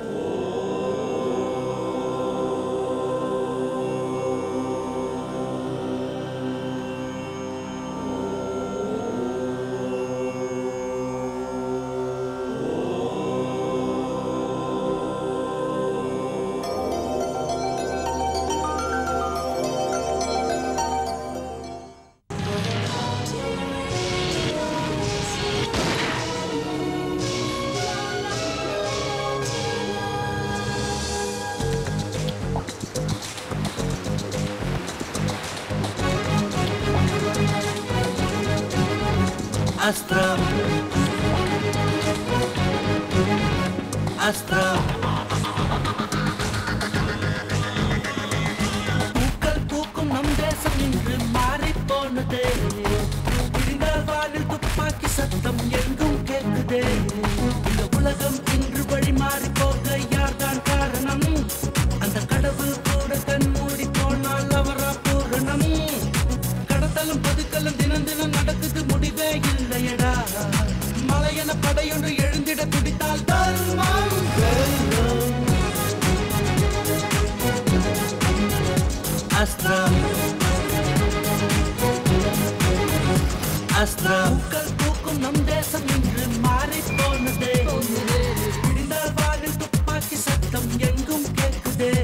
Astra. Astra. பூக்கள் பூக்கும் நம் தேசம் இன்று மாறிப் போனதே விடிந்த வானில் துப்பாக்கி சத்தம் எங்கும் கேட்குதே இந்த உலகம் இன்று வழி மாறி போக யார்தான் காரணம் அந்த கடவுள் கூட கண் மூடி போனால் அவரா பூரணம் கடத்தலும் பதுக்கலும் தினம் தினம் நடக்குது முடிவே இல்லையடா மலையென படையொன்று எழுந்திட துடித்தால் தர்மம் வெல்லும். Astra Astra பூக்கள் பூக்கும் நம் தேசம் இன்று மாறி போனதே விடிந்தால் வானில் துப்பாக்கி சத்தம் எங்கும் கேட்குதே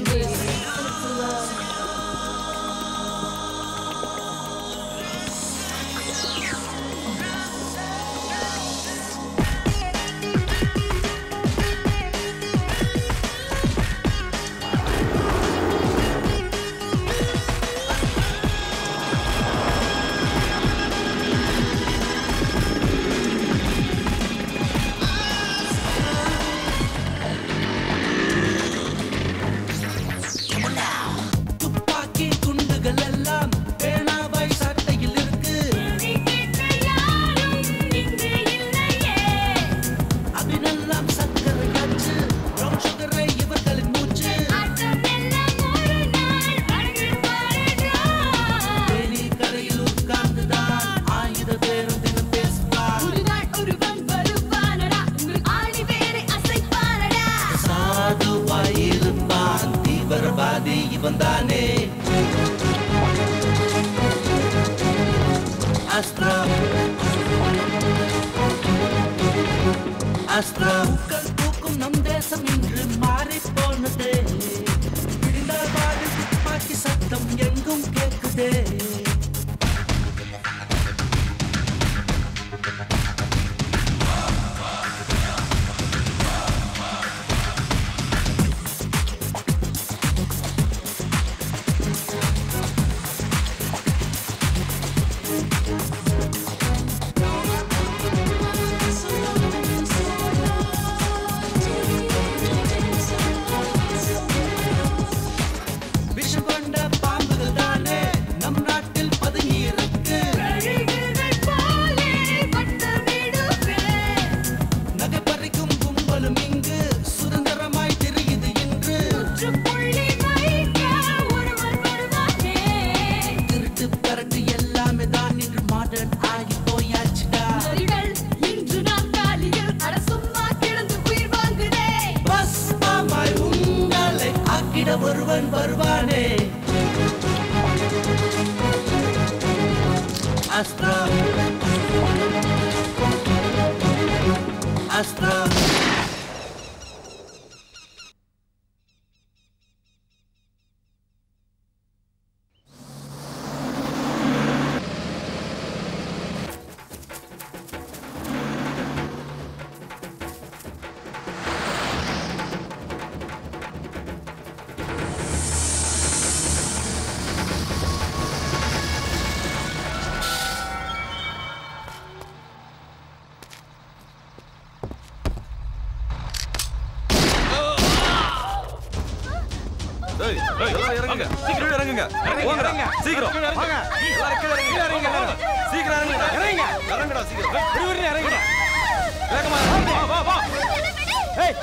துப்பாக்கி குண்டுகள் எல்லாம் பேனாவாய் சட்டையில் இருக்கு அதனெல்லாம் சர்க்கரையாச்சு brown sugar-ஏ இவர்களின் மூச்சு தேனி கரையில் உட்கார்ந்துதான் ஆயுத பேரும் தினம் பேசுவார் சாதுவாயிருப்பான் தீவிரவாதி இவன் தானே அஸ்த்ரா அஸ்த்ரா பூக்கள் பூக்கும் நம் தேசம் இன்று மாறி போனதே விடிந்தால் வாடி துப்பாக்கி சத்தம் எங்கும் கேட்குதே விஷம் கொண்ட பாம்புகள் தானே நம் நாட்டில் பதுங்கி இருக்கு நகை பறிக்கும் கும்பலும் இங்கு சுதந்திரமாய் தெரியுது இன்று திருட்டு பரட்டு எல்லாமே தான் இன்று மாடர்ன் ஆகி போயாச்சுடா பஸ் பாமாய் உங்களை ஆக்கிட ஒருவன் வருவானே அஸ்த்ரா அஸ்த்ரா ஏய், ஏய், எல்லாரும் இறங்குங்க. சீக்கிரம் இறங்குங்க. போங்கடா. சீக்கிரம். எல்லாரும் கீழே இறங்குங்க. சீக்கிரம் இறங்குங்கடா. இறங்குடா, சீக்கிரம். வேகமா இறங்கு. வா, வா, வா. ஏய்,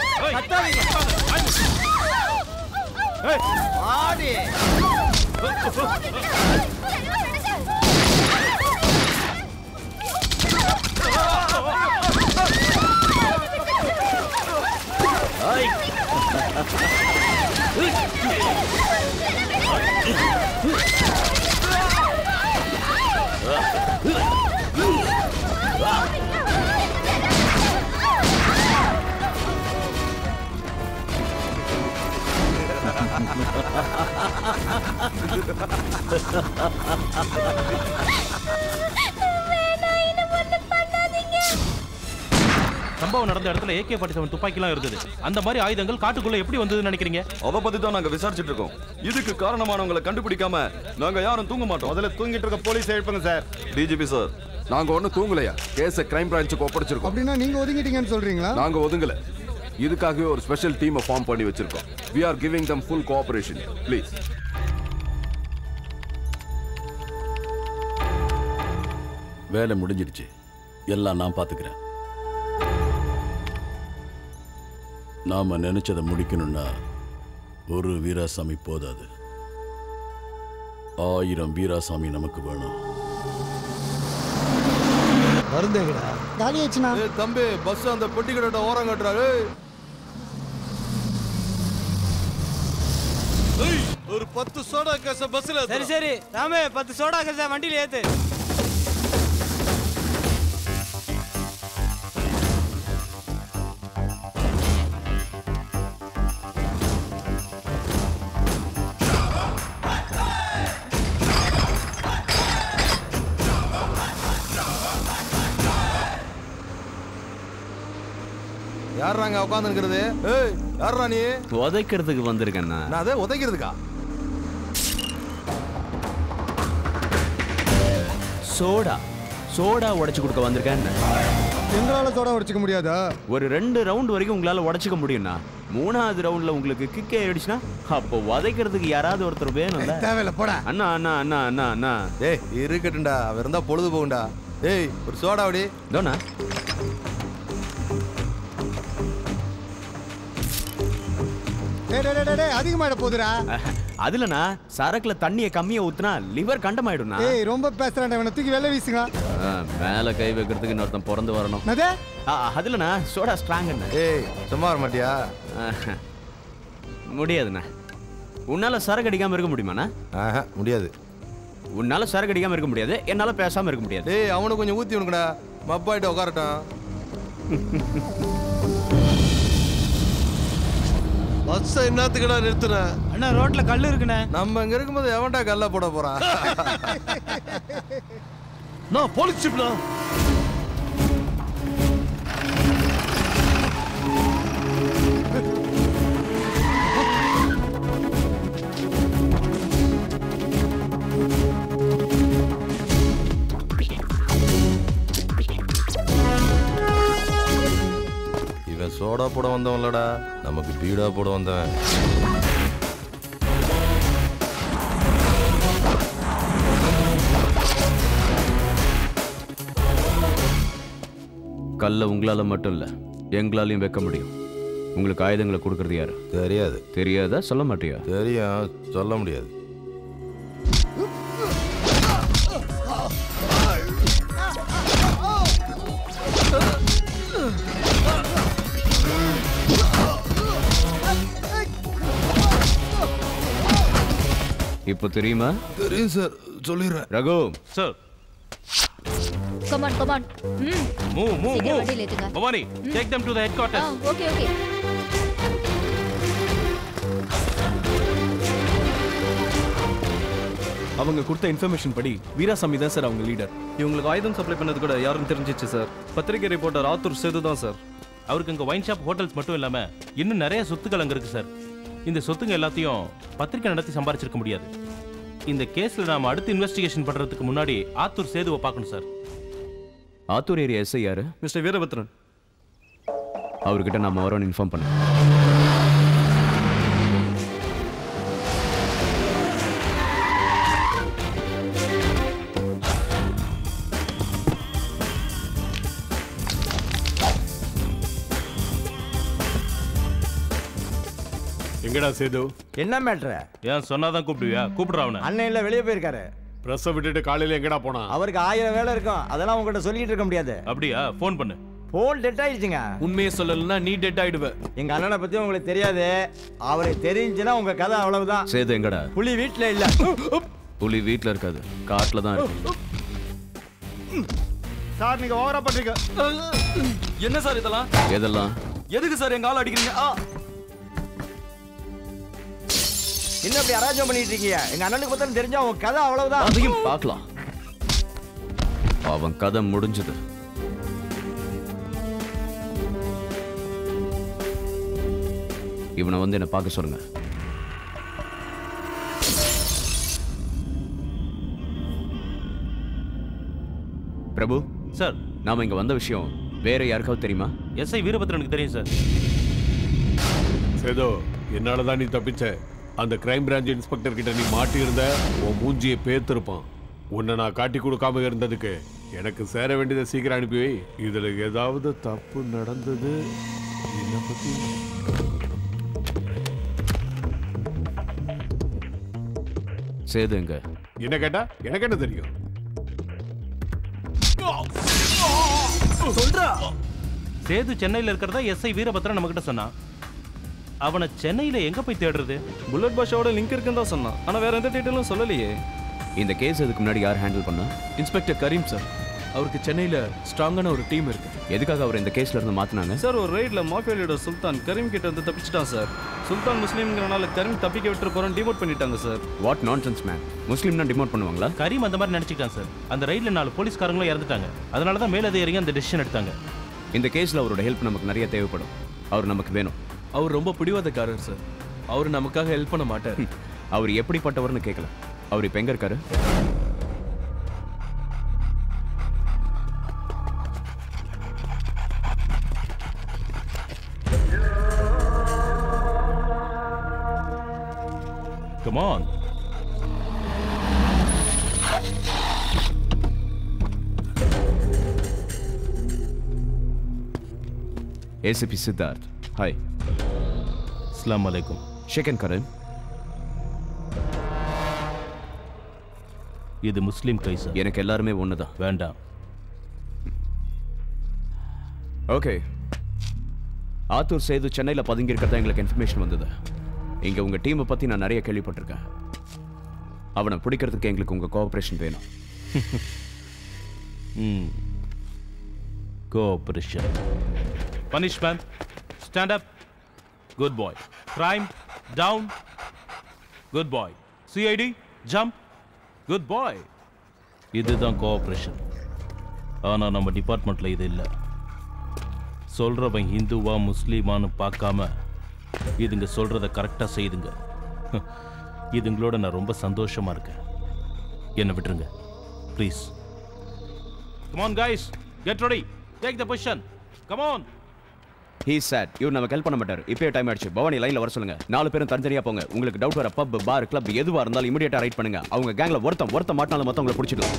சம்பவம் நடந்த இடத்துல ஏகே ஃபார்ட்டி செவன் துப்பாக்கிலாம் இருந்தது அந்த மாதிரி ஆயுதங்கள் காட்டுக்குள்ள எப்படி வந்ததுன்னு நினைக்கிறீங்க அத பத்தி தான் நாங்க விசாரிச்சுட்டு இருக்கோம் இதுக்கு காரணமானவங்களை கண்டுபிடிக்காம நாங்க யாரும் தூங்க மாட்டோம் முதல்ல தூங்கிட்டு இருக்க போலீஸ் எழுப்புங்க சார் டிஜிபி சார் நாங்க ஒண்ணு தூங்கலையா கேஸ கிரைம் பிரான்ச்சுக்கு ஒப்படைச்சிருக்கோம் அப்படின்னா நீங்க ஒதுங்கிட்டீங்கன்னு சொல்றீங்களா நாங்க ஒதுங்கல இதுக்காகவே ஒரு ஸ்பெஷல் டீமை ஃபார்ம் பண்ணி வச்சிருக்கோம் we are giving them full cooperation please வேலை முடிஞ்சிடுச்சு எல்லாம் நான் பார்த்துக்கிறேன் நாம நினைச்சதை முடிக்கணும்னா ஒரு வீராசாமி போதாது ஆயிரம் வீராசாமி நமக்கு வேணும் காலி ஆச்சுண்ணா தம்பி பஸ் அந்த பெட்டி கடை ஓரம் கட்டுறாரு ஒரு பத்து சோடா கேச பஸ்ல சரி சரி ராமே பத்து சோடா கசா வண்டியில ஏத்து யாரா அங்க உட்கார்ந்து இருக்கிறது ஏய் யாரா நீ உதைக்கிறதுக்கு வந்திருக்கேண்ணா நான் அதை உதைக்கிறதுக்கா சோடா சோடா உடைச்சு கொடுக்க வந்திருக்கேன் எங்களால சோடா உடைச்சிக்க முடியாதா ஒரு ரெண்டு ரவுண்ட் வரைக்கும் உங்களால உடைச்சுக்க முடியும்ண்ணா மூணாவது ரவுண்ட்ல உங்களுக்கு கிக் ஆயிடுச்சுன்னா அப்போ உதைக்கிறதுக்கு யாராவது ஒருத்தர் வேணும்ல தேவையில்ல போடா அண்ணா அண்ணா அண்ணா அண்ணா அண்ணா ஏய் இருக்கட்டும்டா அவ இருந்தா பொழுது போகும்டா ஏய் ஒரு சோடா அப்படி இதோண்ணா டேய் டேய், டேய் டேய் அதிகமாயிட போகுதுடா அதுலண்ணா சரக்குல தண்ணியை கம்மியா ஊத்துனா லிவர் கண்டமாயிடும்ண்ணா ஏய் ரொம்ப பேசுறான்டா இவனை தூக்கி வெளில வீசுங்க ஆ, மேல கை வைக்கிறதுக்கு இன்னொருத்தன் பிறந்து வரணும் என்னது ஆ, அதுலண்ணா சோடா ஸ்ட்ராங் ஏய் சும்மா வர மாட்டியா முடியாதுண்ணா உன்னால சரக்கு அடிக்காம இருக்க முடியுமாண்ணா ஆஹா முடியாது உன்னால சரக்கு அடிக்காம இருக்க முடியாது என்னால பேசாம இருக்க முடியாது ஏய் அவனுக்கு கொஞ்சம் ஊத்தி உனக்குடா மப்பாயிட்டு உட்காரட்டும் பஸ் என்னத்துக்குடா நிறுத்துன அண்ணா ரோட்ல கல்லு இருக்குண்ணே நம்ம இங்க இருக்கும்போது எவன்டா கல்ல போட போறான் நான் போலீஸ் ஜிப்னா இவன் சோடா போட வந்தவன்லடா நமக்கு பீடா போட வந்தவன் கல்ல உங்களால மட்டும் இல்ல எங்களாலையும் வைக்க முடியும் உங்களுக்கு ஆயுதங்களை கொடுக்கறது யாரு தெரியாது தெரியாதா சொல்ல மாட்டியா தெரியும் சொல்ல முடியாது இப்போ தெரியுமா தெரியும் சார் சொல்லிடுறேன் ரகு சார் கமான் கமான் ம் மூவ் மூவ் சீக்கிரம் மூவ் வண்டியில ஏத்துங்க. Bhavani take them to the ah headquarters okay okay அவங்க கொடுத்த இன்ஃபர்மேஷன் படி வீராசாமி தான் சார் அவங்க லீடர் இவங்களுக்கு ஆயுதம் சப்ளை பண்ணது கூட யாரும் தெரிஞ்சிச்சு சார் பத்திரிகை ரிப்போர்ட்டர் ஆத்தூர் சேது தான் சார் அவருக்கு இங்க ஒயின் ஷாப் ஹோட்டல்ஸ் மட்டும் இல்லாம இன்னும் நிறைய சொத்துக்கள் அங்க இருக்கு சார் இந்த சொத்துங்க எல்லாத்தையும் பத்திரிக்கை நடத்தி சம்பாரிச்சிருக்க முடியாது இந்த கேஸ்ல நாம அடுத்து இன்வெஸ்டிகேஷன் பண்றதுக்கு முன்னாடி ஆத்தூர் சேதுவை பார்க்கணும் சார் ஆத்தூர் ஏரியா எஸ்ஐ யாரு மிஸ்டர் வீரபத்ரன் அவர்கிட்ட நாம வரோன்னு இன்ஃபார்ம் பண்ண எங்கடா சேது என்ன மேட்ரு ஏன் சொன்னாதான் கூப்பிடுவியா கூப்பிடுறா அவனை அண்ணன் இல்ல வெளியே போயிருக்காரு ப்ரெஸ்ஸை விட்டுட்டு காலையில எங்கடா போனா அவருக்கு ஆயிரம் வேலை இருக்கும் அதெல்லாம் உங்ககிட்ட சொல்லிட்டு இருக்க முடியாது அப்படியா ஃபோன் பண்ணு போல் டெட் ஆயிடுச்சுங்க உண்மையை சொல்லலைன்னா நீ டெட் ஆயிடுவ எங்க அண்ணனை பத்தி உங்களுக்கு தெரியாது அவருக்கு தெரிஞ்சுன்னா உங்க கதை அவ்வளவுதான் சேது எங்கடா புலி வீட்டுல இல்ல புலி வீட்ல இருக்காது காட்டுல தான் இருக்கு சார் நீங்க ஓவரா பண்றீங்க என்ன சார் இதெல்லாம் எதெல்லாம் எதுக்கு சார் எங்க ஆள் அடிக்கிறீங்க ஆ என்ன இப்படி அராஜகம் பண்ணிட்டு இருக்கீங்க எங்க அண்ணனுக்கு பத்தி தெரிஞ்சா உங்க கதை அவ்வளவுதான் அதையும் பார்க்கலாம் அவன் கதை முடிஞ்சது இவனை வந்து என்ன பார்க்க சொல்லுங்க பிரபு சார் நாம இங்க வந்த விஷயம் வேற யாருக்காவது தெரியுமா எஸ்ஐ வீரபத்ரனுக்கு தெரியும் சார் சேதோ என்னால தான் நீ தப்பிச்ச அந்த கிரைம் பிரான்ச் இன்ஸ்பெக்டர் கிட்ட நீ மாட்டியிருந்த உன் மூஞ்சியை பேத்திருப்பான் உன்னை நான் காட்டி கொடுக்காம இருந்ததுக்கு எனக்கு சேர வேண்டியதை சீக்கிரம் அனுப்பி வை இதுல ஏதாவது தப்பு நடந்தது என்னை பத்தி சேது எங்க என்ன கேட்டா எனக்கு என்ன தெரியும் சொல்றா சேது சென்னையில இருக்கிறதா எஸ்ஐ வீரபத்ரன் நம்ம கிட்ட சொன்னான் அவனை சென்னையில எங்க போய் தேடுறது புல்லட் பாஷாவோட லிங்க் இருக்குன்னு தான் சொன்னான் ஆனா வேற எந்த டீட்டெயிலும் சொல்லலையே இந்த கேஸ் இதுக்கு முன்னாடி யார் ஹேண்டில் பண்ணா இன்ஸ்பெக்டர் கரீம் சார் அவருக்கு சென்னையில ஸ்ட்ராங்கான ஒரு டீம் இருக்கு எதுக்காக அவர் இந்த கேஸ்ல இருந்து மாத்தினாங்க சார் ஒரு ரைட்ல மாஃபியா லீடர் சுல்தான் கரீம் கிட்ட இருந்து தப்பிச்சிட்டான் சார் சுல்தான் முஸ்லீம்ங்கிறனால கரீம் தப்பிக்க விட்டு போறோம் டிமோட் பண்ணிட்டாங்க சார் வாட் நான்சென்ஸ் மேன் முஸ்லீம்னா டிமோட் பண்ணுவாங்களா கரீம் அந்த மாதிரி நினைச்சுக்கிட்டான் சார் அந்த ரைட்ல நாலு போலீஸ்காரங்களும் இறந்துட்டாங்க அதனால தான் மேலதிகாரிங்க அந்த டெசிஷன் எடுத்தாங்க இந்த கேஸ்ல அவரோட ஹெல்ப் நமக்கு நிறைய தேவைப்படும் அவர் நமக்கு வேணும் அவர் ரொம்ப பிடிவாதக்காரர் சார் அவர் நமக்காக ஹெல்ப் பண்ண மாட்டார் அவர் எப்படிப்பட்டவர்னு கேட்கல அவர் இப்ப எங்க இருக்காரு Come on. ACP Siddharth hi அஸ்லாம் அலைக்கும் ஷேகன் கரன் இது முஸ்லீம் கை சார் எனக்கு எல்லாருமே ஒண்ணுதான் வேண்டாம் ஓகே ஆத்தூர் சேது சென்னையில் பதுங்கி இருக்கிறதா எங்களுக்கு இன்ஃபர்மேஷன் வந்தது இங்க உங்க டீமை பத்தி நான் நிறைய கேள்விப்பட்டிருக்கேன் அவனை பிடிக்கிறதுக்கு எங்களுக்கு உங்க கோஆபரேஷன் வேணும் ம் cooperation punishment stand up good boy crime down good boy CID jump good boy இதுதான் கோஆபரேஷன் ஆனா நம்ம டிபார்ட்மெண்ட்ல இது இல்லை சொல்றவன் ஹிந்துவா முஸ்லீமான்னு பார்க்காம இதுங்க சொல்றத கரெக்டா செய்துங்க இதுங்களோட நான் ரொம்ப சந்தோஷமா இருக்கேன் என்ன விட்டுருங்க please Come on, guys. Get ready. Take the position. Come on. He சாட் இவர் நமக்கு ஹெல்ப் பண்ண மாட்டார் இப்பயே டைம் ஆயிடுச்சு பவானி லைன்ல வர சொல்லுங்க நாலு பேரும் தனித்தனியா போங்க உங்களுக்கு டவுட் வர பப் பார் கிளப் எதுவா இருந்தாலும் இமிடியேட்டா ரைட் பண்ணுங்க அவங்க கேங்ல ஒருத்தன் ஒருத்த மாட்டினாலும் மொத்தம் உங்களை பிடிச்சிடலாம்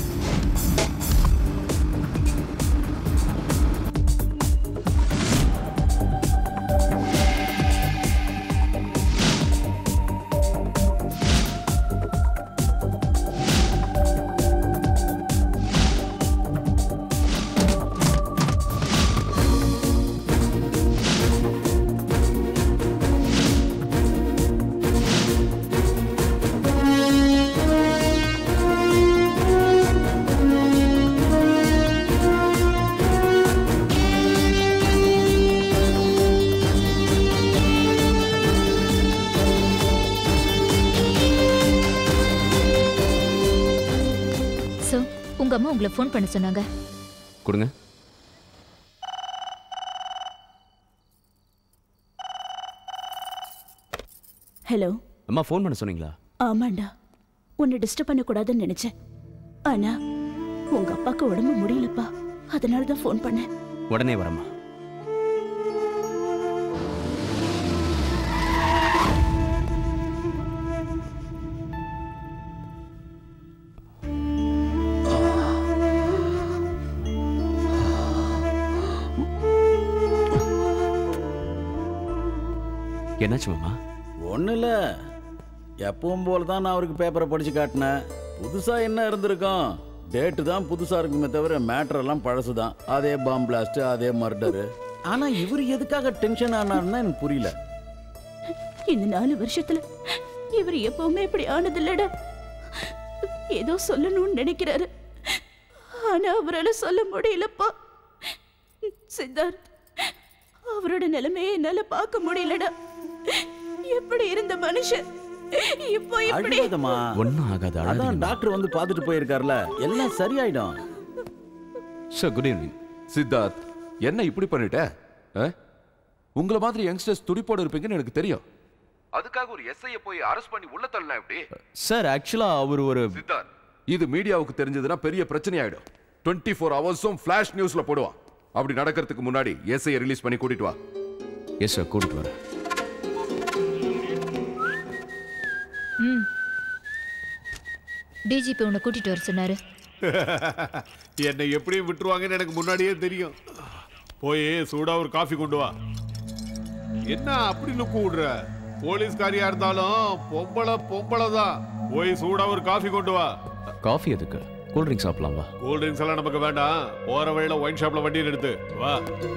சோ உங்க அம்மா உங்களை ஃபோன் பண்ண சொன்னாங்க கொடுங்க ஹலோ அம்மா ஃபோன் பண்ண சொன்னீங்களா ஆமாண்டா உன்னை டிஸ்டர்ப் பண்ணக்கூடாதுன்னு நினைச்சேன் ஆனா உங்க அப்பாக்கு உடம்பு முடியலப்பா அதனால தான் ஃபோன் பண்ணேன் உடனே வரமா என்னாச்சு மாமா ஒன்றும் இல்லை எப்பவும் போல தான் நான் அவருக்கு பேப்பரை படித்து காட்டினேன் புதுசாக என்ன இருந்திருக்கும் டேட்டு தான் புதுசா இருக்குமே தவிர மேட்டர் எல்லாம் பழசு தான் அதே பாம் பிளாஸ்ட் அதே மர்டரு ஆனா இவர் எதுக்காக டென்ஷன் ஆனாருன்னா எனக்கு புரியல இந்த நாலு வருஷத்துல இவர் எப்பவுமே இப்படி ஆனதில்லடா ஏதோ சொல்லணும்னு நினைக்கிறாரு ஆனா அவரால சொல்ல முடியலப்பா சித்தார்த் அவரோட நிலைமையை என்னால பார்க்க முடியலடா எப்படி இருந்த மனுஷன் இப்போ இப்படி அழுகாதம்மா ஒன்றும் ஆகாது அதான் அழாதீங்கம்மா. டாக்டர் வந்து பார்த்துட்டு போயிருக்காருல எல்லாம் சரியாயிடும் சார் குட் ஈவினிங் சித்தார்த் என்ன இப்படி பண்ணிட்ட ஆ? உங்களை மாதிரி யங்ஸ்டர்ஸ் துடிப்போட இருப்பீங்கன்னு எனக்கு தெரியும் அதுக்காக ஒரு எஸ்ஐய போய் அரெஸ்ட் பண்ணி உள்ள தள்ளலாம் எப்படி சார் ஆக்சுவலா அவர் ஒரு சித்தார்த் இது மீடியாவுக்கு தெரிஞ்சதுன்னா பெரிய பிரச்சனை ஆயிடும் டுவெண்ட்டி ஃபோர் ஹவர்ஸும் ஃபிளாஷ் நியூஸ்ல போடுவான் அப்படி நடக்கிறதுக்கு முன்னாடி எஸ்ஐய ரிலீஸ் பண்ணி கூட்டிட்டு வா எஸ் சார் கூட்டிட்டு வரேன் ம் டிஜிபி உன்னை கூட்டிட்டு வர சொன்னாரு என்னை எப்படியும் விட்டுருவாங்கன்னு எனக்கு முன்னாடியே தெரியும் போய் சூடா ஒரு காஃபி கொண்டு வா என்ன அப்படி லுக்கு விடுற போலீஸ்காரியா இருந்தாலும் பொம்பளை பொம்பளை தான் போய் சூடா ஒரு காஃபி கொண்டு வா காஃபி எதுக்கு கூல் ட்ரிங்க் சாப்பிடலாம் வா கூல் ட்ரிங்க்ஸ் எல்லாம் நமக்கு வேண்டாம் போற வழியில ஒயின் ஷாப்ல வண்டி நிறுத்து வா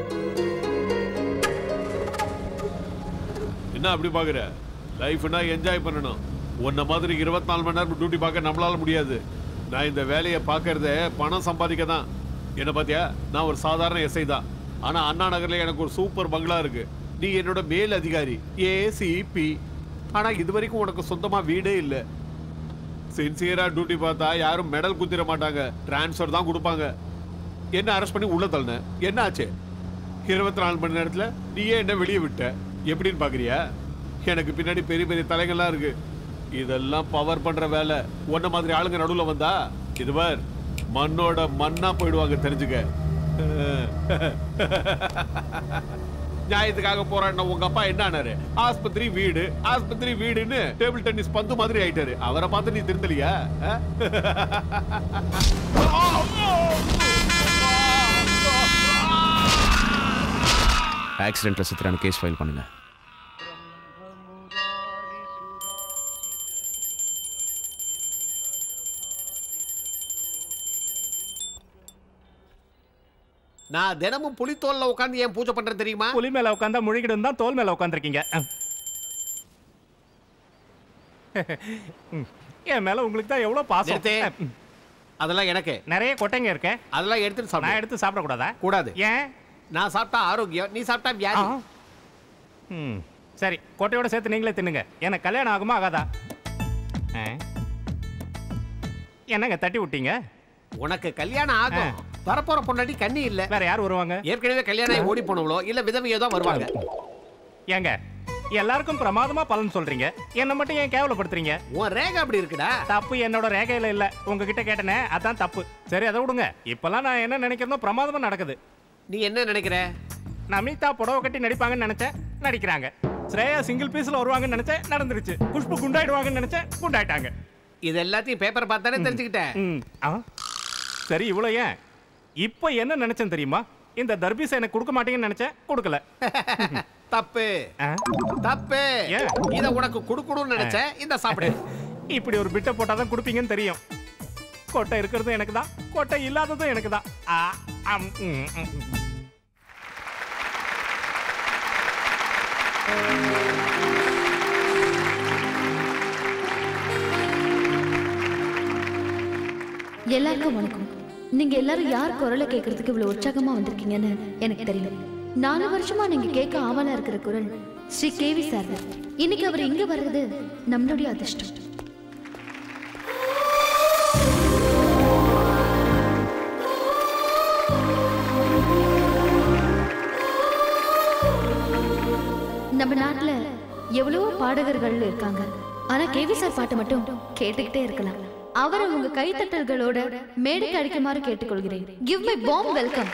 என்ன அப்படி பாக்குற லைஃப்னா என்ஜாய் பண்ணணும் உன்ன மாதிரி இருபத்தி நாலு மணி நேரம் டியூட்டி பார்க்க நம்மளால முடியாது நான் இந்த வேலையை பார்க்கறதே பணம் சம்பாதிக்க தான் என்ன பாத்தியா நான் ஒரு சாதாரண எஸ்ஐ தான் ஆனா அண்ணா நகர்ல எனக்கு ஒரு சூப்பர் பங்களா இருக்கு நீ என்னோட மேல் அதிகாரி ஏசிபி ஆனா இது வரைக்கும் உனக்கு சொந்தமா வீடே இல்லை சின்சியரா டியூட்டி பார்த்தா யாரும் மெடல் குத்திர மாட்டாங்க டிரான்ஸ்ஃபர் தான் கொடுப்பாங்க என்ன அரெஸ்ட் பண்ணி உள்ள தள்ளின என்ன ஆச்சு இருபத்தி நாலு மணி நேரத்துல நீயே என்ன வெளியே விட்ட எப்படின்னு பாக்குறியா எனக்கு பின்னாடி பெரிய பெரிய தலைகள்லாம் இருக்கு இதெல்லாம் பவர் பண்ற வேலை உன்ன மாதிரி ஆளுங்க நடுவுல வந்தா இது பார் மண்ணோட மண்ணா போயிடுவாங்க தெரிஞ்சுக்க நியாயத்துக்காக போராடின உங்க அப்பா என்ன ஆனாரு ஆஸ்பத்திரி வீடு ஆஸ்பத்திரி வீடுன்னு டேபிள் டென்னிஸ் பந்து மாதிரி ஆயிட்டாரு அவரை பார்த்து நீ திருந்தலியா ஆ? ஆக்சிடென்ட்ல சித்திரான கேஸ் ஃபைல் பண்ணுங்க நான் தினமும் புலித்தோல்ல உட்காந்து ஏன் பூஜை பண்றேன் தெரியுமா புலி மேல உட்காந்தா முழுகிடும் தான் தோல் மேல உட்காந்துருக்கீங்க என் மேல உங்களுக்கு தான் எவ்வளவு பாசம் நிறுத்து. அதெல்லாம் எனக்கு நிறைய கொட்டைங்க இருக்கு அதெல்லாம் எடுத்துட்டு சாப்பிடு நான் எடுத்து சாப்பிட கூடாதா கூடாது ஏன் நான் சாப்பிட்டா ஆரோக்கியம் நீ சாப்பிட்டா வியாதி ஆ. ம் சரி கொட்டையோட சேர்த்து நீங்களே தின்னுங்க எனக்கு கல்யாணம் ஆகுமா ஆகாதா ஆ? என்னங்க தட்டி விட்டீங்க உனக்கு கல்யாணம் ஆகும் வரப்போற பொண்டாட்டி கண்ணி இல்ல வேற யார் வருவாங்க ஏற்கனவே கல்யாணம் ஆகி ஓடி போனவளோ இல்ல விதவையோ தான் வருவாங்க ஏங்க எல்லாருக்கும் பிரமாதமா பலன் சொல்றீங்க என்ன மட்டும் ஏன் கேவலப்படுத்துறீங்க உன் ரேகை அப்படி இருக்குடா தப்பு என்னோட ரேகையில இல்ல உங்ககிட்ட கேட்டனே அதான் தப்பு சரி அதை விடுங்க இப்பெல்லாம் நான் என்ன நினைக்கிறனோ பிரமாதமா நடக்குது நீ என்ன நினைக்கிற நமிதா புடவை கட்டி நடிப்பாங்கன்னு நினைச்சேன் நடிக்கிறாங்க ஸ்ரேயா சிங்கிள் பீஸ்ல வருவாங்கன்னு நினைச்சேன் நடந்துருச்சு குஷ்பு குண்டாயிடுவாங்கன்னு நினைச்சேன் குண்டாயிட்டாங்க இது எல்லாத்தையும் பேப்பர் பார்த்தானே தெரிஞ்சுக்கிட்டேன் ம், ஆ. சரி இவ்வளோ ஏன் இப்போ என்ன நினைச்சேன் தெரியுமா இந்த தர்பீஸை எனக்கு கொடுக்க மாட்டீங்கன்னு நினைச்சேன் கொடுக்கல தப்பு தப்பு ஏன்? இத உனக்கு கொடுக்கணும்னு நினைச்சேன் இந்த சாப்பிடு இப்படி ஒரு பிட்டை போட்டால் தான் கொடுப்பீங்கன்னு தெரியும் கொட்டை இருக்கிறதும் எனக்கு தான் கொட்டை இல்லாததும் எனக்கு தான் ஆ, ஆம், ம், ம், ம். எல்லாருக்கும் வணக்கம் நீங்க எல்லாரும் யார் குரலை கேட்கறதுக்கு இவ்வளவு உற்சாகமா வந்திருக்கீங்கன்னு எனக்கு தெரியும் நாலு வருஷமா நீங்க கேட்க ஆவலா இருக்கிற குரல் ஸ்ரீ கேவி சார் இன்னைக்கு அவர் இங்க வர்றது நம்மளுடைய அதிர்ஷ்டம் நம்ம நாட்டுல எவ்வளவோ பாடகர்கள் இருக்காங்க ஆனா கேவி சார் பாட்டு மட்டும் கேட்டுக்கிட்டே இருக்கலாம் அவரை உங்க கைத்தட்டல்களோட மேடைக்கு அடிக்குமாறு கேட்டுக்கொள்கிறேன் கிவ் மை பாம் வெல்கம்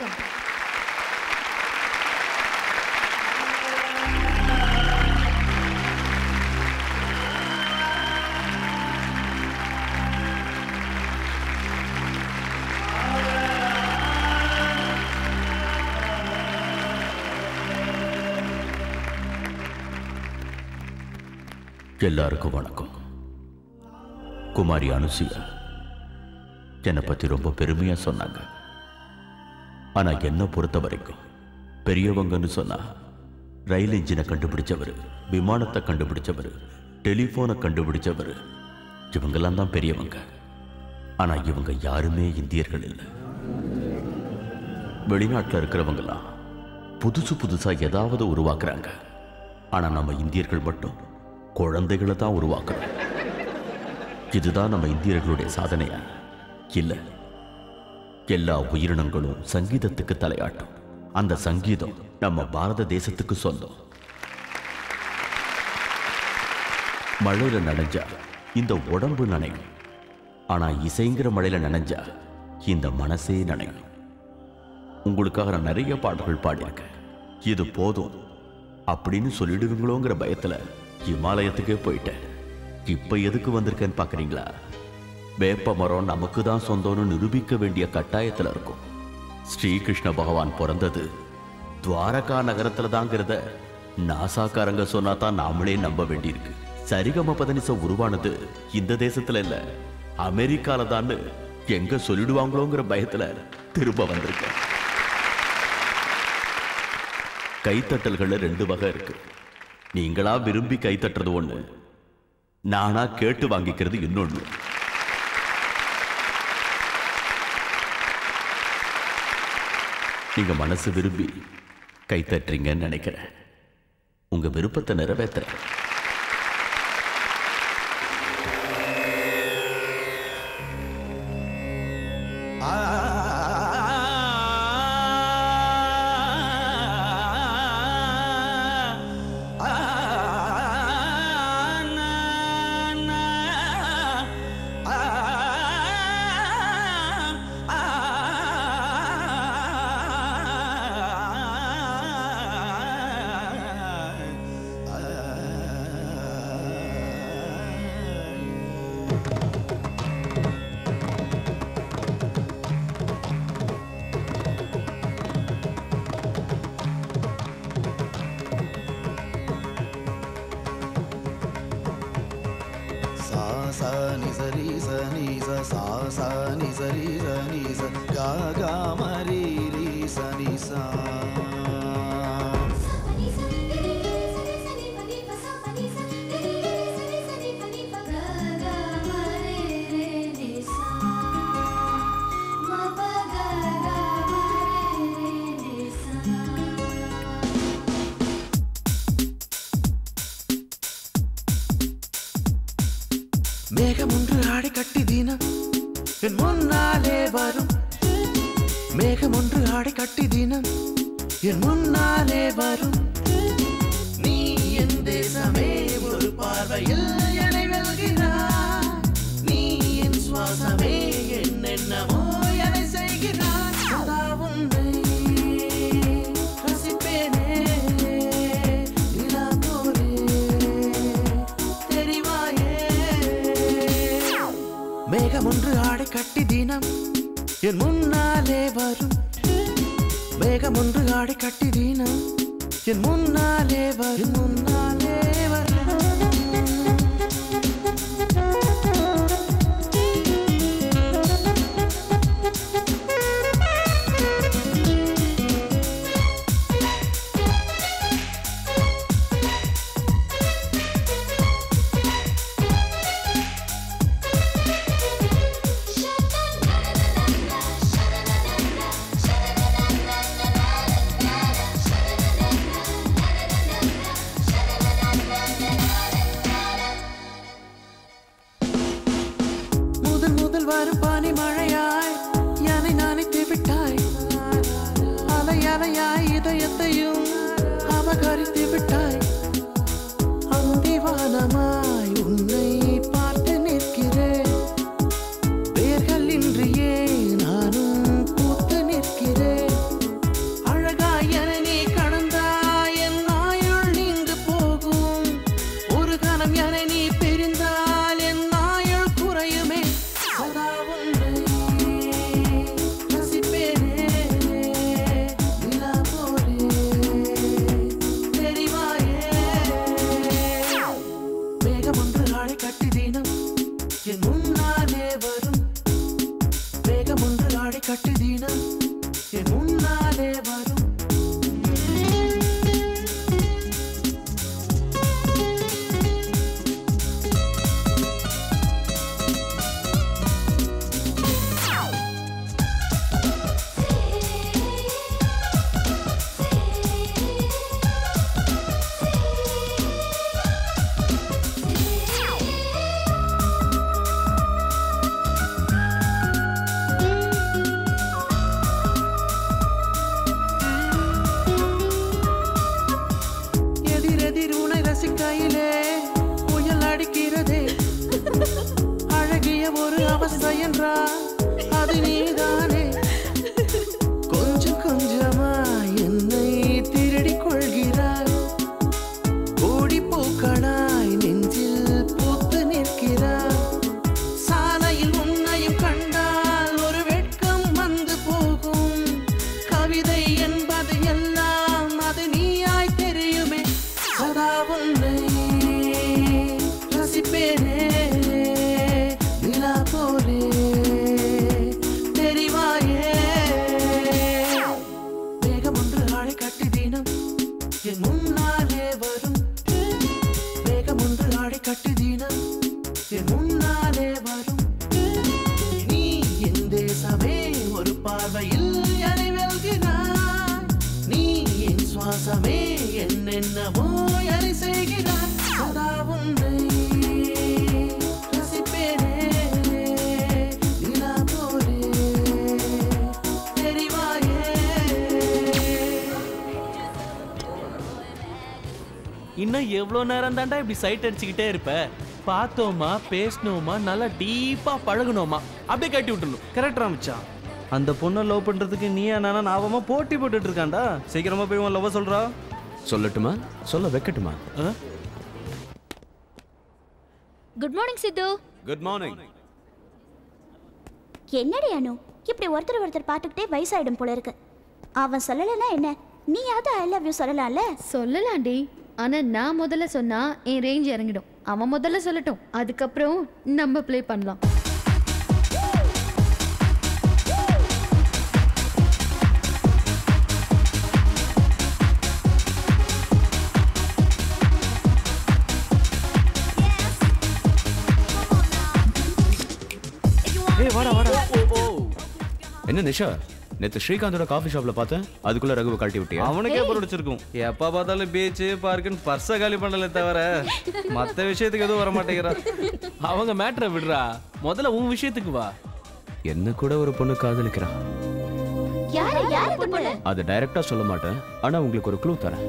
எல்லாருக்கும் வணக்கம் குமாரி அனுசியா என்னை பற்றி ரொம்ப பெருமையாக சொன்னாங்க ஆனால் என்னை பொறுத்த வரைக்கும் பெரியவங்கன்னு சொன்னா ரயில் இன்ஜினை கண்டுபிடிச்சவர் விமானத்தை கண்டுபிடிச்சவர் டெலிஃபோனை கண்டுபிடிச்சவர் இவங்கெல்லாம் தான் பெரியவங்க ஆனால் இவங்க யாருமே இந்தியர்கள் இல்லை வெளிநாட்டில் இருக்கிறவங்கெல்லாம் புதுசு புதுசாக ஏதாவது உருவாக்குறாங்க ஆனால் நம்ம இந்தியர்கள் மட்டும் குழந்தைகளை தான் உருவாக்குறோம் இதுதான் நம்ம இந்தியர்களுடைய சாதனையா இல்லை எல்லா உயிரினங்களும் சங்கீதத்துக்கு தலையாட்டும் அந்த சங்கீதம் நம்ம பாரத தேசத்துக்கு சொந்தம் மழையில நனைஞ்சா இந்த உடம்பு நனையும் ஆனா இசைங்கிற மழையில நனைஞ்சா இந்த மனசே நனையும் உங்களுக்காக நான் நிறைய பாடல்கள் பாடியிருக்கேன் இது போதும் அப்படின்னு சொல்லிடுவீங்களோங்கிற பயத்துல இமாலயத்துக்கே போயிட்டேன் இப்ப எதுக்கு வந்திருக்கேன்னு பாக்குறீங்களா வேப்ப மரம் நமக்கு தான் சொந்தம்னு நிரூபிக்க வேண்டிய கட்டாயத்துல இருக்கும் ஸ்ரீகிருஷ்ண பகவான் பிறந்தது துவாரகா நகரத்துல தாங்கிறத நாசாக்காரங்க சொன்னா தான் நாமளே நம்ப வேண்டியிருக்கு சரிகம பதனிச உருவானது இந்த தேசத்துல இல்ல அமெரிக்கால தான் எங்க சொல்லிடுவாங்களோங்கிற பயத்துல திரும்ப வந்திருக்கேன் கைத்தட்டல்கள்ல ரெண்டு வகை இருக்கு நீங்களா விரும்பி கைத்தட்டுறது ஒண்ணு நானா கேட்டு வாங்கிக்கிறது இன்னொன்னு நீங்க மனசு விரும்பி கைத்தட்டுறீங்கன்னு நினைக்கிறேன் உங்க விருப்பத்தை நிறைவேற்றுறேன் सा सा नि स रि स नि स सा सा नि स रि स नि स गा गा म रि रि स नि सा மேகம் ஒன்று ஆடை கட்டி தினம் என் முன்னாலே வரும் மேகம் ஒன்று ஆடை கட்டி தினம் என் முன்னாலே வரும் நீ என் தேசமே ஒரு பார்வையில் என்னை வெல்கிறாய் நீ என் சுவாசமே என்னென்னமோ என்னை செய்கிறாய் சதா உன்னை ரசிப்பேனே நிலா போலே தெரிவாயே மேகம் ஒன்று ஆடை கட்டி தினம் என் முன்னாலே வரும் மேகம் ஒன்று ஆடை கட்டி தினம் என் முன்னாலே வரும் முன்னாலே வரும் Shut ரசிக்கையிலே புயல் அடிக்கிறதே அழகிய ஒரு அவஸ்தை என்றால் அது நீதானே கொஞ்சம் கொஞ்சமா என்னை திருடிக் கொள்கிறாய் கோடி பூக்களாய் நெஞ்சில் பூத்து நிற்கிறாய் சாலையில் உன்னையும் கண்டால் ஒரு வெட்கம் வந்து போகும் கவிதை என்பது எல்லாம் அது நீயாய் தெரியுமே சதா உன்னை ரசிப்பேனே நிலா போலே தெரிவாயே வேகம் ஒன்று ஆளை கட்டி தினம் என் முன்னாலே வரும் வேகம் ஒன்று ஆடை கட்டி தினம் என் முன்னாலே வரும் நீ என் தேசமே ஒரு பார்வையில் என்னை வெல்கிறாய் நீ என் சுவாசமே என்னென்னவோ என்னை செய்கிறாய் சதா உன்னை ரசிப்பேனே நிலா போலே தெரிவாயே இன்னும் எவ்வளோ நேரம் தாண்டா இப்படி சைட் அடிச்சுக்கிட்டே இருப்ப பார்த்தோமா பேசினோமா நல்லா டீப்பா பழகுனோமா அப்படியே கட்டி விட்டுணும் கரெக்டா மச்சான் அந்த பொண்ணை லவ் பண்றதுக்கு நீ நானா நாவமா போட்டி போட்டுட்டு இருக்கான்டா சீக்கிரமா போய் உன் லவ் சொல்றா சொல்லட்டுமா சொல்ல வைக்கட்டுமா good morning Sidhu good morning என்னடி அனு இப்படி ஒருத்தர் ஒருத்தர் பார்த்துக்கிட்டே வயசாயிடும் போல இருக்கு அவன் சொல்லலைன்னா என்ன நீயாவது ஐ லவ் யூ சொல்லலாம்ல சொல்லலாம்டி ஆனா நான் முதல்ல சொன்னா என் ரேஞ்ச் இறங்கிடும் அவன் முதல்ல சொல்லட்டும் அதுக்கப்புறம் நம்ம ப்ளே பண்ணலாம் ஏய் வாடா வாடா என்ன நிஷா நேத்து ஸ்ரீகாந்தோட காஃபி ஷாப்ல பார்த்தேன் அதுக்குள்ள ரகுவை கழட்டி விட்டியா அவனுக்கே பிடிச்சிருக்கும் எப்ப பார்த்தாலும் பீச் பார்க்குன்னு பர்ஸை காலி பண்ணல தவிர மத்த விஷயத்துக்கு எதுவும் வர மாட்டேங்கிறான் அவங்க மேட்ரை விடுறா முதல்ல உன் விஷயத்துக்கு வா என்ன கூட ஒரு பொண்ணு காதலிக்கிறான் யாரு யாரு இந்த பொண்ணு அதை டைரக்டா சொல்ல மாட்டேன் ஆனா உங்களுக்கு ஒரு க்ளூ தரேன்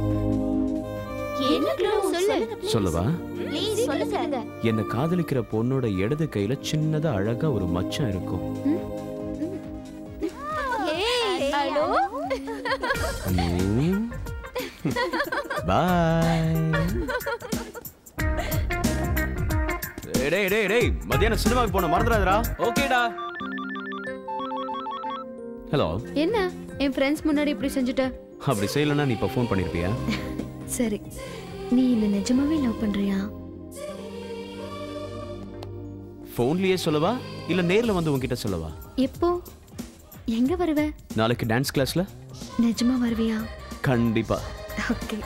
என்ன clue? சொல்லு. சொல்லுங்க சொல்லவா ப்ளீஸ் சொல்லுங்க என்ன காதலிக்கிற பொண்ணோட இடது கையில சின்னதா அழகா ஒரு மச்சம் இருக்கும் ஏய் ஹலோ பாய் டேய் டேய் டேய் மத்தியானம் சினிமாக்கு போன மறந்துடாதடா ஓகேடா ஹலோ என்ன என் ஃப்ரெண்ட்ஸ் முன்னாடி இப்படி செஞ்சுட்ட அப்படி செய்யலன்னா நீ இப்போ ஃபோன் பண்ணிருப்பியா சரி நீ என்ன நிஜமாவே லவ் பண்றியா ஃபோன்லயே சொல்லவா இல்ல நேர்ல வந்து உன்கிட்ட சொல்லவா எப்போ எங்க வருவ நாளைக்கு டான்ஸ் கிளாஸ்ல நிஜமா வருவியா கண்டிப்பா ஓகே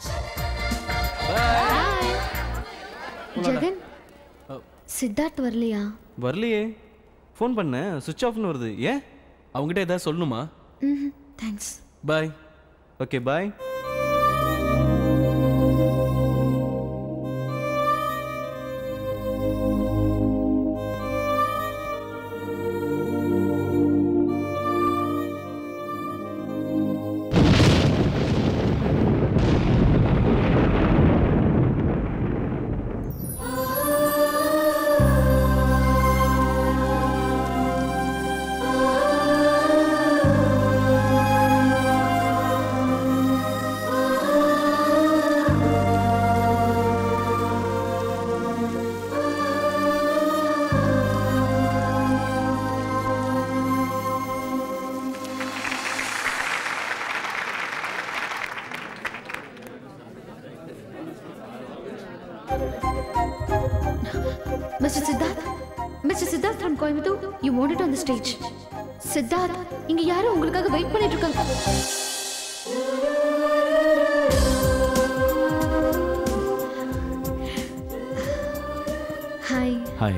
ஜெகன் சித்தார்த் வரலையா வரலையே ஃபோன் பண்ணேன் சுவிட்ச் ஆஃப்னு வருது ஏன் அவங்ககிட்ட ஏதாவது சொல்லணுமா ம் thanks bye okay bye mister Siddharth mister Siddharth from Coimbatore you wanted on the stage Siddharth இங்க யாரும் உங்களுக்காக வெயிட் பண்ணிட்டு இருக்காங்க ஹாய் ஹாய்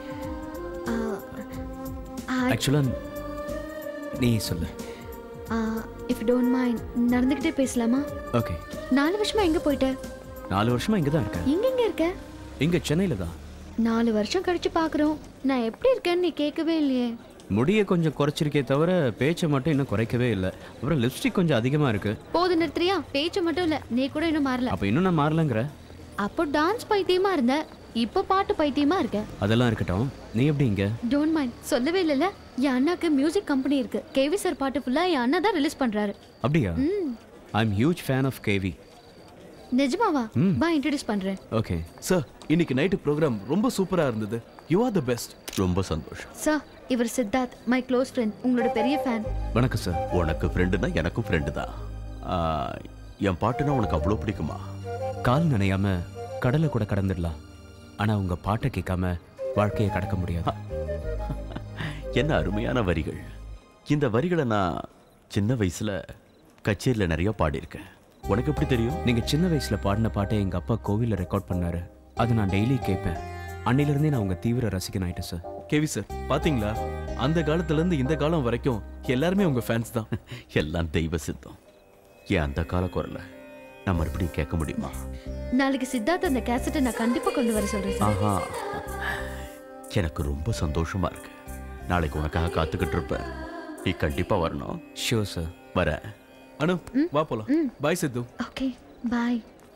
ஹாய் ஆக்சுவலா நீ சொல்லு இஃப் டோன்ட் மைண்ட் நடந்துக்கிட்டே பேசலாமா ஓகே நாலு வருஷமா எங்க போயிட்ட நாலு வருஷமா இங்க தான் இருக்கேன் எங்க எங்க இருக்க இங்க சென்னையில தான் நாலு வருஷம் கழிச்சு பாக்குறோம் நான் எப்படி இருக்கேன்னு நீ கேட்கவே இல்லையே முடியை கொஞ்சம் குறைச்சிருக்கே தவிர பேச்சை மட்டும் இன்னும் குறைக்கவே இல்லை அப்புறம் லிப்ஸ்டிக் கொஞ்சம் அதிகமாக இருக்கு போது நிறுத்துறியா பேச்சு மட்டும் இல்ல நீ கூட இன்னும் மாறல அப்போ இன்னும் நான் மாறலங்கிற அப்போ டான்ஸ் பைத்தியமா இருந்த இப்போ பாட்டு பைத்தியமா இருக்க அதெல்லாம் இருக்கட்டும் நீ எப்படி இங்க டோன்ட் மைண்ட் சொல்லவே இல்லைல்ல என் அண்ணாக்கு மியூசிக் கம்பெனி இருக்கு கேவி சார் பாட்டு ஃபுல்லா என் அண்ணா தான் ரிலீஸ் பண்றாரு அப்படியா ம் I am huge fan of KV நிஜமாவா ம். பா இன்ட்ரடியூஸ் பண்றேன் ஓகே சார் இன்னைக்கு நைட்டு ப்ரோக்ராம் ரொம்ப சூப்பரா இருந்தது யூ ஆர் த பெஸ்ட் ரொம்ப சந்தோஷம் சார் இவர் சித்தார்த் மை க்ளோஸ் ஃப்ரெண்ட் உங்களோட பெரிய ஃபேன் வணக்கம் சார் உனக்கு ஃப்ரெண்டுனா எனக்கும் ஃப்ரெண்டு தான் ஆ, என் பாட்டுனா உனக்கு அவ்வளோ பிடிக்குமா கால் நனையாம கடலை கூட கடந்துடலாம் ஆனா உங்க பாட்டை கேட்காம வாழ்க்கையை கடக்க முடியாது என்ன அருமையான வரிகள் இந்த வரிகளை நான் சின்ன வயசுல கச்சேரியில் நிறைய பாடியிருக்கேன் உனக்கு எப்படி தெரியும் நீங்க சின்ன வயசுல பாடின பாட்டை எங்க அப்பா கோவில்ல ரெக்கார்ட் பண்ணாரு அதை நான் டெய்லி கேட்பேன் அன்னையில இருந்தே நான் உங்க தீவிர ரசிகன் ஆயிட்டேன் சார் கேவி சார் பாத்தீங்களா அந்த காலத்துல இருந்து இந்த காலம் வரைக்கும் எல்லாருமே உங்க ஃபேன்ஸ் தான் எல்லாம் தெய்வ சித்தம் ஏன் அந்த கால குரலை நான் மறுபடியும் கேட்க முடியுமா நாளைக்கு சித்தார்த் அந்த கேசட்டை நான் கண்டிப்பா கொண்டு வர சொல்றேன் சார் ஆஹா எனக்கு ரொம்ப சந்தோஷமா இருக்கு நாளைக்கு உனக்காக காத்துக்கிட்டு இருப்பேன் நீ கண்டிப்பா வரணும் ஷியோர் சார் வரேன் அனு வா போலாம் பாய் சித்து ஓகே பாய்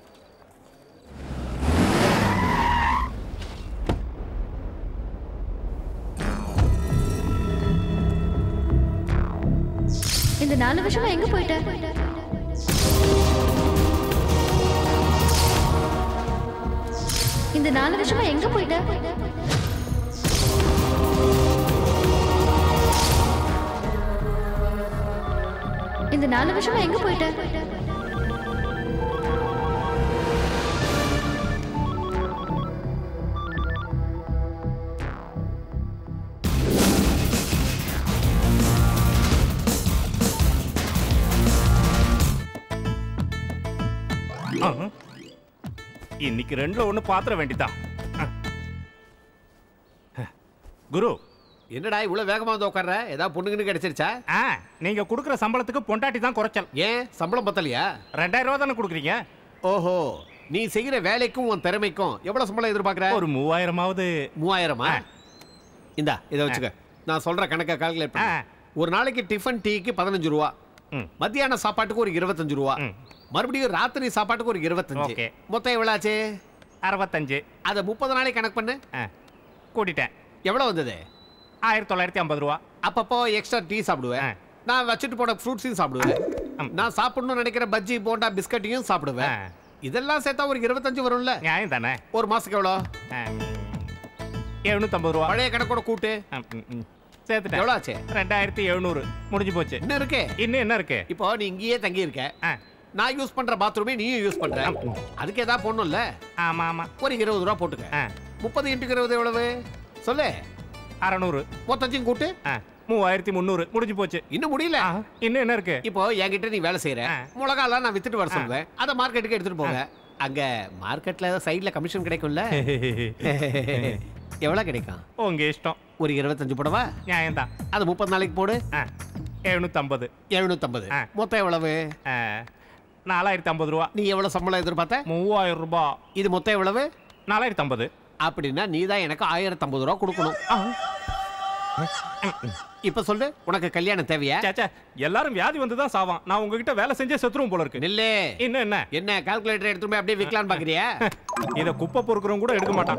இந்த நாலு வருஷமா எங்க போயிட்ட இந்த நாலு வருஷமா எங்க போயிட்ட இந்த நாலு வருஷமா எங்க போயிட்ட ஆஹா. இன்னைக்கு ரெண்டுல ஒண்ணு பாத்திர வேண்டிதான் குரு என்னடா இவ்வளவு வேகமா வந்து உட்கார்ற ஏதாவது பொண்ணுங்கன்னு கிடைச்சிருச்சா ஆ நீங்க கொடுக்குற சம்பளத்துக்கு பொண்டாட்டி தான் குறைச்சல் ஏன் சம்பளம் பத்தலையா ரெண்டாயிரம் ரூபா தானே கொடுக்குறீங்க ஓஹோ நீ செய்யற வேலைக்கும் உன் திறமைக்கும் எவ்வளவு சம்பளம் எதிர்பார்க்கற ஒரு மூவாயிரமாவது மூவாயிரமா இந்தா இதை வச்சுக்க நான் சொல்ற கணக்கை கால்குலேட் பண்ண ஒரு நாளைக்கு டிஃபன் டீக்கு பதினஞ்சு ரூபா மத்தியான சாப்பாட்டுக்கு ஒரு இருபத்தஞ்சு ரூபா மறுபடியும் ராத்திரி சாப்பாட்டுக்கு ஒரு இருபத்தஞ்சு Okay. மொத்தம் எவ்வளவு ஆச்சு அறுபத்தஞ்சு அதை முப்பது நாளைக்கு கணக்கு பண்ணு கூட்டிட்டேன் எவ்வளவு வந்தது ஆயிரத்தி தொள்ளாயிரத்தி ஐம்பது ரூபா அப்பப்போ எக்ஸ்ட்ரா டீ சாப்பிடுவேன் நான் வச்சுட்டு போன ஃப்ரூட்ஸையும் சாப்பிடுவேன் நான் சாப்பிடணும்னு நினைக்கிற பஜ்ஜி போண்டா பிஸ்கட்டையும் சாப்பிடுவேன் இதெல்லாம் சேர்த்தா ஒரு இருபத்தஞ்சு வரும்ல நியாயம் தானே ஒரு மாசத்துக்கு எவ்வளோ எழுநூத்தம்பது ரூபா பழைய கணக்கோட கூட்டு சேர்த்துட்டேன் எவ்வளோ ஆச்சு ரெண்டாயிரத்தி எழுநூறு முடிஞ்சு போச்சு என்ன இருக்கு இன்னும் என்ன இருக்கு இப்போ நீ இங்கேயே தங்கி இருக்க நான் யூஸ் பண்ற பாத்ரூமே நீயும் யூஸ் பண்ற அதுக்கு ஏதாவது போடணும்ல ஆமா ஆமா ஒரு இருபது ரூபா போட்டுக்க முப்பது இன்ட்டுக்கு இருபது எவ்வளவு சொல்லு அறநூறு மொத்தத்தையும் கூட்டு மூவாயிரத்தி முந்நூறு முடிஞ்சு போச்சு இன்னும் முடியல இன்னும் என்ன இருக்கு இப்போ என்கிட்ட நீ வேலை செய்யற மிளகாலாம் நான் வித்துட்டு வர சொல்லுவேன் அதை மார்க்கெட்டுக்கு எடுத்துட்டு போங்க அங்க மார்க்கெட்ல சைடுல கமிஷன் கிடைக்கும்ல எவ்வளவு கிடைக்கும் உங்க இஷ்டம் ஒரு இருபத்தஞ்சு போடவா நியாயம் தான் அது முப்பது நாளைக்கு போடு எழுநூத்தம்பது எழுநூத்தம்பது மொத்தம் எவ்வளவு நாலாயிரத்தி ஐம்பது ரூபா நீ எவ்வளவு சம்பளம் எதிர்பார்த்த மூவாயிரம் ரூபாய் இது மொத்தம் எவ்வளவு நாலாயிரத்தி ஐம்பது அப்படின்னா நீ தான் எனக்கு ஆயிரத்தி ஐம்பது ரூபா கொடுக்கணும் இப்ப சொல்லு உனக்கு கல்யாணம் தேவையா சேச்சா எல்லாரும் வியாதி வந்து தான் சாவான் நான் உங்ககிட்ட வேலை செஞ்சே செத்துருவோம் போல இருக்கு நில்லு இன்னும் என்ன என்ன கால்குலேட்டர் எடுத்துட்டு போய் அப்படியே விற்கலான்னு பாக்குறியா இத குப்பை பொறுக்கிறவங்க கூட எடுக்க மாட்டான்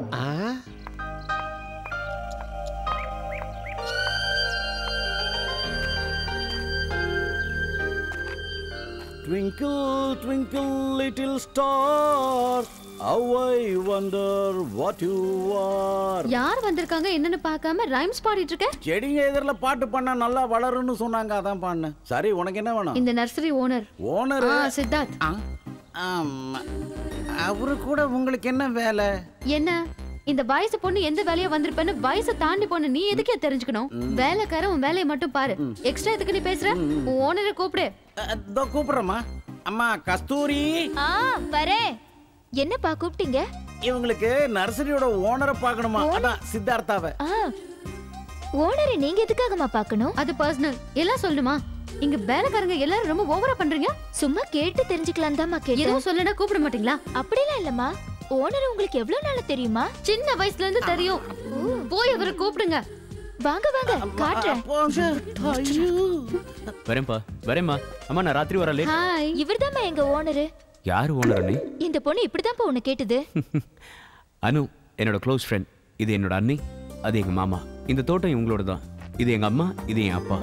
Twinkle, twinkle, little star, how I wonder what you are. யார் வந்திருக்காங்க என்னன்னு பார்க்காம ரைம்ஸ் பாடிட்டு இருக்க செடிங்க எதிரில் பாட்டு பண்ணா நல்லா வளரும்னு சொன்னாங்க அதான் பாடினேன் சரி உனக்கு என்ன வேணும் இந்த நர்சரி ஓனர் ஓனர் சித்தார்த் ஆமா அவரு கூட உங்களுக்கு என்ன வேலை என்ன இந்த வயசு பொண்ணு எந்த வேலையா வந்திருப்பேன்னு வயசை தாண்டி போன நீ எதுக்கே தெரிஞ்சுக்கணும் வேலைக்காரன் உன் வேலையை மட்டும் பாரு எக்ஸ்ட்ரா எதுக்கு நீ பேசுற உன் ஓனரை கூப்பிடு இதோ கூப்பிடுறேம்மா அம்மா கஸ்தூரி ஆ வரேன் என்னப்பா கூப்பிட்டீங்க இவங்களுக்கு நர்சரியோட ஓனரை பார்க்கணுமா அதான் சித்தார்த்தாவை ஆ ஓனரை நீங்க எதுக்காகமா பார்க்கணும் அது பர்சனல் எல்லாம் சொல்லணுமா இங்க வேலைக்காரங்க எல்லாரும் ரொம்ப ஓவரா பண்றீங்க சும்மா கேட்டு தெரிஞ்சுக்கலாம் தான்மா கேட்டேன் எதுவும் சொல்லனா கூப்பிட மாட்டீங்களா அப்படிலாம் இல்லம்மா ஓனர் உங்களுக்கு எவ்வளவு நாளா தெரியுமா சின்ன வயசுல இருந்து தெரியும் போய் அவரை கூப்பிடுங்க வாங்க வாங்க காட்டுறேன் வரேன்ப்பா வரேம்மா அம்மா நான் ராத்திரி வர லேட் ஹாய் இவர்தாம்மா எங்க ஓனரு யார் ஓனர் அண்ணி இந்த பொண்ணு இப்படிதான்ப்பா உன்னை கேட்டது அனு என்னோட க்ளோஸ் ஃப்ரெண்ட் இது என்னோட அண்ணி அது எங்க மாமா இந்த தோட்டம் இவங்களோட தான் இது எங்க அம்மா இது என் அப்பா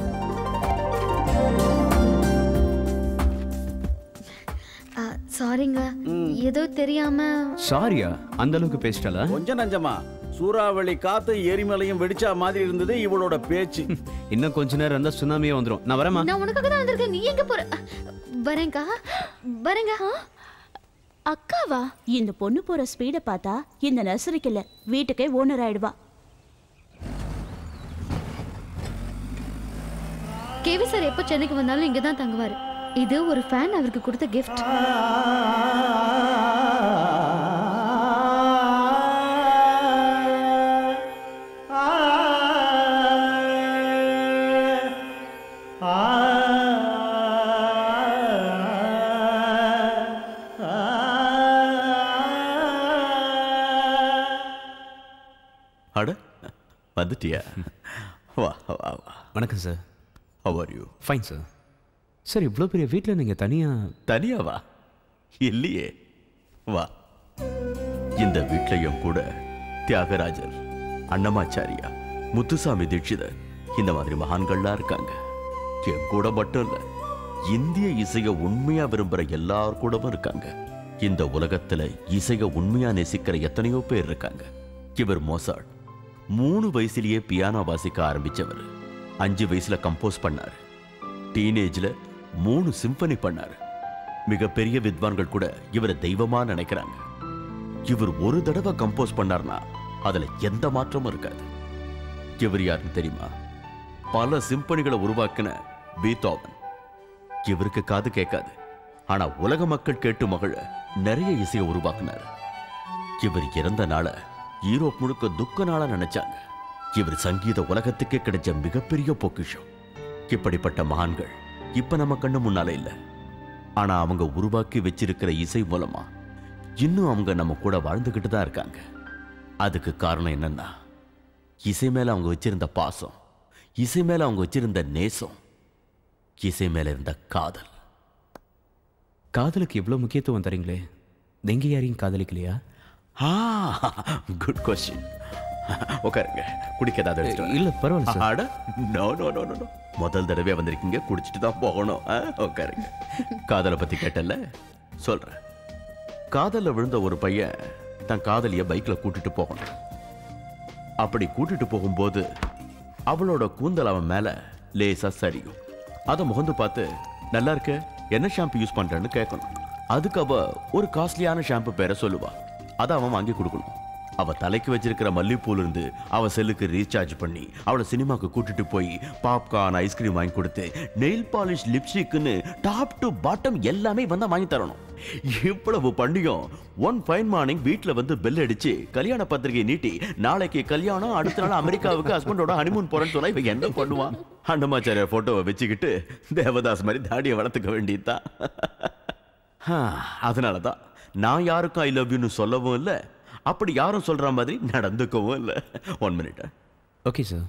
சாரிங்க ஏதோ தெரியாம சாரியா அந்த அளவுக்கு பேசிட்டாளா கொஞ்சம் நஞ்சமா சூறாவளி காத்து எரிமலையும் வெடிச்சா மாதிரி இருந்தது இவளோட பேச்சு இன்னும் கொஞ்ச நேரம் இருந்தா சுனாமியே வந்துரும் நான் வரேம்மா நான் உனக்காக தான் வந்திருக்கேன் நீ எங்க போற வரேங்கா வரேங்க அக்காவா இந்த பொண்ணு போற ஸ்பீட பார்த்தா இந்த நர்சரிக்கு இல்ல வீட்டுக்கே ஓனர் ஆயிடுவா கேவி சார் எப்போ சென்னைக்கு வந்தாலும் இங்க தான் தங்குவாரு இது ஒரு ஃபேன் அவருக்கு கொடுத்த கிஃப்ட் அட வந்துட்டியா வா வா வா வணக்கம் sir how are you fine sir sir இவ்வளோ பெரிய வீட்டில் நீங்கள் தனியாக தனியா வா இல்லையே வா இந்த வீட்லயும் கூட தியாகராஜர் அன்னமாச்சாரியா முத்துசாமி தீட்சிதர் இந்த மாதிரி மகான்கள்லாம் இருக்காங்க என் கூட மட்டும் இல்ல இந்திய இசைய உண்மையா விரும்புற எல்லார் கூடவும் இருக்காங்க இந்த உலகத்துல இசைய உண்மையா நேசிக்கிற எத்தனையோ பேர் இருக்காங்க இவர் மோசாட் மூணு வயசுலயே பியானோ வாசிக்க ஆரம்பிச்சவர் அஞ்சு வயசுல கம்போஸ் பண்ணாரு டீனேஜ்ல மூணு சிம்பனி பண்ணாரு மிகப்பெரிய வித்வான்கள் கூட இவரை தெய்வமா நினைக்கிறாங்க இவர் ஒரு தடவை கம்போஸ் பண்ணார்னா அதுல எந்த மாற்றமும் இருக்காது இவர் யாருன்னு தெரியுமா பல சிம்பனிகளை உருவாக்கின பீத்தோவன் இவருக்கு காது கேட்காது ஆனா உலக மக்கள் கேட்டு மகிழ நிறைய இசையை உருவாக்குனார் இவர் இறந்த நாள யூரோப் முழுக்க துக்க நாளா நினைச்சாங்க இவர் சங்கீத உலகத்துக்கே கிடைச்ச மிகப்பெரிய பொக்கிஷம் இப்படிப்பட்ட மகான்கள் இப்ப நம்ம கண்ணு முன்னால இல்ல ஆனா அவங்க உருவாக்கி வச்சிருக்கிற இசை மூலமா இன்னும் அவங்க நம்ம கூட வாழ்ந்துகிட்டு தான் இருக்காங்க அதுக்கு காரணம் என்னன்னா இசை மேல அவங்க வச்சிருந்த பாசம் இசை மேல அவங்க வச்சிருந்த நேசம் இசை மேல இருந்த காதல் காதலுக்கு இவ்வளோ முக்கியத்துவம் தரீங்களே நீங்க யாரையும் காதலிக்கலையா ஆ குட் கொஸ்டின் உட்காருங்க குடிக்க ஏதாவது எடுத்துட்டு வரேன். இல்ல, பரவாயில்ல சார். அட நோ நோ நோ நோ முதல் தடவை வந்திருக்கீங்க குடிச்சிட்டு தான் போகணும் ஆ, உட்காருங்க காதலை பத்தி கேட்டல சொல்றேன் காதல்ல விழுந்த ஒரு பையன் தன் காதலிய பைக்ல கூட்டிட்டு போகணும் அப்படி கூட்டிட்டு போகும்போது அவளோட கூந்தல் அவன் மேல லேசா சரியும் அதை முகந்து பார்த்து நல்லா இருக்க என்ன ஷாம்பு யூஸ் பண்றேன்னு கேட்கணும் அதுக்கு அவ ஒரு காஸ்ட்லியான ஷாம்பு பேரை சொல்லுவா அதை அவன் வாங்கி கொடுக்கணும் அவ தலைக்கு வச்சிருக்கிற மல்லிப்பூல இருந்து அவ செல்லுக்கு ரீசார்ஜ் பண்ணி அவளை சினிமாக்கு கூட்டிட்டு போய் பாப்கார்ன் ஐஸ்கிரீம் வாங்கி கொடுத்து நெயில் பாலிஷ் லிப்ஸ்டிக்னு டாப் டு பாட்டம் எல்லாமே வந்தா வாங்கி தரணும் இவ்வளவு பண்ணியும் ஒன் ஃபைன் மார்னிங் வீட்ல வந்து பெல் அடிச்சு கல்யாண பத்திரிகை நீட்டி நாளைக்கு கல்யாணம் அடுத்த நாள் அமெரிக்காவுக்கு ஹஸ்பண்டோட ஹனிமூன் போறேன்னு சொன்னா இவன் என்ன பண்ணுவான் அண்டமாச்சாரிய போட்டோவை வச்சுக்கிட்டு தேவதாஸ் மாதிரி தாடியை வளர்த்துக்க வேண்டியதுதான் அதனால தான் நான் யாருக்கும் ஐ லவ் யூன்னு சொல்லவும் இல்லை அப்படி யாரும் சொல்ற மாதிரி நடந்துக்கவும் இல்லை ஒன் மினிட் ஓகே சார்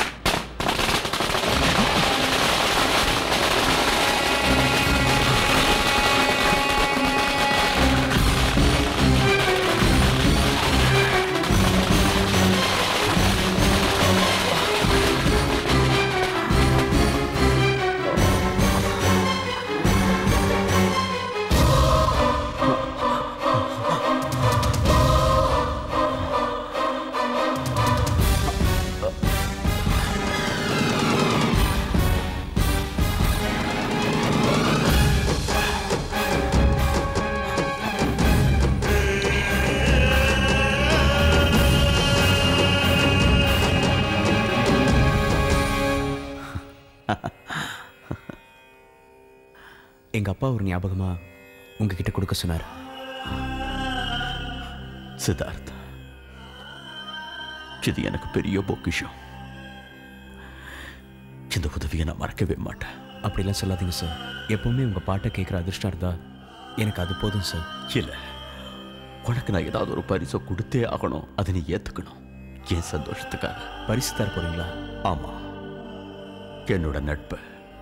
எங்க அப்பா ஒரு ஞாபகமா உங்ககிட்ட கொடுக்க சொன்னார் சித்தார்த் இது எனக்கு பெரிய பொக்கிஷம் இந்த உதவியை நான் மறக்கவே மாட்டேன் அப்படிலாம் சொல்லாதீங்க சார் எப்பவுமே உங்க பாட்டை கேட்குற அதிர்ஷ்டம் இருந்தா எனக்கு அது போதும் சார் இல்ல உனக்கு நான் ஏதாவது ஒரு பரிசை கொடுத்தே ஆகணும் அதை நீ ஏத்துக்கணும் என் சந்தோஷத்துக்காக பரிசு தர போறீங்களா ஆமா என்னோட நட்பு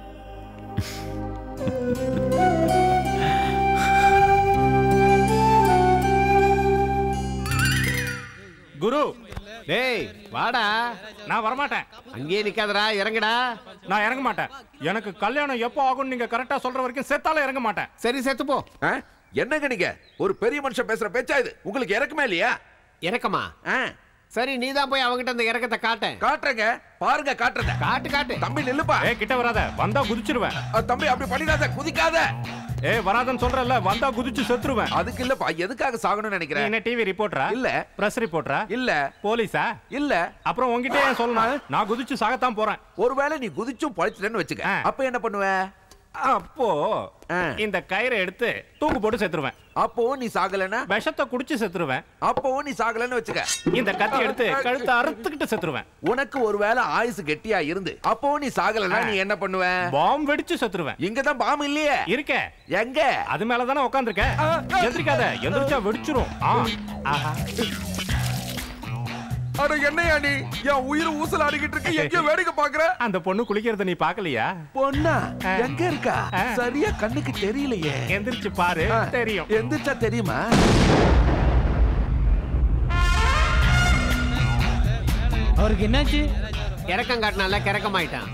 குரு டேய் வாடா நான் வரமாட்டேன் அங்கேயே நிக்காதடா இறங்குடா நான் இறங்க மாட்டேன் எனக்கு கல்யாணம் எப்போ ஆகும் நீங்க கரெக்டா சொல்ற வரைக்கும் செத்தாலும் இறங்க மாட்டேன் சரி செத்து போ என்னங்க நீங்க ஒரு பெரிய மனுஷன் பேசுற பேச்சா இது உங்களுக்கு இறக்கமே இல்லையா இறக்கமா சரி நீ தான் போய் அவங்கிட்ட அந்த இறக்கத்தை காட்டேன் காட்டுறேங்க பாருங்க காட்டுறத காட்டு காட்டு தம்பி நில்லுப்பா ஏ கிட்ட வராத வந்தா குதிச்சிருவேன் தம்பி அப்படி பண்ணிடாத குதிக்காத ஏ வராதன்னு சொல்றல வந்தா குதிச்சு செத்துருவேன் அதுக்கு இல்லப்பா எதுக்காக சாகணும்னு நீ நினைக்கிறேன் என்ன டிவி ரிப்போர்ட்டரா இல்ல பிரஸ் ரிப்போர்ட்டரா இல்ல போலீஸா இல்ல அப்புறம் உன்கிட்ட ஏன் சொல்லணும் நான் குதிச்சு சாகத்தான் போறேன் ஒருவேளை நீ குதிச்சும் பழிச்சிட்டேன்னு வச்சுக்க அப்ப என்ன பண்ணுவ அப்போ இந்த கயிறை எடுத்து தூக்கு போட்டு செத்துருவேன் அப்போ நீ சாகலனா விஷத்தை குடிச்சு செத்துருவேன் அப்போ நீ சாகலன்னு வச்சுக்க இந்த கத்தி எடுத்து கழுத்தை அறுத்துக்கிட்டு செத்துருவேன் உனக்கு ஒருவேளை ஆயுசு கெட்டியா இருந்து அப்போ நீ சாகலனா நீ என்ன பண்ணுவ பாம் வெடிச்சு செத்துருவேன் இங்க தான் பாம் இல்லையே இருக்க எங்க அது மேல தானே உட்காந்துருக்க எந்திரிக்காத எந்திரிச்சா வெடிச்சிரும் ஆ ஆஹா அட என்னையா நீ என் உயிர் ஊசல் ஆடிக்கிட்டு இருக்கு எங்கேயோ வேடிக்கை பாக்குற அந்த பொண்ணு குளிக்கிறத நீ பாக்கலையா பொண்ணா எங்க இருக்கா சரியா கண்ணுக்கு தெரியலையே எந்திரிச்சு பாரு தெரியும் எந்திரிச்சா தெரியுமா அவருக்கு என்னாச்சு இறக்கம் காட்டினால கிறக்கமாயிட்டான்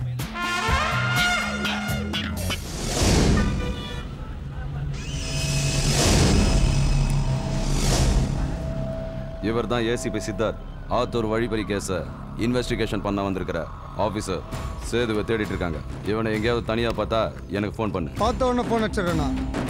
இவர் தான் ஏசிபி சித்தார்த் ஆத்தூர் வழிப்பறி கேஸை இன்வெஸ்டிகேஷன் பண்ண வந்திருக்கிற ஆஃபீஸர் சேதுவை தேடிட்டு இருக்காங்க இவனை எங்கேயாவது தனியாக பார்த்தா எனக்கு ஃபோன் பண்ணு பார்த்த உடனே ஃபோன் வச்சிடறேண்ணா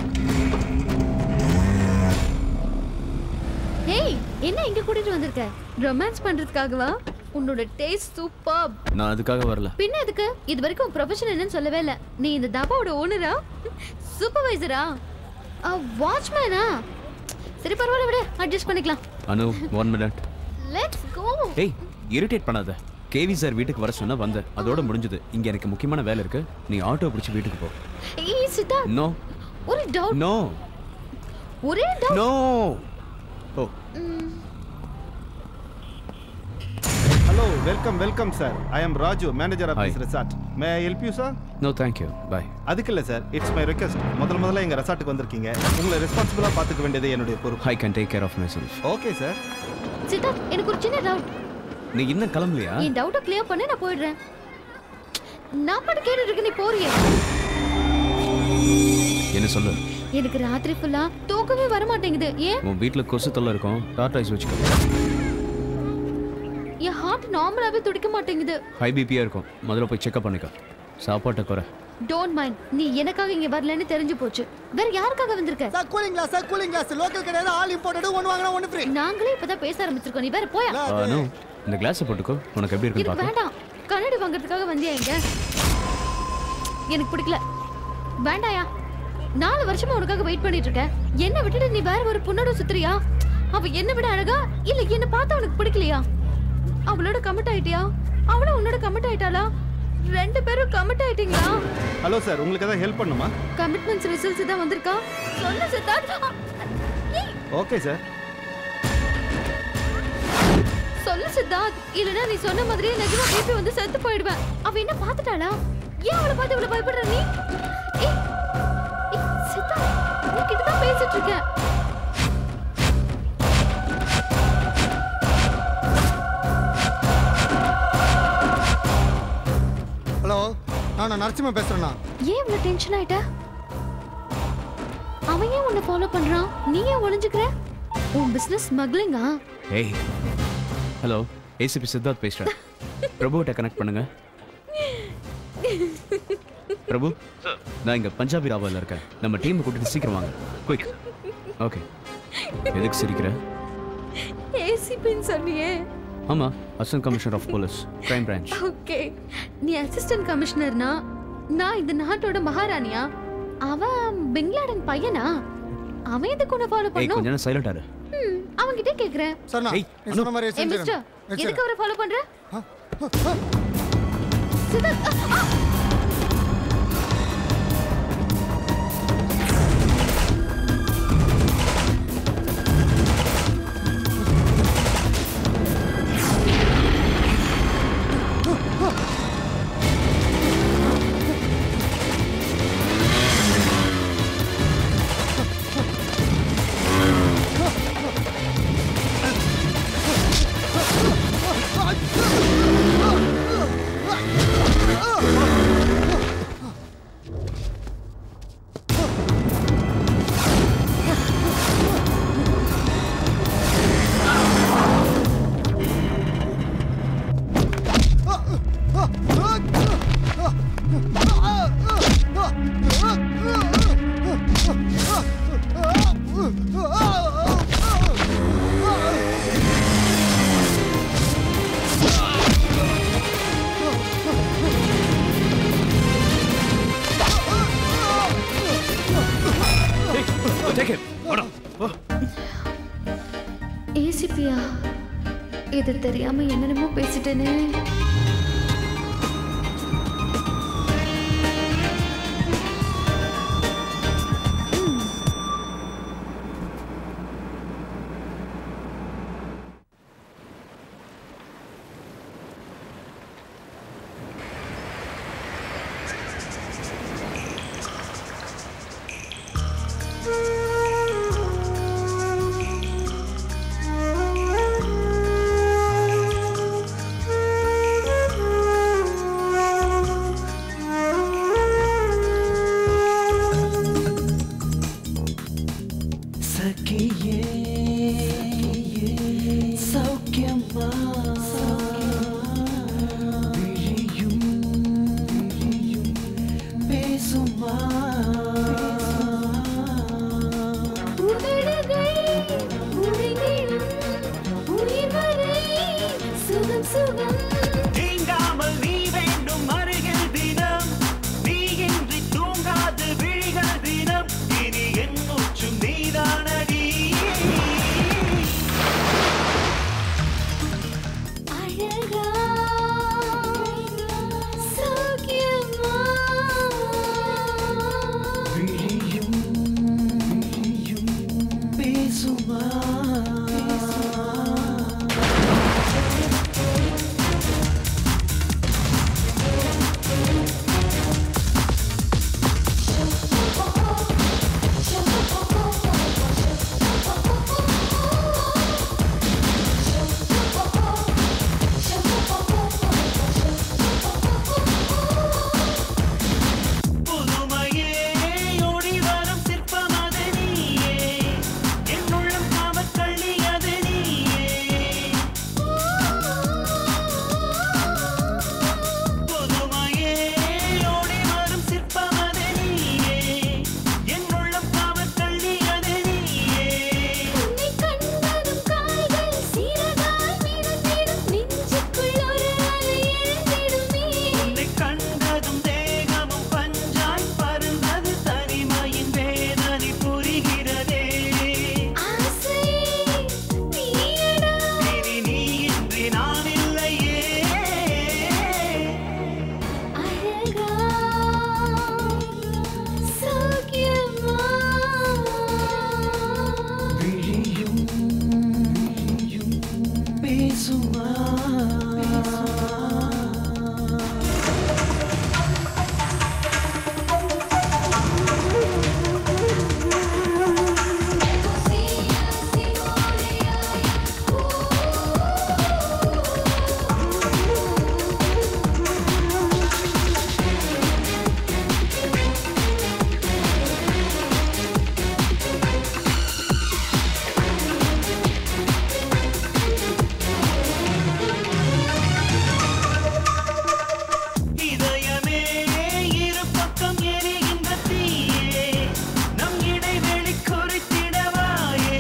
ஏய் என்ன இங்க கூட்டிட்டு வந்திருக்க ரொமான்ஸ் பண்றதுக்காகவா உன்னோட டேஸ்ட் சூப்பர் நான் அதுக்காக வரல பின்ன எதுக்கு இது வரைக்கும் ப்ரொஃபஷன் என்னன்னு சொல்லவே இல்ல நீ இந்த தாபாவோட ஓனரா சூப்பர்வைசரா வாட்ச்மேனா சரி பரவாயில்ல விடு அட்ஜஸ்ட் பண்ணிக்கலாம் Anu one minute let's go ஏய் இரிட்டேட் பண்ணாத கேவி சார் வீட்டுக்கு வர சொன்னா வந்தேன் அதோட முடிஞ்சது இங்க எனக்கு முக்கியமான வேலை இருக்கு நீ ஆட்டோ பிடிச்சி வீட்டுக்கு போ ஏய் சித்தா நோ ஒரு டவுட் நோ ஒரே doubt no oh Hello, welcome, welcome, sir. I am Raju, manager of this resort. May I help you, sir? No thank you bye அதுக்கு இல்லை சார் இட்ஸ் மை ரெக்வஸ்ட் முதல் முதல்ல எங்கள் ரெசார்ட்டுக்கு வந்திருக்கீங்க உங்களை ரெஸ்பான்சிபிளாக பார்த்துக்க வேண்டியது என்னுடைய பொறுப்பு I can take care of myself okay sir Siddharth எனக்கு ஒரு சின்ன டவுட் நீ இன்னும் கிளம்பலையா என் டவுட்டை கிளியர் பண்ணி நான் போயிடுறேன் நான் பாட்டு கேட்டுட்டு இருக்க நீ போறியே என்ன சொல்லு எனக்கு ராத்திரி ஃபுல்லா தூக்கமே வர மாட்டேங்குது ஏன் உன் வீட்டில் கொசு தொல்லை இருக்கும் டாட்டாய்ஸ் வச்சுக்கோ என் ஹார்ட் நார்மலாவே துடிக்க மாட்டேங்குது ஹை பிபியா இருக்கும் முதல்ல போய் செக்அப் பண்ணிக்கோ சாப்பாட்டை குறை டோன்ட் மைண்ட் நீ எனக்காக இங்க வரலன்னு தெரிஞ்சு போச்சு வேற யாருக்காக வந்திருக்க sir cooling glass sir cooling glass local கிடையாது ஆல் இம்போர்ட்டட் ஒன்னு வாங்கினா ஒன்னு ஃப்ரீ நாங்களே இப்பதான் பேச ஆரம்பிச்சிருக்கோம் நீ வேற போயா அனு இந்த கிளாஸை போட்டுக்கோ உனக்கு எப்படி இருக்குன்னு எனக்கு பார்க்கலாம் வேண்டாம் கண்ணாடி வாங்குறதுக்காக வந்தியா இங்க எனக்கு பிடிக்கல வேண்டாயா நாலு வருஷமா உனக்காக வெயிட் பண்ணிட்டு இருக்கேன் என்ன விட்டுட்டு நீ வேற ஒரு பொண்ணோட சுத்துறியா அவ என்ன விட அழகா இல்ல என்ன பார்த்தா உனக்கு பிடிக்கலையா அவளோட கமிட் ஆயிட்டியா அவளும் உன்னோட கமிட் ஆயிட்டாளா ரெண்டு பேரும் கமிட் ஆயிட்டீங்களா ஹலோ சார் உங்களுக்கு எதாவது ஹெல்ப் பண்ணுமா கமிட்மெண்ட்ஸ் ரிசல்ட்ஸ் தான் வந்திருக்கா சொல்லு சித்தார்த் ஓகே சார் சொல்லு சித்தார்த் இல்லனா நீ சொன்ன மாதிரியே நிஜமா பிபி வந்து செத்து போயிடுவேன் அவ என்ன பார்த்துட்டாளா ஏன் அவளை பார்த்து இவ்வளவு பயப்படுற நீ ஏய், ஏய், சித்தார்த் உன்கிட்ட தான் பேசிட்டு இருக்கேன் ஹலோ நான் நரசிம்ம பேசுறேண்ணா ஏன் இவ்வளவு டென்ஷன் ஆயிட்ட அவன் ஏன் உன்னை ஃபாலோ பண்றான் நீ ஏன் ஒளிஞ்சுக்கிற உன் பிசினஸ் ஸ்மக்லிங்கா ஏய் ஹலோ ஏசிபி சித்தார்த் பேசுகிறேன் பிரபுகிட்ட கனெக்ட் பண்ணுங்க பிரபு நான் இங்கே பஞ்சாபி ராவாவில் இருக்கேன் நம்ம டீமை கூட்டிட்டு சீக்கிரம் வாங்க குயிக் ஓகே எதுக்கு சிரிக்கிற ஏசிபின்னு சொன்னியே ஆமாம் assistant commissioner of police crime branch okay நீ அசிஸ்டன்ட் கமிஷனர்னா நான் இந்த நாட்டோட மகாராணியா அவன் பிங்லாடன் பையனா அவன் எதுக்கு உன்னை ஃபாலோ ஏய் பண்ணும் கொஞ்ச நேரம் சைலண்ட் ஆரு ம், அவன்கிட்ட கேக்குறேன் சொன்னா ஏய், நீ சொன்ன மாதிரி ஏய் மிஸ்டர் செஞ்சிடறேன். எதுக்கு அவரை ஃபாலோ பண்ற சித்தார்த் ஆ, ஆ. ஏசிபியா இது தெரியாம என்னென்னமோ பேசிட்டேனே சகியே சௌக்கியமா விழியும் பேசுமா சுகம் சுகம் நீங்காமல் நீ வேண்டும் அருகில் தினம் நீ இன்றி தூங்காது விழிகள் தினம் இனி என் மூச்சும் நீதானடி அழகா சௌக்கியமா விழியும் விழியும் பேசுமா புதுமையே ஓடி வரும் சிற்பமது நீயே என் உள்ளம் காமத் கள்ளியது நீயே புதுமையே ஓடி வரும் சிற்பமது நீயே என் உள்ளம் காமத் கள்ளியது நீயே உன்னை கண்டதும் கால்கள் சீரகாய் மிதந்திடும் நெஞ்சுக்குள் ஒரு அலை எழுந்திடுமே உன்னை கண்டதும் தேகமும் பஞ்சாய் பருந்தது தனிமையின் வேதனை புரிகிறதே ஆசையே நீயடா இனி நீ இன்றி நான் இல்லையே அழகா சௌக்கியமா விழியும் விழியும் பேசுமா இதயமே இரு பக்கம் எரிகின்ற தீயே நம் இடைவெளி குறித்திடவாயே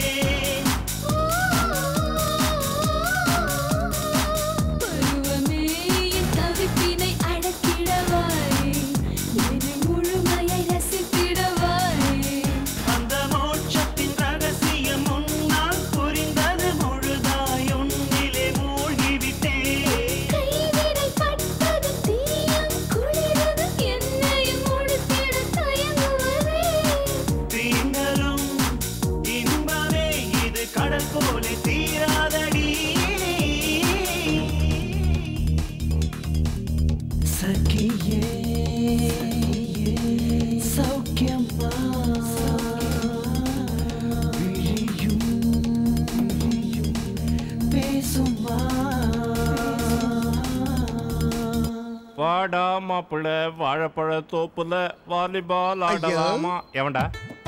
பருவமே என் தவிப்பினை அடக்கிடவாய் என்னை முழுமையாய் ரசித்திடவாய் அந்த மோட்சத்தின் ரகசியம் முன்னால் புரிந்தது முழுதாய் உன்னிலே மூழ்கிவிட்டேன் கைவிடை பட்டதும் தீயும் குளிரதும் என்னையும் முடித்திட தயங்குவதே தீண்டலும் இன்பமே இது கடல் போல தீராதடி சகியே சௌக்கியமா விழியும் விழியும் பேசுமா வாடா மாப்பிள்ள வாழைப்பழ தோப்புல வாலிபால் ஆடலாமா எவன்டா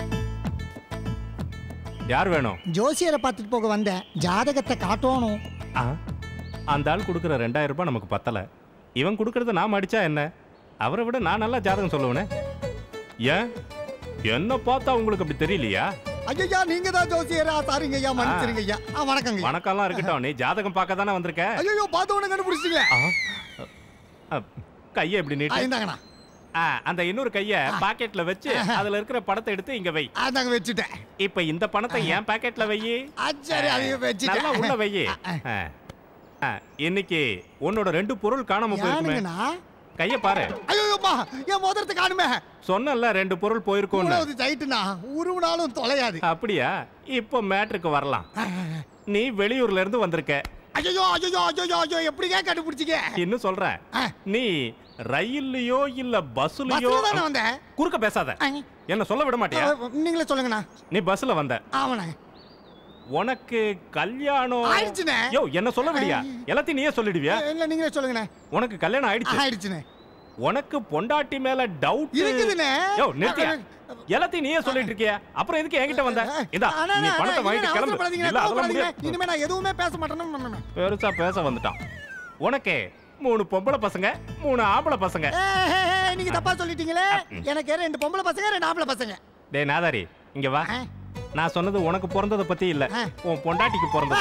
யார் வேணும் ஜோசியரை பார்த்துட்டு போக வந்தேன் ஜாதகத்தை காட்டணும் ஆ, அந்த ஆள் கொடுக்குற ரெண்டாயிரம் ரூபாய் நமக்கு பத்தல இவன் கொடுக்கறத நான் அடிச்சா என்ன அவரை விட நான் நல்லா ஜாதகம் சொல்லுவேனே ஏன் என்ன பார்த்தா உங்களுக்கு அப்படி தெரியலையா ஐயா நீங்க தான் ஜோசியரா சாரிங்க ஐயா மன்னிச்சிருங்க ஐயா ஆ, வணக்கங்க ஐயா. வணக்கம்லாம் இருக்கட்டும் நீ ஜாதகம் பார்க்க தானே வந்திருக்க ஐயோ பார்த்த உடனே கண்டுபிடிச்சிட்டீங்களே ஆ, கையை எப்படி ஆ, நீட்டு இந்தாங்கண்ணா ஆ, அந்த இன்னொரு கைய பாக்கெட்ல வச்சு அதுல இருக்கிற படத்தை எடுத்து இங்க வை அதாங்க வச்சுட்டேன் இப்ப இந்த பணத்தை என் பாக்கெட்ல வை சரி, அதையும் வச்சுட்டேன். நல்லா உள்ள வை ஆ. ஆ, இன்னைக்கு உன்னோட ரெண்டு பொருள் காணாம போயிருக்குமே யாருங்கண்ணா கைய பாரு ஐயோப்பா என் மோதிரத்தை காணுமே சொன்னல ரெண்டு பொருள் போயிருக்கோன்னு மூணாவது சைட்டுண்ணா உருவினாலும் தொலையாது அப்படியா இப்போ மேட்ருக்கு வரலாம் நீ வெளியூர்ல இருந்து வந்திருக்க ஐயோ ஐயோ ஐயோ ஐயோ எப்படிங்க கண்டுபிடிச்சிங்க இன்னும் சொல்றேன் நீ ரயில்லயோ இல்ல பஸ்லயோ பஸ்ல தானே வந்தேன். குறுக்க பேசாத என்ன சொல்ல விட மாட்டியா நீங்களே சொல்லுங்கண்ணா நீ பஸ்ல வந்த ஆமாண்ணே உனக்கு கல்யாணம் ஆயிடுச்சுண்ணே. யோ என்ன சொல்ல விடியா எல்லாத்தையும் நீயே சொல்லிடுவியா இல்ல நீங்களே சொல்லுங்கண்ணே உனக்கு கல்யாணம் ஆயிடுச்சு ஆயிடுச்சுண்ணே உனக்கு பொண்டாட்டி மேல டவுட் இருக்குதுண்ணே. யோ நிறுத்தியா எல்லாத்தையும் நீயே சொல்லிட்டு இருக்கிய அப்புறம் எதுக்கு என்கிட்ட வந்த இந்தா அண்ணா, நீ அண்ணா, பணத்தை அண்ணா, வாங்கிட்டு இல்ல, கிளம்பு அவசரப்படாதீங்க, இல்ல அதெல்லாம் கோவப்படாதீங்க. முடியாது இனிமே நான் எதுவுமே பேச மாட்டேன்னு பெருசா பேச வந்துட்டான் உனக்கு மூணு பொம்பளை பசங்க மூணு ஆம்பளை பசங்க ஏய், ஏய், ஏய், நீங்க தப்பா சொல்லிட்டீங்களே எனக்கு ரெண்டு பொம்பளை பசங்க ரெண்டு ஆம்பளை பசங்க டேய் நாதாரி இங்க வா நான் சொன்னது உனக்கு பிறந்தத பத்தி இல்ல உன் பொண்டாட்டிக்கு பிறந்தது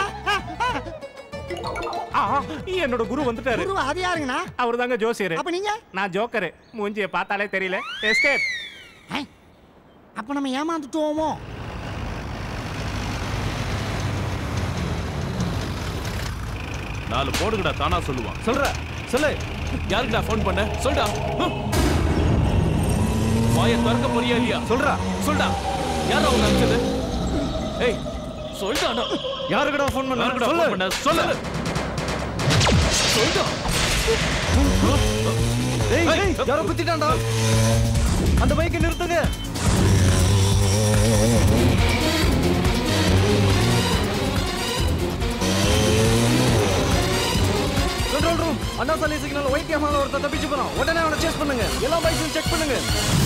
ஆ, ஆ, என்னோட குரு வந்துட்டாரு குரு அது யாருங்கண்ணா அவர் தாங்க ஜோசியர் அப்ப நீங்க நான் ஜோக்கரு மூஞ்சிய பார்த்தாலே தெரியல எஸ்கேப் அப்ப நம்ம ஏமாந்துட்டோமோ நாலு போடுங்கடா தானா சொல்லுவான் சொல்ற சொல்லு யாருக்குடா ஃபோன் பண்ண சொல்டா ஹம். வாயை திறக்க போறியா இல்லையா சொல்றா சொல்டா யாரா உன்னை அனுப்பிச்சது ஏய் சொல்டா யாருக்குடா ஃபோன் பண்ண யாருக்குடா சொல்லு. ஃபோன் பண்ண சொல்லு சொல்டா ஏய் ஏய் யாரோ குத்திட்டான்டா அந்த பைக்கை நிறுத்துங்க கண்ட்ரோல் ரூம் அண்ணா சாலை சிக்னல் ஒயிட் கேமரா ஒருத்தர் தப்பிச்சு போறான் உடனே அவனை சேஸ் பண்ணுங்க எல்லா பைக்கையும் செக் பண்ணுங்க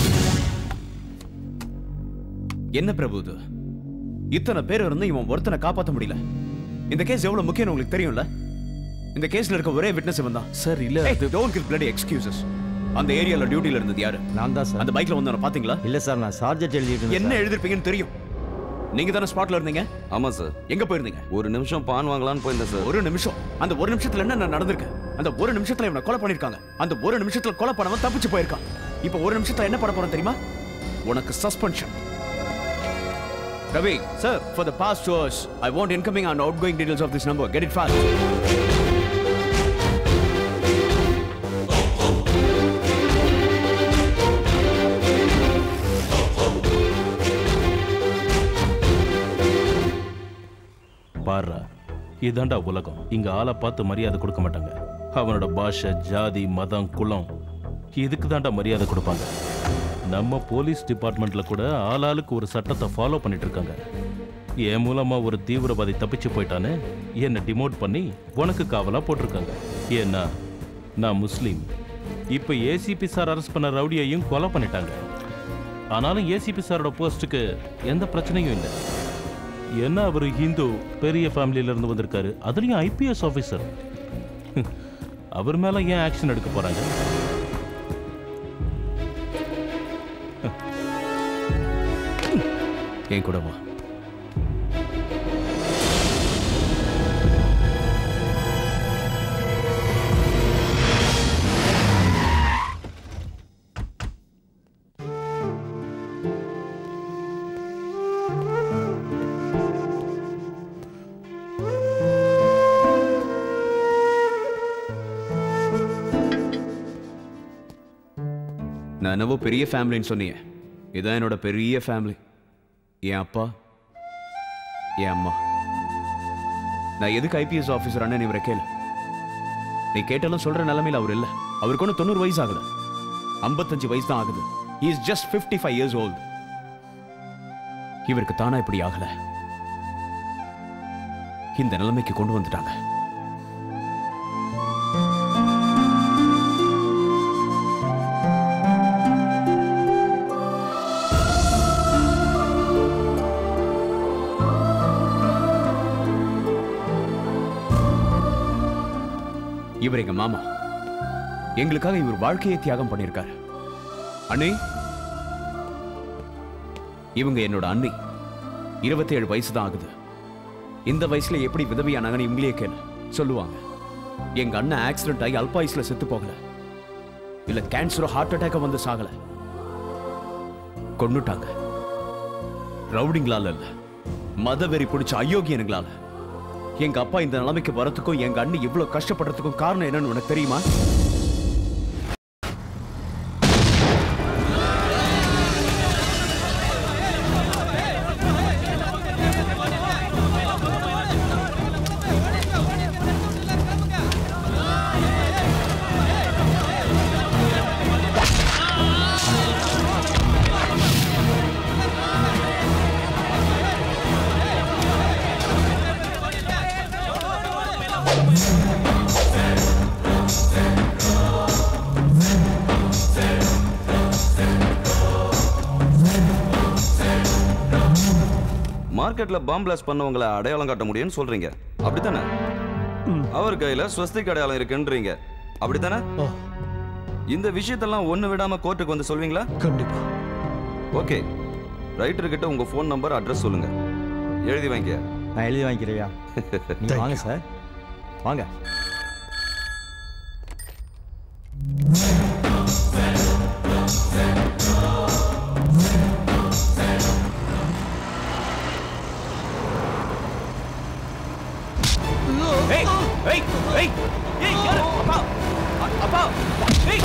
என்ன பிரபு இது இத்தனை பேர் இருந்து இவன் ஒருத்தனை காப்பாத்த முடியல இந்த கேஸ் எவ்வளவு முக்கியம் உங்களுக்கு தெரியும்ல இந்த கேஸ்ல இருக்க ஒரே விட்னஸ் இவன் தான் சார் இல்ல டோன்ட் கிவ் பிளடி எக்ஸ்கியூசஸ் அந்த ஏரியால டியூட்டில இருந்தது யாரு நான் தான் சார் அந்த பைக்ல வந்தவன பாத்தீங்களா இல்ல சார் நான் சார்ஜெட் எழுதிட்டு என்ன எழுதிருப்பீங்கன்னு தெரியும் நீங்க தானே ஸ்பாட்ல இருந்தீங்க ஆமா சார் எங்க போயிருந்தீங்க ஒரு நிமிஷம் பான் வாங்கலாம்னு போயிருந்தேன் சார் ஒரு நிமிஷம் அந்த ஒரு நிமிஷத்துல என்ன நடந்திருக்கு அந்த ஒரு நிமிஷத்துல இவனை கொலை பண்ணிருக்காங்க அந்த ஒரு நிமிஷத்துல கொலை பண்ணவன் தப்பிச்சு போயிருக்கான் இப்போ ஒரு நிமிஷத்துல என்ன பண்ண போறோம் தெரியுமா உனக்கு suspension Ravi sir for the past two hours I want incoming and outgoing details of this number get it fast பாருடா இதாண்டா உலகம் இங்க ஆளை பார்த்து மரியாதை கொடுக்க மாட்டாங்க அவனோட பாஷை ஜாதி மதம் குலம் இதுக்கு தாண்டா மரியாதை கொடுப்பாங்க நம்ம போலீஸ் டிபார்ட்மெண்ட்ல கூட ஆளாளுக்கு ஒரு சட்டத்தை ஃபாலோ பண்ணிட்டு இருக்காங்க என் மூலமா ஒரு தீவிரவாதி தப்பிச்சு போயிட்டான்னு என்னை டிமோட் பண்ணி உனக்கு காவலா போட்டிருக்காங்க ஏன்னா நான் முஸ்லீம் இப்போ ஏசிபி சார் அரெஸ்ட் பண்ண ரவுடியையும் கொலை பண்ணிட்டாங்க ஆனாலும் ஏசிபி சாரோட போஸ்ட்டுக்கு எந்த பிரச்சனையும் இல்லை ஏன்னா அவர் ஹிந்து பெரிய ஃபேமிலியில இருந்து வந்திருக்காரு அதுலயும் ஐபிஎஸ் ஆஃபீஸர் அவர் மேல ஏன் ஆக்ஷன் எடுக்க போறாங்க என் கூட வா நான் என்னவோ பெரிய ஃபேமிலின்னு சொன்னீங்க இதான் என்னோட பெரிய ஃபேமிலி என் அப்பா என் அம்மா நான் எதுக்கு ஐபிஎஸ் ஆஃபீஸர் அண்ணன் இவரை கேளு நீ கேட்டாலும் சொல்ற நிலைமையில அவர் இல்ல அவருக்கு ஒன்றும் தொண்ணூறு வயசு ஆகல ஐம்பத்தஞ்சு வயசு தான் ஆகுது is just fifty five years old இவருக்கு தானா இப்படி ஆகல இந்த நிலைமைக்கு கொண்டு வந்துட்டாங்க இவர் எங்க மாமா எங்களுக்காக இவர் வாழ்க்கையை தியாகம் பண்ணியிருக்காரு அண்ணே இவங்க என்னோட அண்ணி இருபத்தி ஏழு வயசு தான் ஆகுது இந்த வயசுல எப்படி விதவியானாங்கன்னு இவங்களே கேளு சொல்லுவாங்க எங்க அண்ணன் ஆக்சிடென்ட் ஆகி அல்பாயுஸ்ல செத்து போகல இல்ல கேன்சரோ ஹார்ட் அட்டாக்கோ வந்து சாகல கொன்னுட்டாங்க ரவுடிங்களால இல்ல மதவெறி பிடிச்ச அயோக்கியனுங்களால எங்க அப்பா இந்த நிலைமைக்கு வரத்துக்கும் எங்க அண்ணி இவ்வளவு கஷ்டப்படுறதுக்கும் காரணம் என்னன்னு உனக்கு தெரியுமா மார்க்கெட்ல பாம் பிளாஸ்ட் பண்ணவங்கள அடையாளம் காட்ட முடியும்னு சொல்றீங்க அப்படித்தானே அவர் கையில ஸ்வஸ்திக் அடையாளம் இருக்குன்றீங்க அப்படித்தானே இந்த விஷயத்தெல்லாம் ஒண்ணு விடாம கோர்ட்டுக்கு வந்து சொல்வீங்களா கண்டிப்பா ஓகே ரைட்டர் கிட்ட உங்க ஃபோன் நம்பர் அட்ரஸ் சொல்லுங்க எழுதி வாங்கிக்க நான் எழுதி வாங்கிக்கிறியா நீங்க வாங்க சார் வாங்க ஏய் ஏய் ஏய் ஏய் யாரு அப்பா அ- அப்பா ஏய்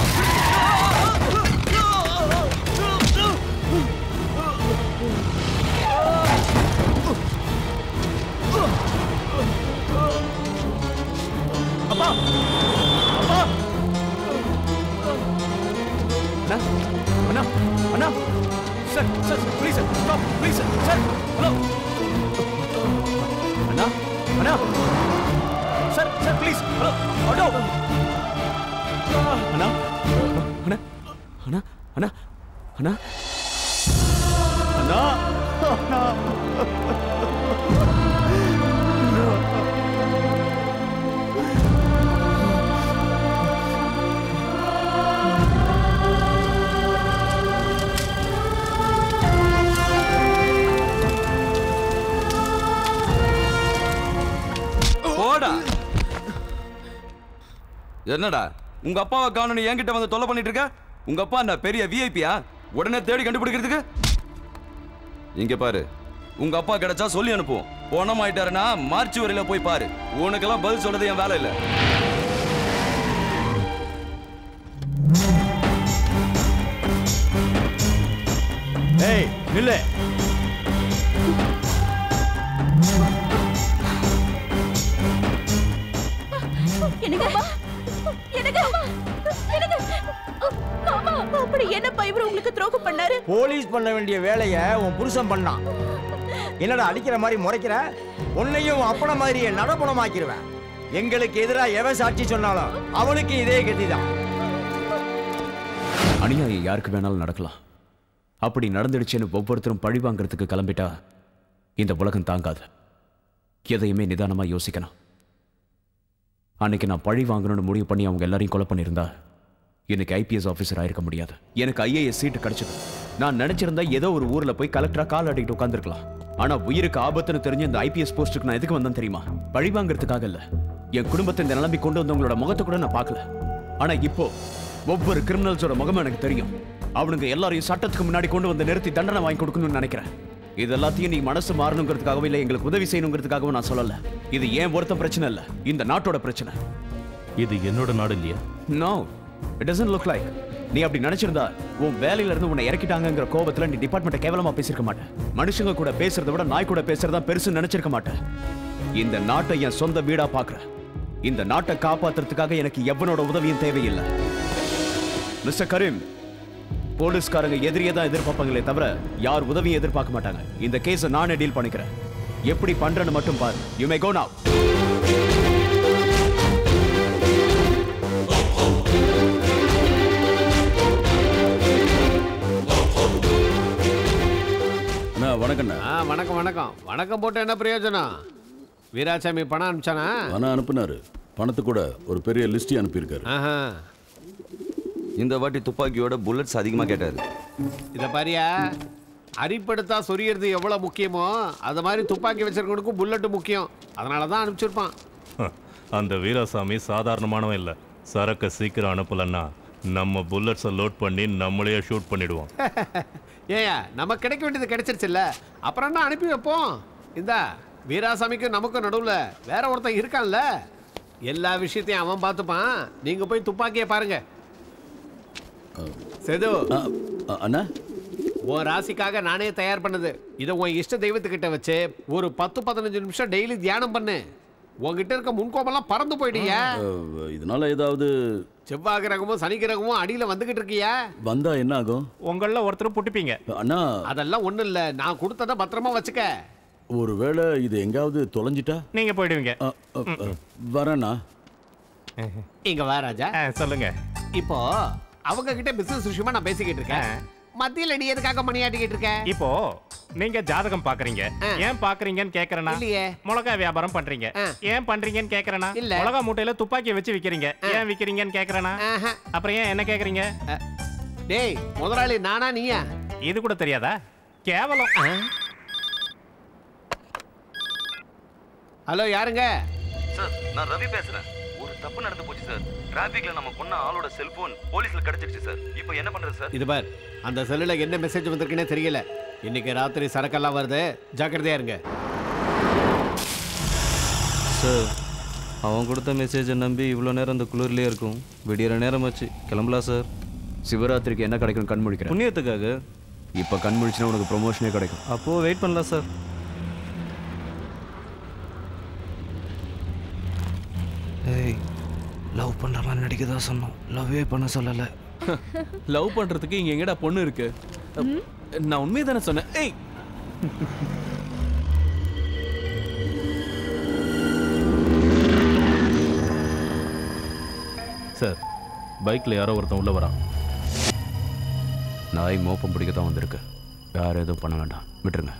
அப்பா அப்பா அண்ணா அண்ணா அண்ணா sir sir please sir stop please sir sir hello அண்ணா அண்ணா sir sir please hello auto அண்ணா அண்ணா அண்ணா அண்ணா அண்ணா அண்ணா போடா என்னடா உங்க அப்பாவை காணணும் என்கிட்ட வந்து தொல்லை பண்ணிட்டு இருக்க உங்க அப்பா என்ன பெரிய விஐபியா உடனே தேடி கண்டுபிடிக்கிறதுக்கு இங்க பாரு உங்க அப்பா கிடைச்சா சொல்லி அனுப்புவோம் போனம் ஆயிட்டாருன்னா மார்ச் வரையில போய் பாரு உனக்கெல்லாம் பதில் சொல்றது என் வேலை இல்ல ஏய் நில்லு எனக்கு எனக்கு எனக்கு மாமா அப்படி என்னப்பா இவரு உங்களுக்கு துரோகம் பண்ணாரு போலீஸ் பண்ண வேண்டிய வேலையை உன் புருஷன் பண்ணான் என்னடா அடிக்கிற மாதிரி முறைக்கிற உன்னையும் உன் அப்பன மாதிரியே நடப்பணமாக்கிடுவேன் எங்களுக்கு எதிராக எவன் சாட்சி சொன்னாலும் அவனுக்கு இதே கதிதான் அநியாயம் யாருக்கு வேணாலும் நடக்கலாம் அப்படி நடந்துடுச்சுன்னு ஒவ்வொருத்தரும் பழி வாங்குறதுக்கு கிளம்பிட்டா இந்த உலகம் தாங்காது எதையுமே நிதானமா யோசிக்கணும் அன்னைக்கு நான் பழி வாங்கணும்னு முடிவு பண்ணி அவங்க எல்லாரையும் கொலை பண்ணியிருந்தா எனக்கு ஐபிஎஸ் ஆஃபீஸர் ஆயிருக்க முடியாது எனக்கு ஐஏஎஸ் சீட்டு கிடைச்சது நான் நினைச்சிருந்தா ஏதோ ஒரு ஊர்ல போய் கலெக்டரா கால் அடிக்கிட்டு உட்காந்துருக்கலாம் ஆனா உயிருக்கு ஆபத்துன்னு தெரிஞ்ச இந்த ஐபிஎஸ் போஸ்ட்டுக்கு நான் எதுக்கு வந்தேன் தெரியுமா பழி வாங்குறதுக்காக இல்ல என் குடும்பத்தை இந்த நிலைமை கொண்டு வந்தவங்களோட முகத்தை கூட நான் பார்க்கல ஆனா இப்போ ஒவ்வொரு கிரிமினல்ஸோட முகமும் எனக்கு தெரியும் அவனுங்க எல்லாரையும் சட்டத்துக்கு முன்னாடி கொண்டு வந்து நிறுத்தி தண்டனை வாங்கி கொடுக்கணும்னு நினைக்கிறேன் இது எல்லாத்தையும் நீ மனசு மாறணுங்கிறதுக்காகவும் இல்லை எங்களுக்கு உதவி செய்யணுங்கிறதுக்காகவும் நான் சொல்லல இது ஏன் ஒருத்தன் பிரச்சனை இல்ல இந்த நாட்டோட பிரச்சனை இது என்னோட நாடு இல்லையா no it doesn't look like நீ அப்படி நினைச்சிருந்தா உன் வேலையில இருந்து உன்னை இறக்கிட்டாங்கங்கிற கோபத்துல நீ டிபார்ட்மெண்ட்டை கேவலமா பேசியிருக்க மாட்டேன் மனுஷங்க கூட பேசுறதை விட நாய் கூட பேசுறதா பெருசு நினைச்சிருக்க மாட்டேன் இந்த நாட்டை என் சொந்த வீடா பாக்குறேன் இந்த நாட்டை காப்பாத்துறதுக்காக எனக்கு எவனோட உதவியும் தேவையில்லை மிஸ்டர் கரீம் போலீஸ்காரங்க எதிரியே தான் எதிர்பார்ப்பாங்களே தவிர யார் உதவியும் எதிர்பார்க்க மாட்டாங்க இந்த கேஸை நானே டீல் பண்ணிக்கிறேன் எப்படி பண்றேன்னு மட்டும் பாரு யூ மே கோ now அண்ணா வணக்கண்ணா ஆ வணக்கம் வணக்கம் வணக்கம் போட்டு என்ன பிரயோஜனம் வீராசாமி பணம் அனுப்பிச்சானா பணம் அனுப்புனாரு பணத்து கூட ஒரு பெரிய லிஸ்ட் அனுப்பியிருக்காரு ஆஹா இந்த வாட்டி துப்பாக்கியோட புல்லட்ஸ் அதிகமா கேட்டாரு இத பாரியா அரிப்படுத்தா சொரியறது எவ்வளவு முக்கியமோ அது மாதிரி துப்பாக்கி வச்சிருக்கவனுக்கும் புல்லட் முக்கியம் அதனால தான் அனுப்பிச்சிருப்பான் அந்த வீராசாமி சாதாரணமானவன் இல்லை சரக்கை சீக்கிரம் அனுப்பலன்னா நம்ம புல்லட்ஸை லோட் பண்ணி நம்மளையே ஷூட் பண்ணிடுவோம் ஏயா நமக்கு கிடைக்க வேண்டியது கிடைச்சிருச்சுல்ல அப்புறம் என்ன அனுப்பி வைப்போம் இந்தா வீராசாமிக்கும் நமக்கும் நடுவுல வேற ஒருத்தன் இருக்கான்ல எல்லா விஷயத்தையும் அவன் பார்த்துப்பான் நீங்க போய் துப்பாக்கியை பாருங்க செது அண்ணா உன் ராசிக்காக நானே தயார் பண்ணது இதை உன் இஷ்ட தெய்வத்துக்கிட்ட வச்சு ஒரு பத்து பதினஞ்சு நிமிஷம் டெய்லி தியானம் பண்ணு உன்கிட்ட இருக்க முன்கோபம்லாம் பறந்து போயிடுயா அஹ், இதனால ஏதாவது செவ்வாய் கிரகமும் சனி கிரகமும் அடியில வந்துகிட்டு இருக்கியா வந்தா என்ன ஆகும் உங்கள ஒருத்தர் புட்டுப்பீங்க அண்ணா அதெல்லாம் ஒண்ணும் இல்ல நான் கொடுத்தத பத்திரமா வச்சுக்க ஒருவேளை இது எங்காவது தொலைஞ்சிட்டா நீங்க போயிடுவீங்க அ, அ, அ, வரேண்ணா இங்க வா ராஜா சொல்லுங்க இப்போ அவங்க கிட்ட பிசினஸ் விஷயமா நான் பேசிக்கிட்டு இருக்கேன் மத்தியில நீ எதுக்காக மணியாட்டிக்கிட்டு இருக்க இப்போ நீங்க ஜாதகம் பாக்குறீங்க ஏன் பாக்குறீங்கன்னு கேக்குறேனா இல்லையே. மிளகா வியாபாரம் பண்றீங்க ஏன் பண்றீங்கன்னு கேக்குறேனா இல்ல. மிளகா மூட்டையில துப்பாக்கி வச்சு விக்கிறீங்க ஏன் விக்கிறீங்கன்னு கேக்குறேனா அப்புறம் ஏன் என்ன கேக்குறீங்க டேய் முதலாளி நானா நீயா இது கூட தெரியாதா கேவலம் ஹலோ யாருங்க சார் நான் ரவி பேசுறேன் ஒரு தப்பு நடந்து போச்சு சார் டிராபிக்ல நம்ம கொன்ன ஆளோட செல்போன் போலீஸ்ல கிடைச்சிருச்சு சார் இப்போ என்ன பண்றது சார் இது பார் அந்த செல்லுல என்ன மெசேஜ் வந்திருக்குன்னே தெரியல இன்னைக்கு ராத்திரி சரக்கெல்லாம் வருது ஜாக்கிரதையா இருங்க சார் அவன் கொடுத்த மெசேஜை நம்பி இவ்வளோ நேரம் அந்த குளிர்லேயே இருக்கும் விடியற நேரம் ஆச்சு கிளம்பலாம் சார் சிவராத்திரிக்கு என்ன கிடைக்கும் கண் முழிக்கிறேன் புண்ணியத்துக்காக இப்போ கண் முழிச்சுனா உனக்கு ப்ரொமோஷனே கிடைக்கும் அப்போது வெயிட் பண்ணலாம் சார் ஏய் லவ் பண்ணுற மாதிரி நடிக்கதா சொன்னோம் லவ்வே பண்ண சொல்லலை லவ் பண்றதுக்கு இங்க எங்கடா பொண்ணு இருக்கு நான் உண்மையை தானே சொன்னேன் ஏய் சார் பைக்கில் யாரோ ஒருத்தன் உள்ள வரான் நாய் மோப்பம் பிடிக்க தான் வந்திருக்கு யாரும் எதுவும் பண்ண வேண்டாம் விட்டுருங்க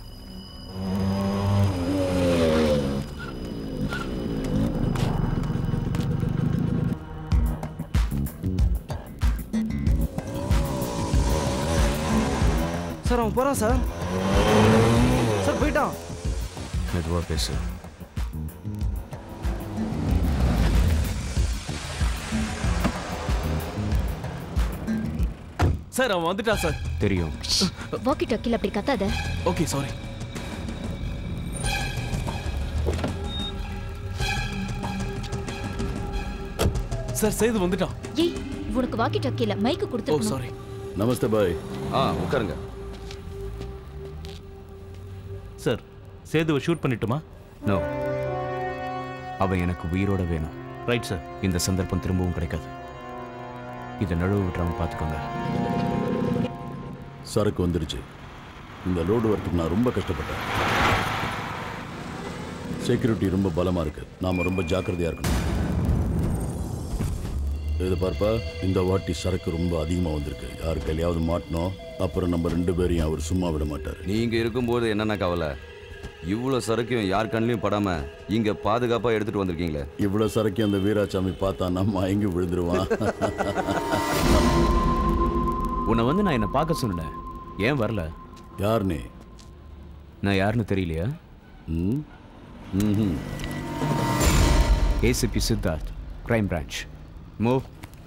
சார் அவன் போகிறான் சார் சார் போயிட்டான் மெதுவாக பேசு சார் அவன் வந்துட்டான் சார் தெரியும் வாக்கி டாக்கில் அப்படி கத்தாத ஓகே சாரி சார் சேது வந்துட்டான் ஏய் உனக்கு வாக்கி டாக்கியில் மைக்கு கொடுத்து சாரி நமஸ்தே பாய் ஆ உட்காருங்க சார் சேதுவை ஷூட் பண்ணிட்டுமா நோ அவன் எனக்கு உயிரோட வேணும் ரைட் சார் இந்த சந்தர்ப்பம் திரும்பவும் கிடைக்காது இதை நழுவு விட்டுறாம பார்த்துக்கோங்க சரக்கு வந்துருச்சு இந்த லோடு வரத்துக்கு நான் ரொம்ப கஷ்டப்பட்டேன் செக்யூரிட்டி ரொம்ப பலமா இருக்கு நாம ரொம்ப ஜாக்கிரதையா இருக்கணும் இது பார்ப்பா இந்த வாட்டி சரக்கு ரொம்ப அதிகமா வந்திருக்கு யாரு கையிலையாவது மாட்டினோம் அப்புறம் நம்ம ரெண்டு பேரையும் அவர் சும்மா விட மாட்டார் நீங்க இருக்கும்போது என்னென்ன கவலை இவ்வளோ சரக்கும் யார் கண்ணிலையும் படாம இங்க பாதுகாப்பா எடுத்துட்டு வந்திருக்கீங்களே இவ்வளவு சரக்கு அந்த வீராசாமி பார்த்தா நம்ம மயங்கி விழுந்துருவான் உன்னை வந்து நான் என்னை பார்க்க சொன்னேன் ஏன் வரல யார் நீ நான் யாருன்னு தெரியலையா ம் ம் ACP Siddharth crime branch move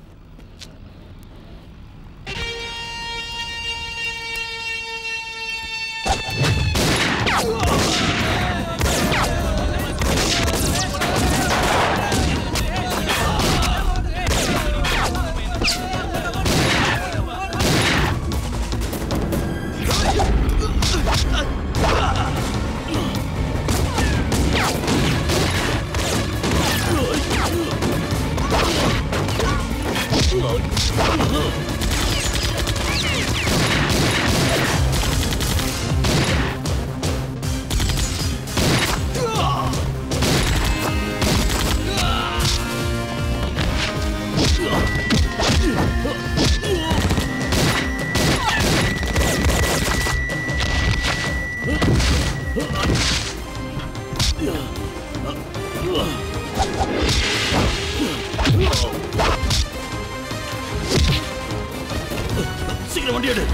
சீக்கிரம் வண்டி எடு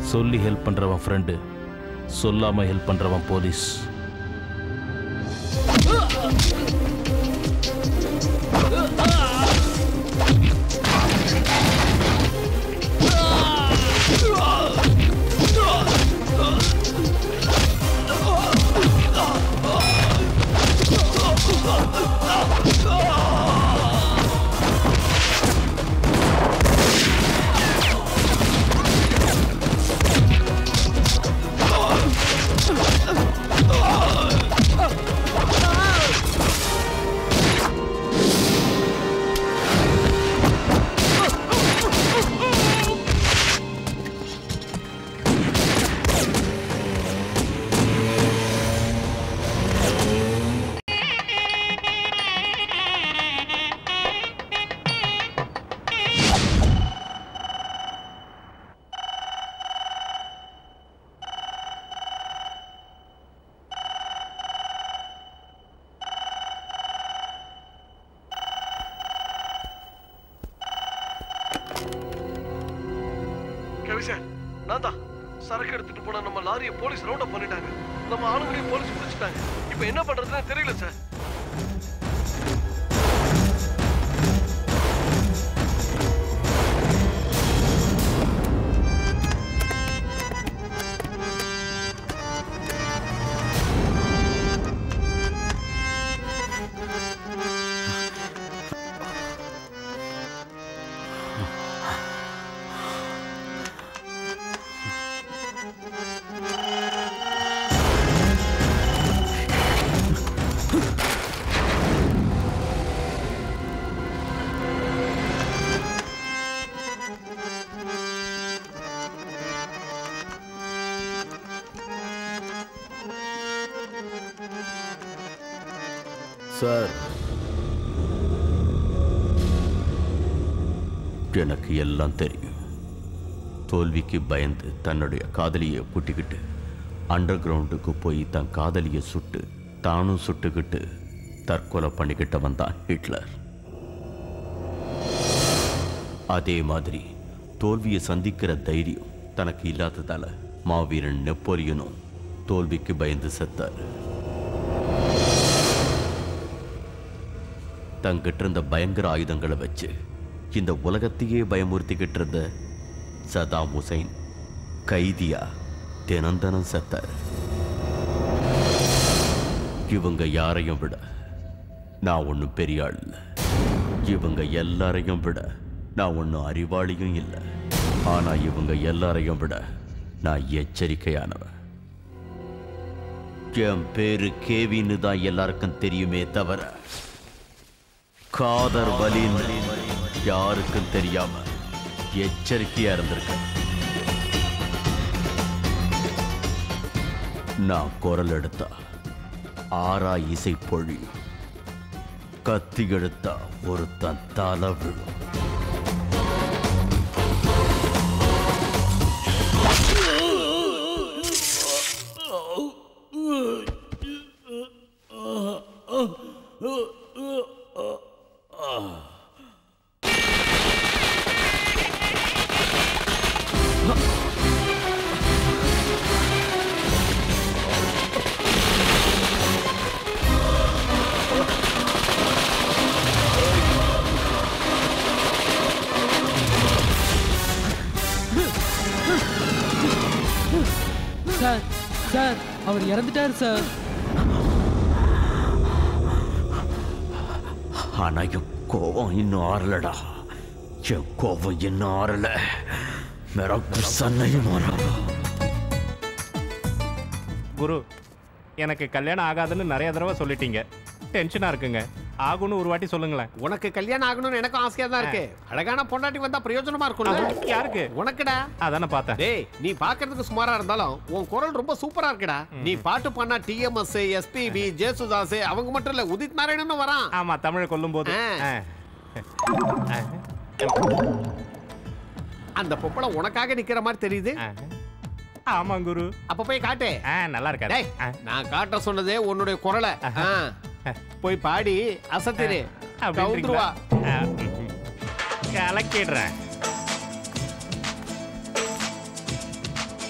சொல்லி ஹெல்ப் பண்றவன் ஃப்ரெண்டு சொல்லாம ஹெல்ப் பண்றவன் போலீஸ் கவி சார் நான் தான் சரக்கு எடுத்துட்டு போன நம்ம லாரியை போலீஸ் ரவுண்ட் அப் பண்ணிட்டாங்க நம்ம ஆளுங்களையும் போலீஸ் பிடிச்சிட்டாங்க இப்போ என்ன பண்றதுன்னு தெரியல சார் சார் எனக்கு எல்லாம் தெரியும் தோல்விக்கு பயந்து தன்னுடைய காதலியை கூட்டிக்கிட்டு அண்டர் கிரவுண்டுக்கு போய் தன் காதலியை சுட்டு தானும் சுட்டுக்கிட்டு தற்கொலை பண்ணிக்கிட்டவன் தான் ஹிட்லர் அதே மாதிரி தோல்வியை சந்திக்கிற தைரியம் தனக்கு இல்லாததால மாவீரன் நெப்போலியனும் தோல்விக்கு பயந்து செத்தார் தங்கிட்ட இருந்த பயங்கர ஆயுதங்களை வச்சு இந்த உலகத்தையே பயமுறுத்திக்கிட்டு இருந்த சதாம் ஹுசைன் கைதியா தினம் தினம் செத்தார் இவங்க யாரையும் விட நான் ஒன்றும் பெரிய ஆள் இல்லை இவங்க எல்லாரையும் விட நான் ஒன்றும் அறிவாளியும் இல்லை ஆனா இவங்க எல்லாரையும் விட நான் எச்சரிக்கையானவன் என் பேரு கேவின்னு தான் எல்லாருக்கும் தெரியுமே தவிர காதர் வலின்னு யாருக்கும் தெரியாம எச்சரிக்கையா இருந்திருக்க நான் குரல் எடுத்தா ஆறா இசை பொழியும் கத்தி எடுத்தா ஒருத்தன் தலை விழும் சார் சார் அவர் இறந்துட்டார் சார் ஆனா என் கோவம் இன்னும் ஆறலடா என் கோவம் இன்னும் ஆறல मेरा गुस्सा नहीं मारा குரு எனக்கு கல்யாணம் ஆகாதுன்னு நிறைய தடவை சொல்லிட்டீங்க டென்ஷனா இருக்குங்க ஆகும்னு ஒரு வாட்டி சொல்லுங்களேன் உனக்கு கல்யாணம் ஆகணும்னு எனக்கும் ஆசையா தான் இருக்கு அழகான பொண்டாட்டி வந்தா பிரயோஜனமா இருக்கும்ல யாருக்கு உனக்குடா அதானே பார்த்தேன் டேய் நீ பாக்குறதுக்கு சுமாரா இருந்தாலும் உன் குரல் ரொம்ப சூப்பரா இருக்குடா நீ பாட்டு பண்ணா டிஎம்எஸ் எஸ்பிபி ஜேசுதாஸ் அவங்க மட்டும் இல்ல உதித் நாராயணனும் வரான் ஆமா தமிழை கொல்லும் போது அந்த பொம்பளை உனக்காக நிக்கிற மாதிரி தெரியுது ஆமா குரு அப்ப போய் காட்டு நல்லா இருக்காரு டேய் நான் காட்ட சொன்னதே உன்னுடைய குரலை ஆ. போய் பாடி அசத்திரு கவுந்துருவா கலக்கிடுறேன்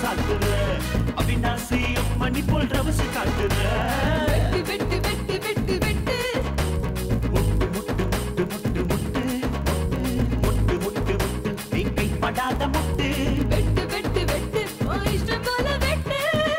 சாத்துற அவினாசி மணி போல் ரவசு காட்டுற வெட்டு வெட்டு வெட்டு வெட்டு நீ கைப்படாத முட்டு வெட்டு வெட்டு வெட்டு உன் இஷ்டம் போல வெட்டு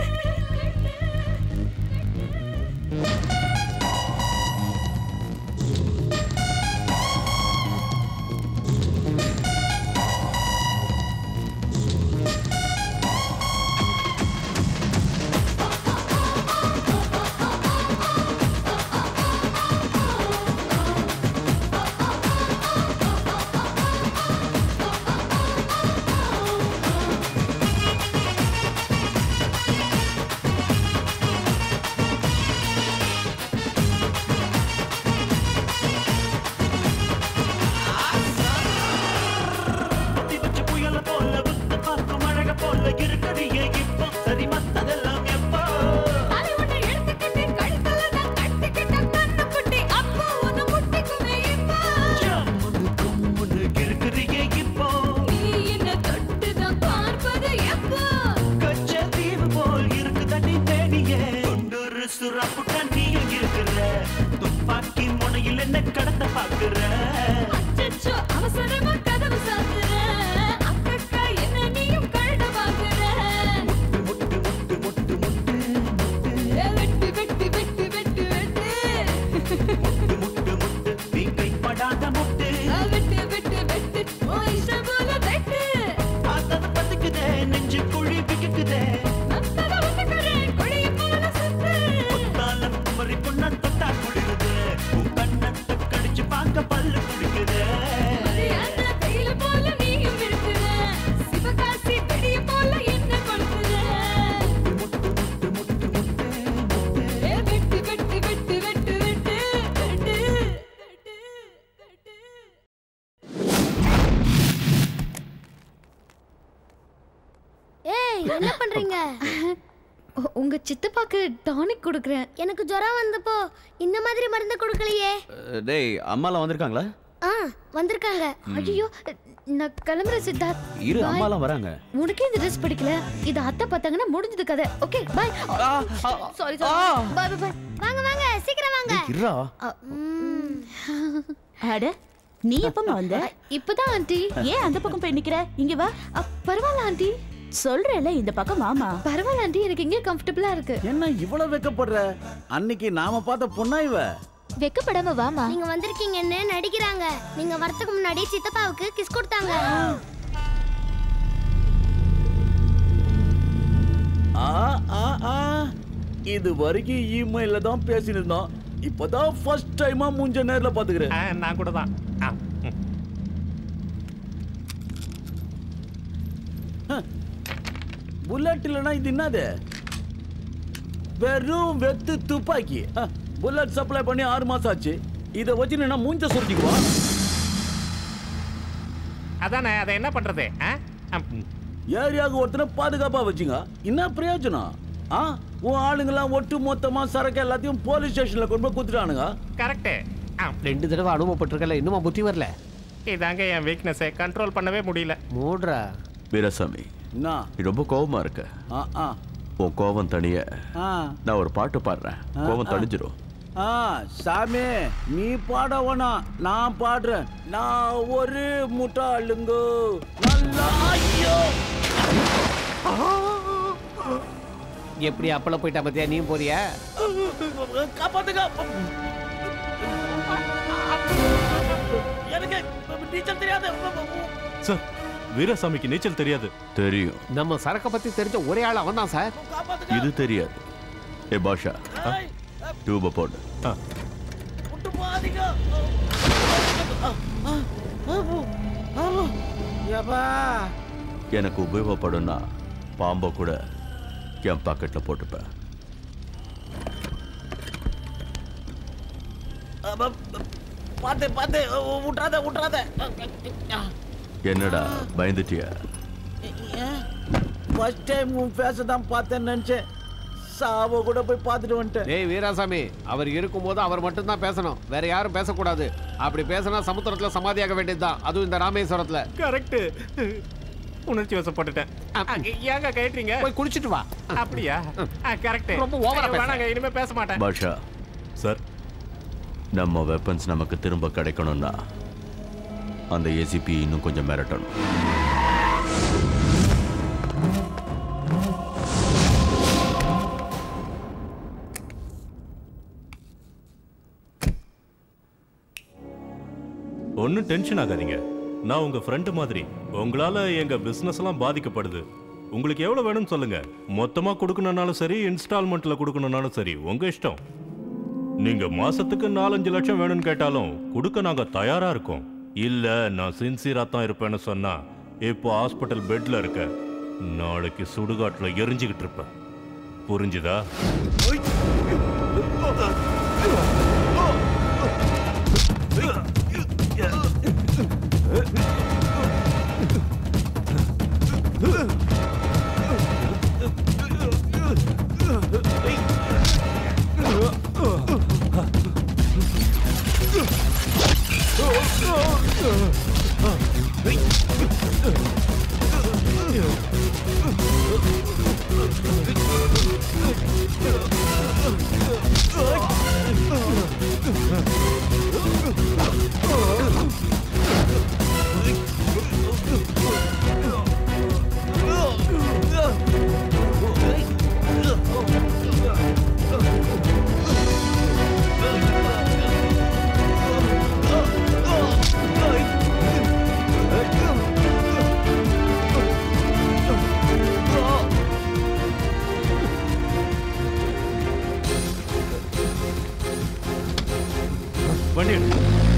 குத்தி வச்ச புயல போல வித்து பார்க்கும் அழக போல இருக்கடியே இப்போ சரி மத்ததெல்லாம் எப்போ அதை உன்னை எடுத்துக்கிட்டு கழுத்துல நான் கட்டிக்கிட்ட கண்ணுக்குட்டி அப்போ உன்னை முட்டிக்குமே இப்போ ஒண்ணு இருக்கிறியே இப்போ நீ என்ன தொட்டுதான் பார்ப்பது எப்போ கச்ச தீவு போல் இருக்கு தண்ணி தேடியே குண்டூரு சுறாப்பு தண்ணியும் இருக்கிற துப்பாக்கி முனையில் என்ன கடத்த பாக்குற அச்சச்சோ அவசரமா கதவு சாத்துற அக்கக்கா என்ன நீயும் கழுத பாக்குற வெட்டு வெட்டு வெட்டு வெட்டு வெட்டு நீ கைப்படாத முட்டு வெட்டு வெட்டு வெட்டு உன் இஷ்டம் போல வெட்டு பார்த்தது பத்துக்குதே நெஞ்சு குழி பிக்குதே மத்தத ஒத்துக்கிறேன் குழிய போல சுத்து முத்தால குமரி பொண்ண தொட்டா குளிருது உன் கண்ணத்தை கடிச்சு பார்க்க பல்லு குடிக்குதே மரியாதை கையில போல நீயும் இருக்கிற சிவகாசி வெடிய போல என்ன கொளுத்துற ஏ, வெட்டு வெட்டு வெட்டு வெட்டு வெட்டு வெட்டு ஏய் என்ன பண்றீங்க உங்க சித்தப்பாக்கு டானிக் கொடுக்குறேன் எனக்கு ஜுரம் வந்தப்போ இந்த மாதிரி மருந்து கொடுக்கலையே அஹ், டேய் அம்மாலாம் வந்திருக்காங்களா ஆ வந்திருக்காங்க ஐயோ நான் கிளம்புறேன் சித்தார்த் இரு Bye. அம்மாலாம் வராங்க உனக்கே இந்த ட்ரெஸ் பிடிக்கல இது அத்தை பார்த்தாங்கன்னா முடிஞ்சது கதை okay bye sorry sorry bye bye bye வாங்க வாங்க சீக்கிரம் வாங்க இருடா அட நீ எப்பமா வந்த இப்பதான் ஆண்டி ஏன் அந்த பக்கம் போய் நிக்கிற இங்க வா பரவாயில்ல ஆண்டி சொல்றேன்ல இந்த பக்கம் வாமா பரவாயில்ல ஆண்டி எனக்கு இங்கே கம்ஃபர்டபுளா இருக்கு என்ன இவ்வளவு வெக்கப்படுற அன்னைக்கு நாம பார்த்த பொண்ணா இவ வெக்கப்படாம வாமா நீங்க வந்திருக்கீங்கன்னு நடிக்கிறாங்க நீங்க வரதுக்கு முன்னாடி சித்தப்பாவுக்கு கிஸ் கொடுத்தாங்க ஆ ஆ ஆ இது வரைக்கும் இமெயில தான் பேசினிருந்தோம் இப்பதான் ஃபர்ஸ்ட் டைமா மூஞ்ச நேர்ல பாத்துக்கிறேன் நான் கூட தான் புல்லட் இல்லனா இது என்னது வெறும் வெத்து துப்பாக்கி புல்லட் சப்ளை பண்ணி ஆறு மாசம் ஆச்சு இதை வச்சு நான் மூஞ்ச சுருட்டிக்குவா அதானே அதை என்ன பண்றது ஆ? அம், ஏரியாவுக்கு ஒருத்தனை பாதுகாப்பா வச்சுங்க என்ன பிரயோஜனம் ஆ உன் ஆளுங்கெல்லாம் ஒட்டு மொத்தமா சரக்கு எல்லாத்தையும் போலீஸ் ஸ்டேஷன்ல கொண்டு போய் குத்துட்டானுங்க கரெக்ட் ரெண்டு தடவை அனுபவப்பட்டிருக்கல இன்னுமா புத்தி வரல இதாங்க என் வீக்னஸை கண்ட்ரோல் பண்ணவே முடியல மூடுறா வீரசாமி என்ன நீ ரொம்ப கோவமா இருக்க ஆ ஆ உன் கோவம் தனிய ஆ நான் ஒரு பாட்டு பாடுறேன் ஆ, கோவம் ஆ. தணிஞ்சிரும் ஆ சாமி நீ பாட வேணாம் நான் பாடுறேன் நான் ஒரு முட்டாளுங்க நல்லா ஐயோ எப்படி அப்பள போயிட்டா பத்தியா நீ போறியா காப்பாத்துங்க எனக்கு நீச்சல் தெரியாது சார் வீரசாமிக்கு நீச்சல் தெரியாது தெரியும் நம்ம சரக்க பத்தி தெரிஞ்ச ஒரே ஆள் அவன் தான் சார் இது தெரியாது ஏ பாஷா டியூப போடு விட்டு போகாதீங்க யப்பா எனக்கு உபயோகப்படும்னா பாம்பை கூட என் பாக்கெட்ல போட்டுப்பேன் பாத்து பாத்து விட்றாத விட்றாத என்னடா பயந்துட்டியா ஃபர்ஸ்ட் டைம் உன் ஃபேஸை தான் பார்த்தேன்னு நினைச்சேன் சாவ கூட போய் பார்த்துட்டு வந்துட்டேன் டேய் வீராசாமி அவர் இருக்கும்போது அவர் மட்டும்தான் பேசணும் வேற யாரும் பேசக்கூடாது அப்படி பேசினா சமுத்திரத்துல சமாதியாக வேண்டியதுதான் அதுவும் இந்த ராமேஸ்வரத்துல கரெக்ட் உணர்ச்சி வசப்பட்டுட்டேன் ஏங்க கேட்டீங்க போய் குளிச்சிட்டு வா அப்படியா கரெக்ட் ரொம்ப ஓவரா பேசுற. வேணாங்க இனிமே பேச மாட்டேன் பாஷா சார் நம்ம வெப்பன்ஸ் நமக்கு திரும்ப கிடைக்கணும்னா அந்த ஏசிபி இன்னும் கொஞ்சம் மிரட்டணும் ஒன்றும் டென்ஷன் ஆகாதீங்க நான் உங்க ஃப்ரெண்டு மாதிரி உங்களால எங்க பிசினஸ் எல்லாம் பாதிக்கப்படுது உங்களுக்கு எவ்வளவு வேணும்னு சொல்லுங்க மொத்தமா கொடுக்கணும்னாலும் சரி இன்ஸ்டால்மெண்ட்ல கொடுக்கணும்னாலும் சரி உங்க இஷ்டம் நீங்க மாசத்துக்கு நாலஞ்சு லட்சம் வேணும்னு கேட்டாலும் கொடுக்க நாங்க தயாரா இருக்கோம் இல்ல நான் சின்சியரா தான் இருப்பேன்னு சொன்னா இப்போ ஹாஸ்பிட்டல் பெட்ல இருக்க நாளைக்கு சுடுகாட்டுல எரிஞ்சுக்கிட்டு இருப்பேன் புரிஞ்சுதா வண்டி எடு.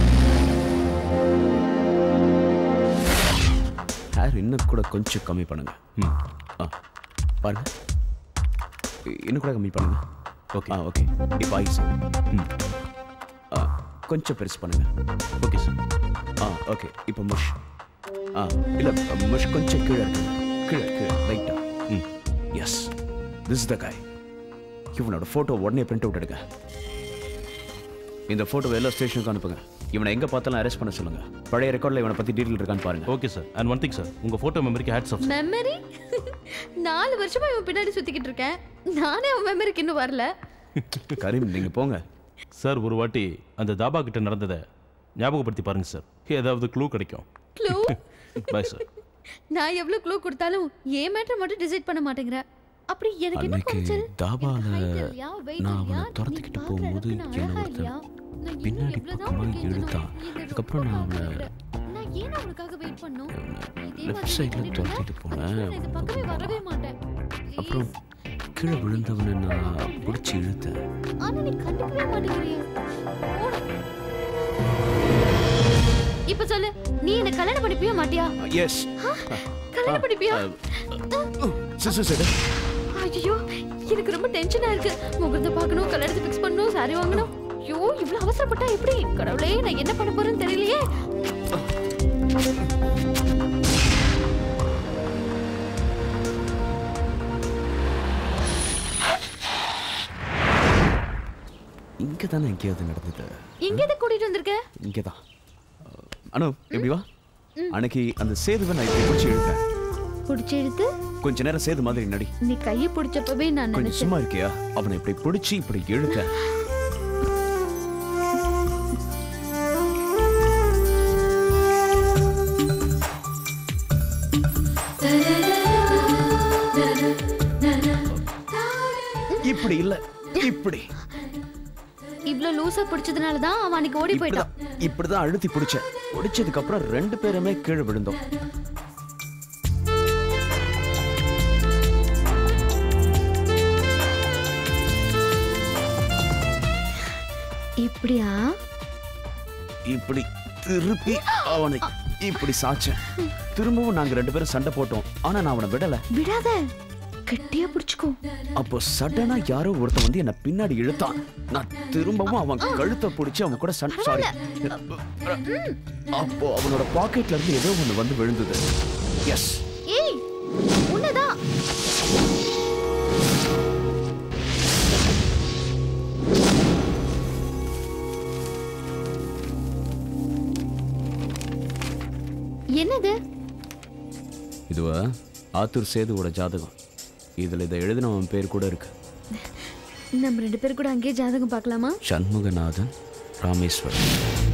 ஹேர் இன்னும் கூட கொஞ்சம் கம்மி பண்ணுங்க ம் ஆ பாருங்க இ- இன்னும் கூட கம்மி பண்ணுங்க ஓகே ஆ ஓகே இப்போ ஐஸ் ம் ஆ கொஞ்சம் பெருசு பண்ணுங்க ஓகே சார் ஆ ஓகே இப்போ முஷ் ஆ இல்லை முஷ் கொஞ்சம் கீழே இருக்கு கீழே கீழே ரைட்டா ம் எஸ் திஸ் த காய் இவனோட ஃபோட்டோ உடனே பிரிண்ட் அவுட் எடுங்க இந்த ஃபோட்டோ எல்லா ஸ்டேஷனுக்கு அனுப்புங்க இவனை எங்கே பார்த்தாலும் அரெஸ்ட் பண்ண சொல்லுங்க பழைய ரெக்கார்டில் இவனை பற்றி டீட்டெயில் இருக்கான்னு பாருங்க okay sir and one thing sir உங்க போட்டோ மெமரிக்கு ஹேட்ஸ் ஆஃப் மெமரி நாலு வருஷமா இவன் பின்னாடி சுத்திக்கிட்டு இருக்கேன் நானே அவன் மெமரிக்கு இன்னும் வரல கரீம் நீங்க போங்க சார் ஒரு வாட்டி அந்த தாபா கிட்ட நடந்ததை ஞாபகப்படுத்தி பாருங்க சார் ஏதாவது க்ளூ கிடைக்கும் க்ளூ பாய் சார் நான் எவ்வளவு க்ளூ கொடுத்தாலும் ஏன் மேட்டர் மட்டும் டிசைட் பண்ண மாட்டேங்கிற அப்படி எனக்கு என்ன அன்னைக்கு குறைச்சல் தாபால இல்லையா, weight நான் இல்லையா, அவனை துரத்திக்கிட்டு போகும்போது நான் என்னை அழகா இல்லையா? ஒருத்தன் நான் இன்னும் பின்னாடி எவ்வளவுதான் பக்கமாக உனக்கு இழுத்தான் இந்த அதுக்கப்புறம் நான் அவனை நான் ஏன் அவனுக்காக வெயிட் பண்ணோம் இதே லெஃப்ட் மாதிரி சைடில் பண்ணிட்டு இருந்தா, துரத்திட்டு போனேன் நான் இந்த பக்கமே வரவே மாட்டேன் அப்புறம் கீழே விழுந்தவனை நான் பிடிச்சி இழுத்தேன் ஆனா நீ கண்டுக்கவே மாட்டேங்கிறியே போடா. இப்ப சொல்லு நீ என்ன கல்யாணம் பண்ணிப்பியா மாட்டியா எஸ் கல்யாணம் பண்ணிப்பியா சிசு சைடு ஐயோ எனக்கு ரொம்ப டென்ஷனா இருக்கு முகூர்த்த பார்க்கணும் கல்யாணத்தை ஃபிக்ஸ் பண்ணணும் சாரி வாங்கணும் ஐயோ இவ்வளவு அவசரப்பட்டா எப்படி கடவுளே நான் என்ன பண்ண போறேன்னு தெரியலையே இங்கே தானே எங்கேயாவது நடந்தது எங்க இதை கூட்டிட்டு வந்திருக்க இங்கே தான் அனு எப்படி வா அன்னைக்கு அந்த சேதுவை நான் இப்படி பிடிச்சி இழுத்தேன் பிடிச்சி எடுத்து கொஞ்ச நேரம் சேது மாதிரி நடி நீ கையை பிடிச்சப்பவே நான் கொஞ்சம் நினைச்சேன் சும்மா இருக்கியா அவனை இப்படி பிடிச்சி இப்படி இழுக்க இப்படி இல்ல இப்படி இவ்ளோ லூசா பிடிச்சதுனால தான் அவன் அன்னைக்கு ஓடி போயிட்டான் இப்படிதான் இப்படிதான் அழுத்தி பிடிச்சேன் பிடிச்சதுக்கு அப்புறம் ரெண்டு பேருமே கீழே விழுந்தோம் இப்படியா இப்படி திருப்பி அவனை இப்படி சாச்சேன் திரும்பவும் நாங்க ரெண்டு பேரும் சண்டை போட்டோம் ஆனா நான் அவனை விடல விடாத கெட்டியா பிடிச்சுக்கோ அப்போ சடனா யாரோ ஒருத்தன் வந்து என்ன பின்னாடி இழுத்தான் நான் திரும்பவும் அவன் கழுத்தை பிடிச்சு அவன் கூட சண்டை சாரி அப்போ அவனோட பாக்கெட்ல இருந்து ஏதோ ஒண்ணு வந்து விழுந்தது எஸ் ஏய் உன்னதான் என்னது இதுவா ஆத்தூர் சேதுவோட ஜாதகம் இதில் இதை எழுதினவன் பேர் கூட இருக்கு நம்ம ரெண்டு பேரும் கூட அங்கேயே ஜாதகம் பார்க்கலாமா சண்முகநாதன் ராமேஸ்வரன்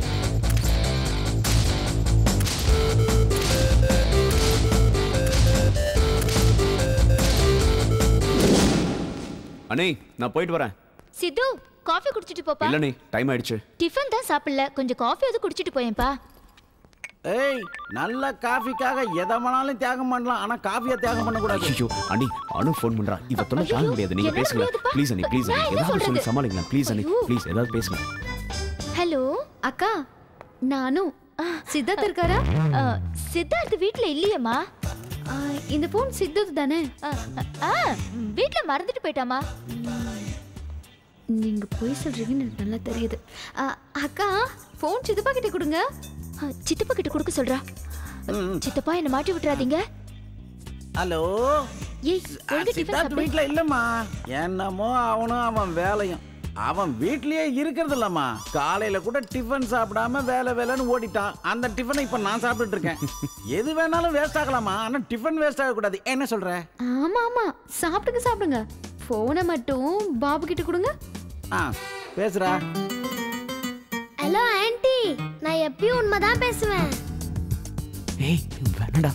அண்ணே நான் போயிட்டு வரேன் சித்து காஃபி குடிச்சிட்டு போப்பா இல்லண்ணே டைம் ஆயிடுச்சு டிஃபன் தான் சாப்பிடல கொஞ்சம் காஃபி வந்து குடிச்சிட்டு போயேன்ப்பா ஏய் நல்ல காஃபிக்காக எதை வேணாலும் தியாகம் பண்ணலாம் ஆனா காஃபியை தியாகம் பண்ணக்கூடாது ஐயோ அண்ணி அனு ஃபோன் பண்றா இவ தொல்லை தாங்க முடியாது நீங்க என்னால பேசுங்க முடியாதுப்பா. ப்ளீஸ் அண்ணி ப்ளீஸ் அண்ணி நான் என்ன ஏதாவது சொல்லி சொல்றது? சமாளிக்கலாம் ப்ளீஸ் அண்ணி ப்ளீஸ் ஏதாவது பேசுங்க ஹலோ அக்கா நானும் சித்தார்த் இருக்காரா சித்தார்த் வீட்ல இல்லையேம்மா ஆ, இந்த போன் சித்தார்த் தானே ஆ வீட்ல மறந்துட்டு போயிட்டாமா நீங்க போய் சொல்றீங்கன்னு எனக்கு நல்லா தெரியுது ஆ, அக்கா போன் சித்தப்பா கிட்ட கொடுங்க சித்தப்பா கிட்ட கொடுக்க சொல்றா சித்தப்பா என்ன மாட்டி விட்டுறாதீங்க ஹலோ ஏய் ஒழுங்கா டிஃபன் சித்தார்த் சாப்பிடு வீட்ல இல்லம்மா என்னமோ அவனும் அவன் வேலையும் அவன் வீட்லயே இருக்கிறது இல்லம்மா காலையில கூட டிஃபன் சாப்பிடாம வேலை வேலைன்னு ஓடிட்டான் அந்த டிஃபனை இப்ப நான் சாப்பிட்டுட்டு இருக்கேன் எது வேணாலும் வேஸ்ட் ஆகலாமா ஆனா டிஃபன் வேஸ்ட் ஆகக்கூடாது என்ன சொல்ற ஆமா ஆமா சாப்பிடுங்க சாப்பிடுங்க போனை மட்டும் பாபு கிட்ட கொடுங்க ஆ பேசுறா ஹலோ ஆன்ட்டி நான் எப்பயும் உண்மைதான் பேசுவேன் ஏய் வேணடா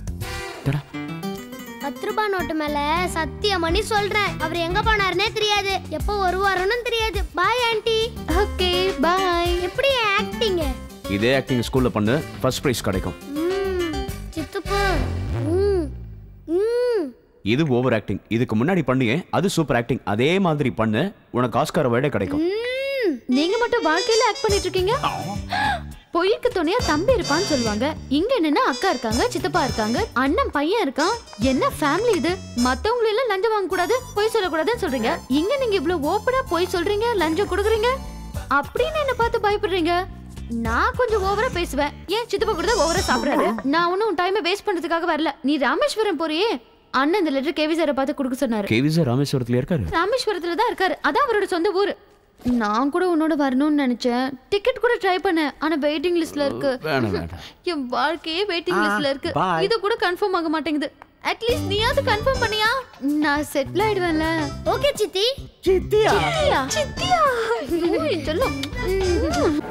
பத்து ரூபாய் நோட்டு மேல சத்தியம் பண்ணி சொல்றேன் அவர் எங்க போனாருன்னே தெரியாது எப்போ வருவாருன்னு தெரியாது பாய் ஆன்ட்டி ஓகே பாய் எப்படி ஆக்டிங் இதே ஆக்டிங் ஸ்கூல்ல பண்ணு ஃபர்ஸ்ட் ப்ரைஸ் கிடைக்கும் சித்துப்பு ம் ம் இது ஓவர் ஆக்டிங் இதுக்கு முன்னாடி பண்ணியே அது சூப்பர் ஆக்டிங் அதே மாதிரி பண்ணு உனக்கு ஆஸ்கார் வேர்டே கிடைக்கும் ம், நீங்க மட்டும் வாழ்க்கையில ஆக்ட் பண்ணிட்டு இருக்கீங்க பொய்க்கு துணையா தம்பி இருப்பான்னு சொல்லுவாங்க இங்க என்னன்னா அக்கா இருக்காங்க சித்தப்பா இருக்காங்க அண்ணன் பையன் இருக்கான் என்ன ஃபேமிலி இது மத்தவங்கள எல்லாம் லஞ்சம் வாங்க கூடாது பொய் சொல்லக்கூடாதுன்னு சொல்றீங்க இங்க நீங்க இவ்வளவு ஓப்பனா பொய் சொல்றீங்க லஞ்சம் கொடுக்குறீங்க அப்படின்னு என்ன பார்த்து பயப்படுறீங்க நான் கொஞ்சம் ஓவரா பேசுவேன் ஏன் சித்தப்பா கூட தான் ஓவரா சாப்பிடுறாரு நான் ஒன்னும் டைமை வேஸ்ட் பண்றதுக்காக வரல நீ ராமேஸ்வரம் போறியே அண்ணன் இந்த லெட்டர் கேவி சாரை பார்த்து கொடுக்க சொன்னாரு கேவி சார் ராமேஸ்வரத்துல இருக்காரு ராமேஸ்வரத்துல தான் இருக்காரு அதான் அவரோட சொந்த ஊரு நான் கூட உன்னோட வரணும்னு நினைச்சேன் டிக்கெட் கூட ட்ரை பண்ணேன் ஆனா வெயிட்டிங் லிஸ்ட்ல இருக்கு வேணாம் வேணாம் என் வாழ்க்கையே வெயிட்டிங் ஆ, லிஸ்ட்ல இருக்கு bye. இது கூட கன்ஃபார்ம் ஆக மாட்டேங்குது அட்லீஸ்ட் நீயாவது கன்ஃபார்ம் பண்ணியா நான் செட்டில் ஆயிடுவேன்ல ஓகே சித்தி சித்தியா சித்தியா சித்தியா ஐயோ, என் செல்லம். ம்.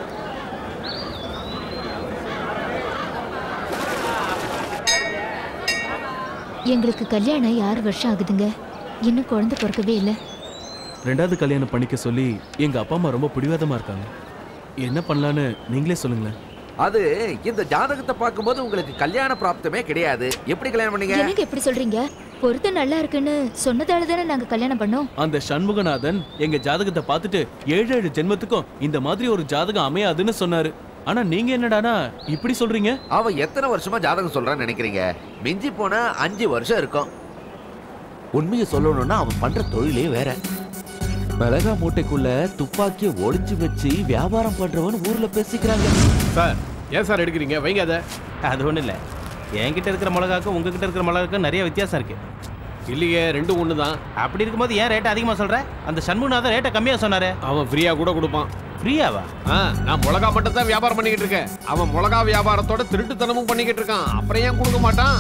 எங்களுக்கு கல்யாணம் ஆறு வருஷம் ஆகுதுங்க இன்னும் குழந்தை பிறக்கவே இல்லை ரெண்டாவது கல்யாணம் பண்ணிக்க சொல்லி எங்க அப்பா அம்மா ரொம்ப பிடிவாதமா இருக்காங்க என்ன பண்ணலான்னு நீங்களே சொல்லுங்களேன் அது இந்த ஜாதகத்தை பார்க்கும்போது உங்களுக்கு கல்யாண பிராப்தமே கிடையாது எப்படி கல்யாணம் பண்ணீங்க எனக்கு எப்படி சொல்றீங்க பொருத்தம் நல்லா இருக்குன்னு சொன்னதால தானே நாங்க கல்யாணம் பண்ணோம் அந்த சண்முகநாதன் எங்க ஜாதகத்தை பார்த்துட்டு ஏழு ஏழு ஜென்மத்துக்கும் இந்த மாதிரி ஒரு ஜாதகம் அமையாதுன்னு சொன்னாரு ஆனா நீங்க என்னடானா இப்படி சொல்றீங்க அவன் எத்தனை வருஷமா ஜாதகம் சொல்றான்னு நினைக்கிறீங்க மிஞ்சி போனா அஞ்சு வருஷம் இருக்கும் உண்மையை சொல்லணும்னா அவன் பண்ற தொழிலே வேற மிளகா மூட்டைக்குள்ள துப்பாக்கிய ஒளிச்சு வச்சு வியாபாரம் பண்றவன் ஊர்ல பேசிக்கிறாங்க சார் ஏன் சார் எடுக்கிறீங்க வைங்க அதை அது ஒன்றும் இல்லை என்கிட்ட இருக்கிற மிளகாக்கும் உங்ககிட்ட இருக்கிற மிளகாக்கும் நிறைய வித்தியாசம் இருக்கு இல்லையே ரெண்டும் ஒன்று தான் அப்படி இருக்கும்போது ஏன் ரேட் அதிகமாக சொல்ற அந்த சண்முகநாதன் ரேட்டை கம்மியாக சொன்னாரு அவன் ஃப்ரீயா கூட கொடுப்பான் ஃப்ரீயாவா ஆ நான் மிளகா மட்டும் தான் வியாபாரம் பண்ணிக்கிட்டு இருக்கேன் அவன் மிளகா வியாபாரத்தோட திருட்டுத்தனமும் பண்ணிக்கிட்டு இருக்கான் அப்புறம் ஏன் கொடுக்க மாட்டான்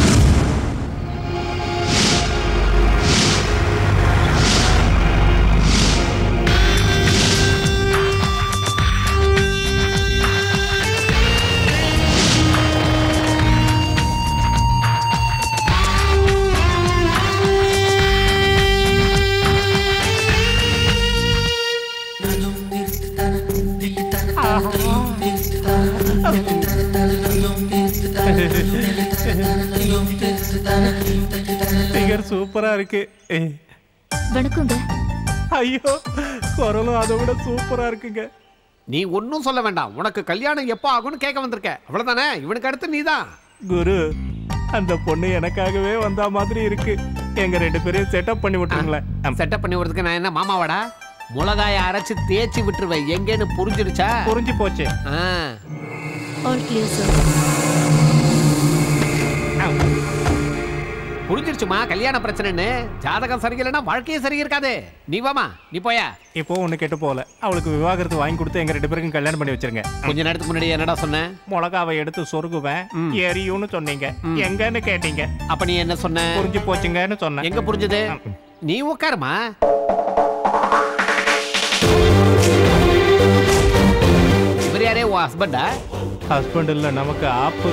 ஃபிகர் சூப்பரா இருக்கு வணக்கங்க ஐயோ குரலும் அதை விட சூப்பரா இருக்குங்க நீ ஒன்றும் சொல்ல வேண்டாம் உனக்கு கல்யாணம் எப்போ ஆகும்னு கேட்க வந்திருக்க அவ்வளவுதானே இவனுக்கு அடுத்து நீதான் குரு அந்த பொண்ணு எனக்காகவே வந்த மாதிரி இருக்கு எங்க ரெண்டு பேரையும் செட்டப் பண்ணி விட்டுருங்களேன் செட்டப் பண்ணி விடுறதுக்கு நான் என்ன மாமாவாடா மிளகாய அரைச்சு தேய்ச்சி விட்டுருவேன் எங்கேன்னு புரிஞ்சிருச்சா புரிஞ்சு போச்சு ஆ ஆல் கிளியர் சார் புரிஞ்சிருச்சுமா கல்யாண பிரச்சனைன்னு ஜாதகம் சரியில்லைன்னா வாழ்க்கையே சரி இருக்காது நீ வாமா நீ போயா இப்போ ஒண்ணு கெட்டு போகல அவளுக்கு விவாகரத்து வாங்கி கொடுத்து எங்க ரெண்டு பேருக்கும் கல்யாணம் பண்ணி வச்சிருங்க கொஞ்ச நேரத்துக்கு முன்னாடி என்னடா சொன்ன மிளகாவை எடுத்து சொருகுவேன் எரியும்னு சொன்னீங்க எங்கன்னு கேட்டீங்க அப்ப நீ என்ன சொன்ன புரிஞ்சு போச்சுங்கன்னு சொன்னேன் எங்க புரிஞ்சது நீ உட்காருமா இவர் யாரே உன் ஹஸ்பண்டா ஹஸ்பண்ட் இல்ல நமக்கு ஆப்பு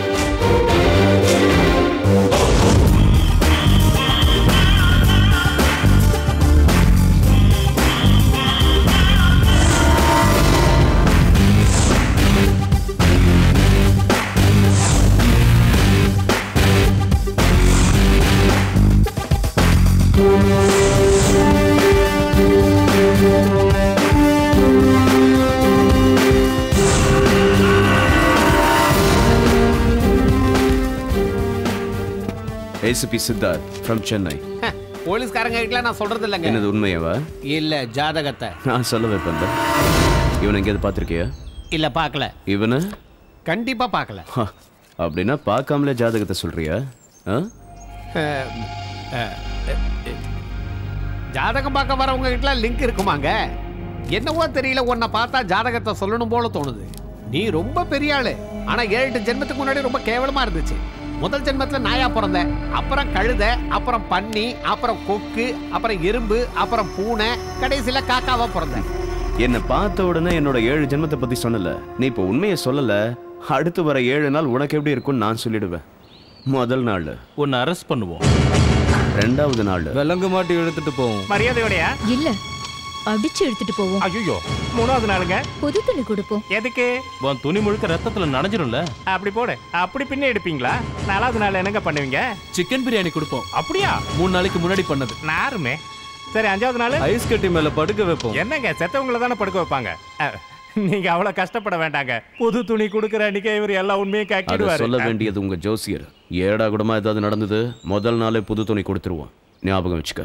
ஏசிபி சித்தார்த் ஃப்ரம் சென்னை போலீஸ்காரங்க கிட்ட நான் சொல்றது இல்லைங்க என்னது உண்மையாவா இல்ல ஜாதகத்தை நான் சொல்ல வைப்பேன் இவனை எங்கேயாவது பார்த்துருக்கியா இல்ல பார்க்கல இவனை கண்டிப்பா பார்க்கல ஹ, அப்படின்னா பார்க்காமலே ஜாதகத்தை சொல்றியா ஆ? அஹ், அஹ், அஹ், ஜாதகம் பார்க்க வரவங்க கிட்ட லிங்க் இருக்குமாங்க என்னவோ தெரியல உன்னை பார்த்தா ஜாதகத்தை சொல்லணும் போல தோணுது நீ ரொம்ப பெரிய ஆளு ஆனா ஏழு எட்டு ஜென்மத்துக்கு முன்னாடி ரொம்ப கேவலமா இருந்துச்சு முதல் ஜென்மத்துல நாயா பிறந்த அப்புறம் கழுத அப்புறம் பன்னி அப்புறம் கொக்கு அப்புறம் எறும்பு அப்புறம் பூனை கடைசியில காக்காவா பிறந்த என்னை பார்த்த உடனே என்னோட ஏழு ஜென்மத்தை பத்தி சொன்னல நீ இப்போ உண்மையை சொல்லல அடுத்து வர ஏழு நாள் உனக்கு எப்படி இருக்கும்னு நான் சொல்லிடுவேன் முதல் நாள் உன்னை அரெஸ்ட் பண்ணுவோம் ரெண்டாவது நாள் விலங்கு மாட்டி எடுத்துட்டு போவோம் மரியாதையோடயா இல்ல அடிச்சு எடுத்துட்டு போவோம் ஐயோ மூணாவது நாளுங்க புது துணி கொடுப்போம் எதுக்கு உன் துணி முழுக்க ரத்தத்துல நனைஞ்சிரும்ல அப்படி போடு அப்படி பின்ன எடுப்பீங்களா நாலாவது நாள் என்னங்க பண்ணுவீங்க சிக்கன் பிரியாணி கொடுப்போம் அப்படியா மூணு நாளைக்கு முன்னாடி பண்ணது நாருமே சரி அஞ்சாவது நாள் ஐஸ் கட்டி மேல படுக்க வைப்போம் என்னங்க செத்தவங்கள தானே படுக்க வைப்பாங்க அஹ், நீங்க அவ்வளவு கஷ்டப்பட வேண்டாங்க புது துணி கொடுக்குற அன்னைக்கே இவர் எல்லா உண்மையும் அதை காக்கிடுவாரு சொல்ல வேண்டியது உங்க ஜோசியர் ஏடா கூடமா ஏதாவது நடந்தது முதல் நாளே புது துணி கொடுத்துருவோம் ஞாபகம் வச்சுக்க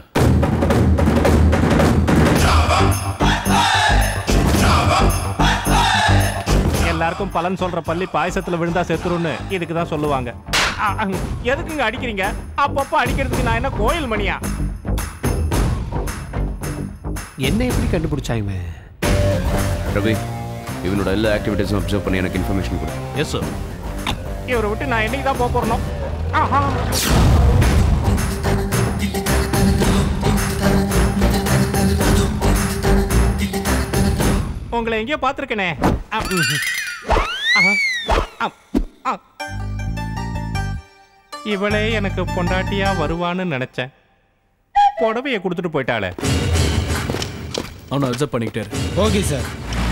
எல்லாருக்கும் பலன் சொல்ற பள்ளி பாயசத்துல விழுந்தா செத்துருன்னு இதுக்கு தான் சொல்லுவாங்க அ, அ, எதுக்குங்க அடிக்கிறீங்க அப்பப்போ அடிக்கிறதுக்கு நான் என்ன கோயில் மணியா என்ன எப்படி கண்டுபிடிச்சாங்க ரவி இவனோட எல்லா ஆக்டிவிட்டீஸும் அப்சர்வ் பண்ணி எனக்கு இன்ஃபர்மேஷன் கொடு எஸ் சார் இவரை விட்டு நான் என்னைக்கு தான் போக போறணும் ஆஹா. உங்களை எங்கேயோ பார்த்துருக்கனே இவளே எனக்கு பொண்டாட்டியா வருவான்னு நினைச்சேன் புடவைய கொடுத்துட்டு போயிட்டாளே அவனை அப்சர்வ் பண்ணிக்கிட்டாரு ஓகே சார்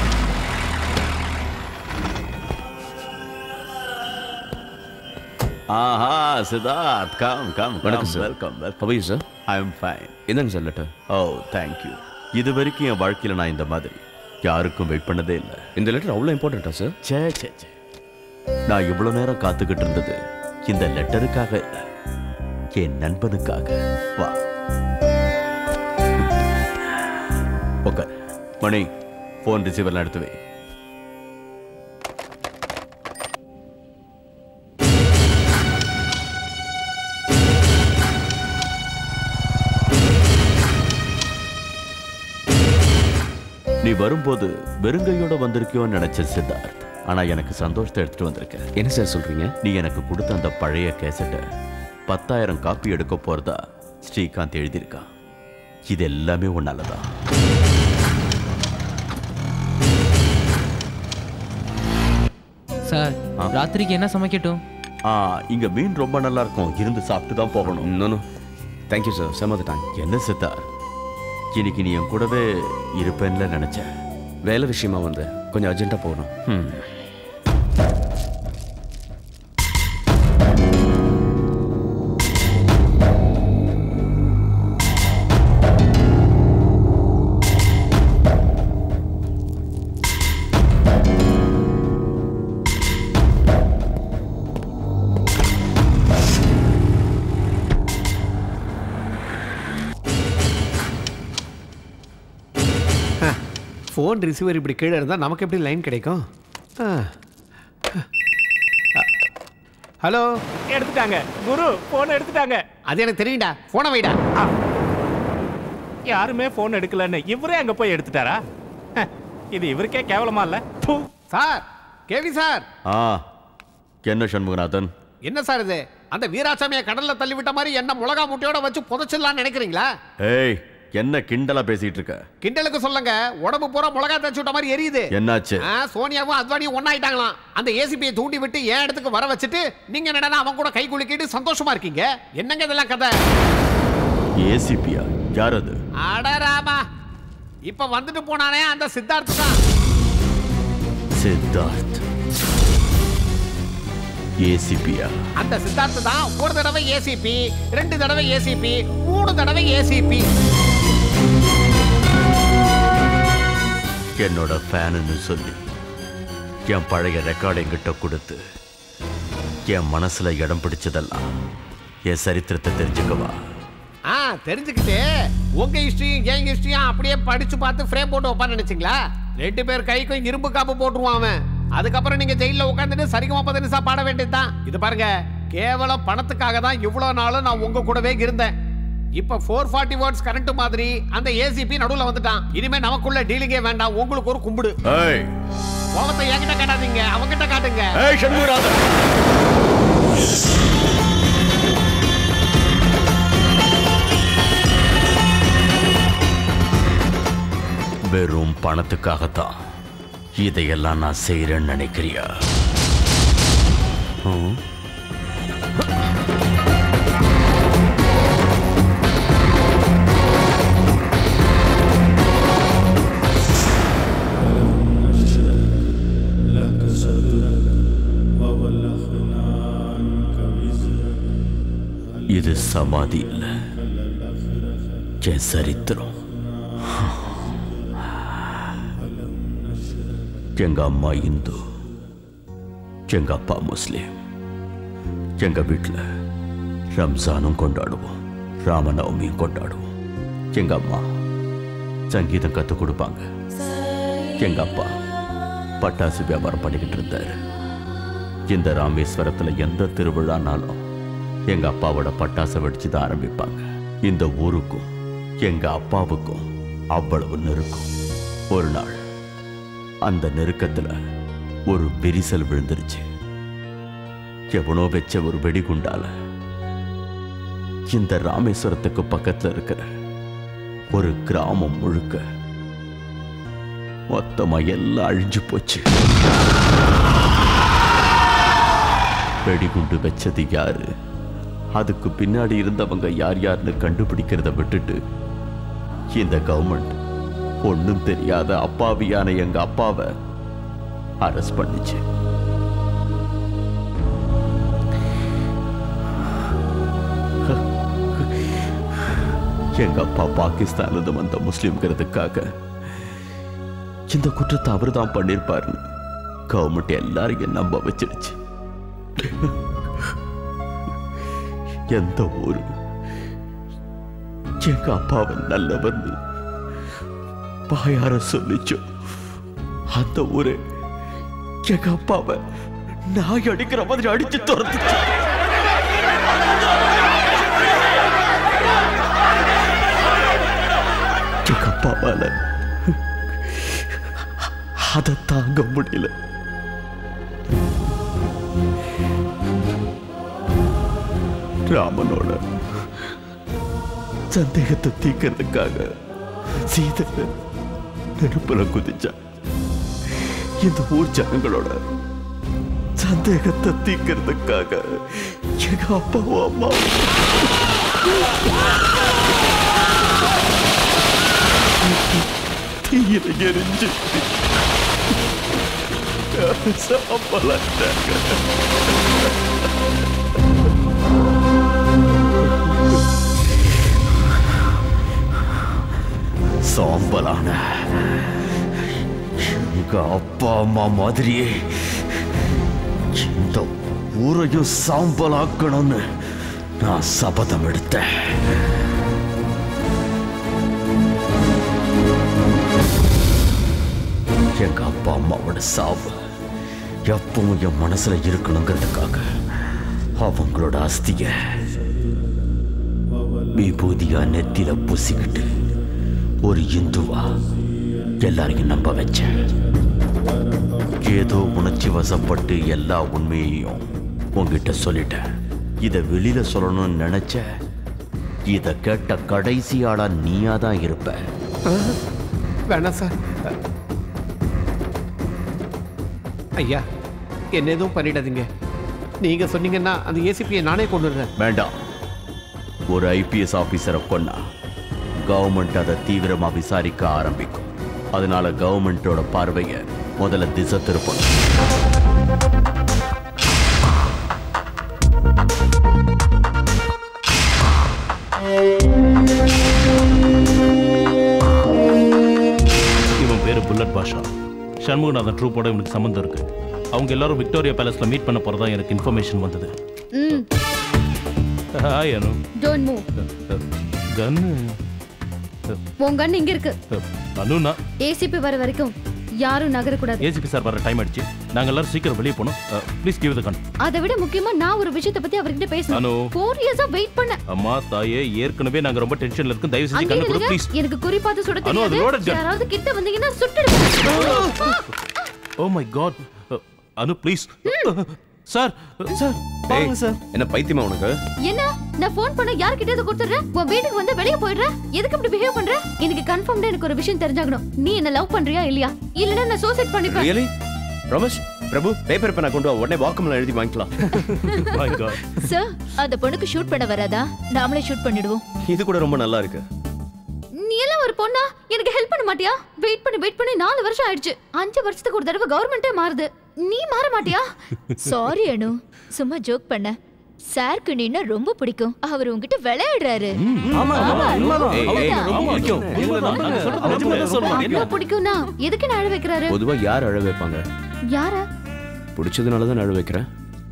ஆஹா சித்தார்த் கம் கம் வணக்கம் sir welcome welcome how you sir I am fine என்னங்க sir letter oh thank you இது வரைக்கும் என் வாழ்க்கையில நான் இந்த மாதிரி யாருக்கும் வெயிட் பண்ணதே இல்லை இந்த லெட்டர் அவ்வளோ இம்பார்ட்டண்ட்டா சார் சே சே சே நான் இவ்வளவு நேரம் காத்துக்கிட்டு இருந்தது இந்த லெட்டருக்காக இல்ல என் நண்பனுக்காக வா உட்கார் மணி ஃபோன் ரிசீவர்லாம் எடுத்து வை நீ வரும்போது வெறுங்கையோட வந்திருக்கியோன்னு நினைச்ச சித்தார்த் ஆனா எனக்கு சந்தோஷத்தை எடுத்துட்டு வந்திருக்க என்ன சார் சொல்றீங்க நீ எனக்கு கொடுத்த அந்த பழைய கேசட்டை பத்தாயிரம் காப்பி எடுக்க போறதா ஸ்ரீகாந்த் எழுதியிருக்கான் இது எல்லாமே உன்னாலதான் சார் ராத்திரிக்கு என்ன சமைக்கட்டும் ஆ இங்க மீன் ரொம்ப நல்லா இருக்கும் இருந்து சாப்பிட்டு தான் போகணும் நோ தேங்க்யூ சார் சமத டைம் என்ன சித்தார் இன்னைக்கு நீ என் கூடவே இருப்பேன்ல நினைச்சேன் வேலை விஷயமா வந்து கொஞ்சம் அர்ஜென்ட்டாக போகணும் ம் ஃபோன் ரிசீவர் இப்படி கீழே இருந்தால் நமக்கு எப்படி லைன் கிடைக்கும் ஹலோ எடுத்துட்டாங்க குரு போன் எடுத்துட்டாங்க அது எனக்கு தெரியும்டா போன வைடா யாருமே போன் எடுக்கலன்னு இவரே அங்க போய் எடுத்துட்டாரா ஹ, இது இவருக்கே கேவலமா இல்ல ப்பு. சார் கேவி சார் ஆ என்ன சண்முகநாதன் என்ன சார் இது அந்த வீராசாமியை கடல்ல தள்ளி விட்ட மாதிரி என்ன மிளகா முட்டையோட வச்சு புதைச்சிடலாம்னு நினைக்கிறீங்களா ஏய் என்ன கிண்டலா பேசிட்டு இருக்க கிண்டலுக்கு சொல்லுங்க உடம்பு பூரா மிளகா தச்சு விட்ட மாதிரி எரியுது என்னாச்சு ஆ, சோனியாவும் அத்வானியும் ஒன்னாயிட்டாங்களாம் அந்த ஏசிபியை தூண்டி விட்டு என் இடத்துக்கு வர வச்சுட்டு நீங்க என்னடா அவன் கூட கை குலுக்கிட்டு சந்தோஷமா இருக்கீங்க என்னங்க இதெல்லாம் கதை ஏசிபியா யார் அது அட ராமா இப்ப வந்துட்டு போனானே அந்த சித்தார்த் தான் சித்தார்த் ஏசிபியா அந்த சித்தார்த் தான் ஒரு தடவை ஏசிபி ரெண்டு தடவை ஏசிபி மூணு தடவை ஏசிபி என்னோட ஃபேனுன்னு சொல்லி என் பழைய ரெக்கார்டு என்கிட்ட கொடுத்து என் மனசுல இடம் பிடிச்சதெல்லாம் என் சரித்திரத்தை தெரிஞ்சுக்கவா ஆ தெரிஞ்சுக்கிட்டு உங்க ஹிஸ்டரியும் என் ஹிஸ்டரியும் அப்படியே படிச்சு பார்த்து ஃப்ரேம் போட்டு வைப்பான்னு நினைச்சீங்களா ரெண்டு பேர் கைக்கும் இரும்பு காப்பு போட்டுருவான் அவன் அதுக்கப்புறம் நீங்க ஜெயில உட்காந்துட்டு சரிகமா பதினிசா பாட வேண்டியதுதான் இது பாருங்க கேவலம் பணத்துக்காக தான் இவ்வளவு நாளும் நான் உங்க கூடவே இருந்தேன் இப்ப ஃபோர் ஃபார்ட்டி வேர்ட்ஸ் கரண்ட் மாதிரி அந்த ஏசிபி நடுவுல வந்துட்டான் இனிமே நமக்குள்ள டீலிங்கே வேண்டாம் உங்களுக்கு ஒரு கும்பிடு ஏய் கோபத்தை என்கிட்ட காட்டாதீங்க அவங்கிட்ட காட்டுங்க ஏய் சண்முகராஜன் வெறும் பணத்துக்காகத்தான் இதையெல்லாம் நான் செய்யறேன்னு நினைக்கிறியா ம்? இது சமாதி இல்ல என் சரித்திரம் எங்க அம்மா இந்து எங்க அப்பா முஸ்லீம் எங்க வீட்ல ரம்ஜானும் கொண்டாடுவோம் ராமநவமியும் கொண்டாடுவோம் எங்க அம்மா சங்கீதம் கத்து கொடுப்பாங்க எங்க அப்பா பட்டாசு வியாபாரம் பண்ணிக்கிட்டு இருந்தாரு இந்த ராமேஸ்வரத்துல எந்த திருவிழானாலும் எங்க அப்பாவோட பட்டாசை வெடிச்சு தான் ஆரம்பிப்பாங்க இந்த ஊருக்கும் எங்க அப்பாவுக்கும் அவ்வளவு நெருக்கம் ஒரு நாள் அந்த நெருக்கத்துல ஒரு விரிசல் விழுந்துருச்சு எவனோ வச்ச ஒரு வெடிகுண்டால இந்த ராமேஸ்வரத்துக்கு பக்கத்துல இருக்கிற ஒரு கிராமம் முழுக்க மொத்தமா எல்லாம் அழிஞ்சு போச்சு வெடிகுண்டு வச்சது யாரு அதுக்கு பின்னாடி இருந்தவங்க யார் யாருன்னு கண்டுபிடிக்கிறத விட்டுட்டு இந்த கவர்மெண்ட் ஒண்ணும் தெரியாத அப்பாவியான எங்க அப்பாவை அரெஸ்ட் பண்ணுச்சு எங்க அப்பா பாகிஸ்தான்ல இருந்து வந்த முஸ்லிம்ங்கிறதுக்காக இந்த குற்றத்தை அவர் தான் பண்ணிருப்பாருன்னு கவர்மெண்ட் எல்லாரையும் நம்ப வச்சிடுச்சு எந்த ஊரு எங்க அப்பாவை நல்லவர்னு பாயார சொல்லிச்சோ அந்த ஊரு எங்க அப்பாவை நாய் அடிக்கிற மாதிரி அடிச்சு துரத்துச்சு எங்க அப்பாவால அதை தாங்க முடியல ராமனோட சந்தேகத்தை தீக்கிறதுக்காக சீதை நெருப்புல குதிச்சா இந்த ஊர் ஜனங்களோட சந்தேகத்தை தீக்கிறதுக்காக எங்க அப்பாவும் அம்மாவும் தீயில எரிஞ்சு சாம்பலான எங்க அப்பா அம்மா மாதிரியே இந்த ஊரையும் சாம்பலாக்கணும்னு நான் சபதம் எடுத்தேன் எங்க அப்பா அம்மாவோட சாவு எப்பவும் என் மனசுல இருக்கணுங்கிறதுக்காக அவங்களோட அஸ்திய விபூதியா நெத்தில பூசிக்கிட்டு ஒரு இந்துவா எல்லாரையும் நம்ப வச்சேன் ஏதோ உணர்ச்சி வசப்பட்டு எல்லா உண்மையையும் உங்ககிட்ட சொல்லிட்டேன் இதை வெளியில சொல்லணும்னு நினைச்ச இத கேட்ட கடைசி ஆளா நீயா தான் இருப்ப வேணாம் சார் ஐயா என்ன எதுவும் பண்ணிடாதீங்க நீங்க சொன்னீங்கன்னா அந்த ஏசிபியை நானே கொண்டு வருவேன் வேண்டாம் ஒரு ஐபிஎஸ் ஆபீசரை கொன்னா கவர்மெண்ட் அதை தீவிரமா விசாரிக்க ஆரம்பிக்கும் அதனால கவர்மெண்டோட பார்வையை முதல்ல திசை திருப்பணும் இவன் பேரு புல்லட் பாஷா சண்முகநாதன் ட்ரூப்போட இவனுக்கு சம்மந்தம் இருக்கு அவங்க எல்லாரும் விக்டோரியா பேலஸ்ல மீட் பண்ண போறதா எனக்கு இன்ஃபர்மேஷன் வந்தது ம் ஹாய் அனு டோன்ட் மூவ் கன்னு உன் கண் இங்க இருக்கு அனுனா ஏசிபி வர வரைக்கும் யாரும் நகரக்கூடாது ஏசிபி சார் வர டைம் ஆயிடுச்சு நாங்க எல்லாரும் சீக்கிரம் வெளியே போனோம் ப்ளீஸ் கிவ் த கன் அதை விட முக்கியமா நான் ஒரு விஷயத்தை பத்தி அவர்கிட்ட அனு. பேசணும் ஃபோர் இயர்ஸா வெயிட் பண்ண அம்மா தாயே ஏற்கனவே நாங்க ரொம்ப டென்ஷன்ல இருக்கோம் தயவு செஞ்சு அங்கே கண்ணு கொடு இருங்க ப்ளீஸ் எனக்கு குறி பார்த்து சுட அனு, அது தெரியாது loaded gun. யாராவது கிட்ட வந்தீங்கன்னா சுட்டுடுவேன் oh my god Anu please sir sir பாருங்க சார் என்ன பைத்தியமா உனக்கு என்ன நான் ஃபோன் பண்ண யார்கிட்ட இதை கொடுத்துறேன் உன் வீட்டுக்கு வந்து வெளிய போயிடுறேன் எதுக்கு இப்படி பிஹேவ் பண்ற எனக்கு கன்ஃபார்ம்டா எனக்கு ஒரு விஷயம் தெரிஞ்சாகணும் நீ என்ன லவ் பண்றியா இல்லையா இல்லனா நான் சூசைட் பண்ணிப்பேன் ரியலி ரமேஷ் பிரபு பேப்பர் பேனா கொண்டு வா உடனே வாக்குமூலம் எழுதி வாங்கிக்கலாம் மை காட் சார் அந்த பொண்ணுக்கு ஷூட் பண்ண வராதா நாமளே ஷூட் பண்ணிடுவோம் இது கூட ரொம்ப நல்லா இருக்கு நீ எல்லாம் ஒரு பொண்ணா எனக்கு ஹெல்ப் பண்ண மாட்டியா வெயிட் பண்ணி வெயிட் பண்ணி நாலு வருஷம் ஆயிடுச்சு அஞ்சு வருஷத்துக்கு ஒரு தடவை கவர்மெண்டே மாறுது நீ மாற மாட்டியா சாரி அனு சும்மா ஜோக் பண்ண சாருக்கு நீனா ரொம்ப பிடிக்கும் அவர் உங்ககிட்ட விளையாடுறாரு ஆமா, ஆமா, உண்மைதான். ஏய், அவருக்கு ஏய், ரொம்ப பிடிக்கும். எங்களை நம்புங்க. அவர் நிஜமா தான் சொல்றாரு. என்ன பிடிக்கும்னா எதுக்கு நான் அழ வைக்கிறாரு பொதுவா யார் அழ வைப்பாங்க யாரா பிடிச்சதுனால தான் அழ வைக்கிறேன்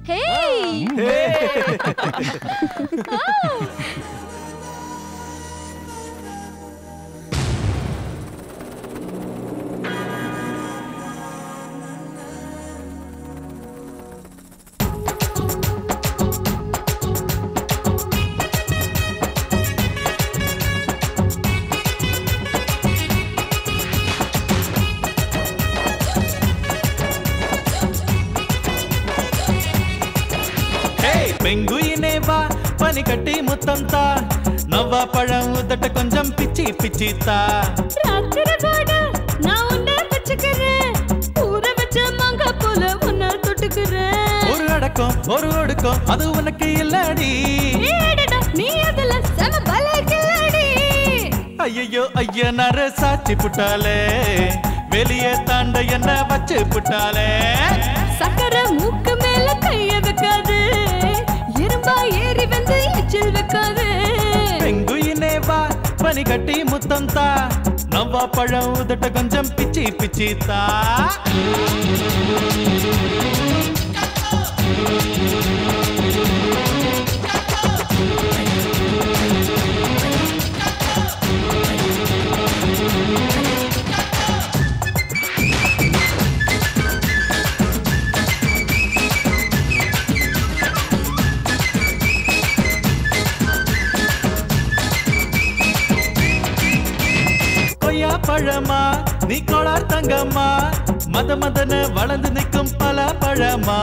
பெங்குயினே வா பனி கட்டி முத்தம் தா நவ்வா பழம் உதட்ட கொஞ்சம் பிச்சி பிச்சி தா ராத்திரி கூட நான் உன்னை வச்சுக்கிறேன் ஊற வச்ச மாங்கா போல உன்னை தொட்டுக்கிறேன் ஒரு அடக்கம் ஒரு ஒடுக்கம் அது உனக்கு இல்லடி ஏடடா, நீ அதுல செம பலகில்லடி ஐயோ ஐய நர சாச்சி புட்டாலே வெளியே தாண்ட என்ன வச்சு புட்டாலே சக்கரை மூக்கு மேல கைய வைக்காது இரும்பா ஏறி வந்து எச்சில் வைக்காது பெங்குயினே வா பனி கட்டி முத்தம் தா நவ்வா பழம் உதட்ட கொஞ்சம் பிச்சி பிச்சி தா கொய்யா பழமா நீ கோளார் தங்கம்மா மத மதன வளர்ந்து நிற்கும் பல பழமா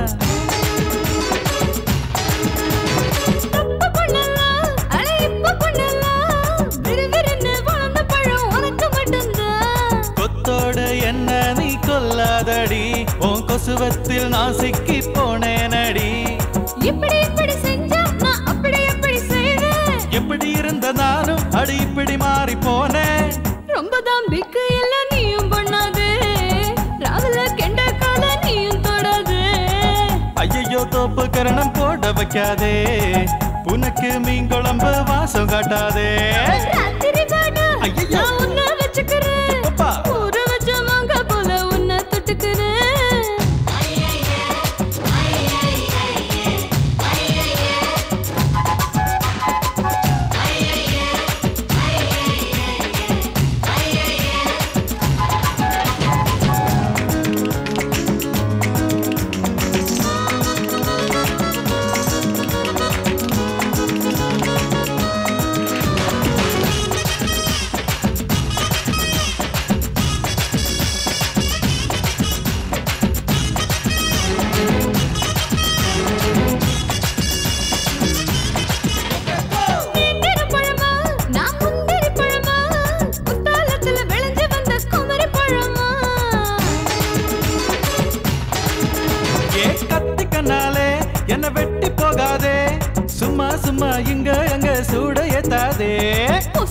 இப்ப பண்ணலாம், அட இப்ப பண்ணலாம். விறுவிறுன்னு வளர்ந்த பழம் உனக்கு மட்டும்தான். கொத்தோட என்ன நீ கொல்லாதடி உன் கொசுவத்தில் நான் சிக்கி போனேனடி இப்படி இப்படி செஞ்சா நான் அப்படி அப்படி செய்வேன். எப்படி இருந்த நானும் அடி இப்படி மாறி போனேன் ரொம்ப தான் பிக்கு இல்ல நீயும் பண்ணாதே. ராகுல கெண்ட கால நீயும் தொடாதே. ஐயோ தோப்பு கரணம் போட வைக்காதே உனக்கு மீன் குழம்பு வாசம் காட்டாதே ராத்திரி பாடு, நான் உன்னை வச்சுக்கிறேன். ஊற வச்ச மாங்கா போல உன்னை தொட்டுக்கிறேன்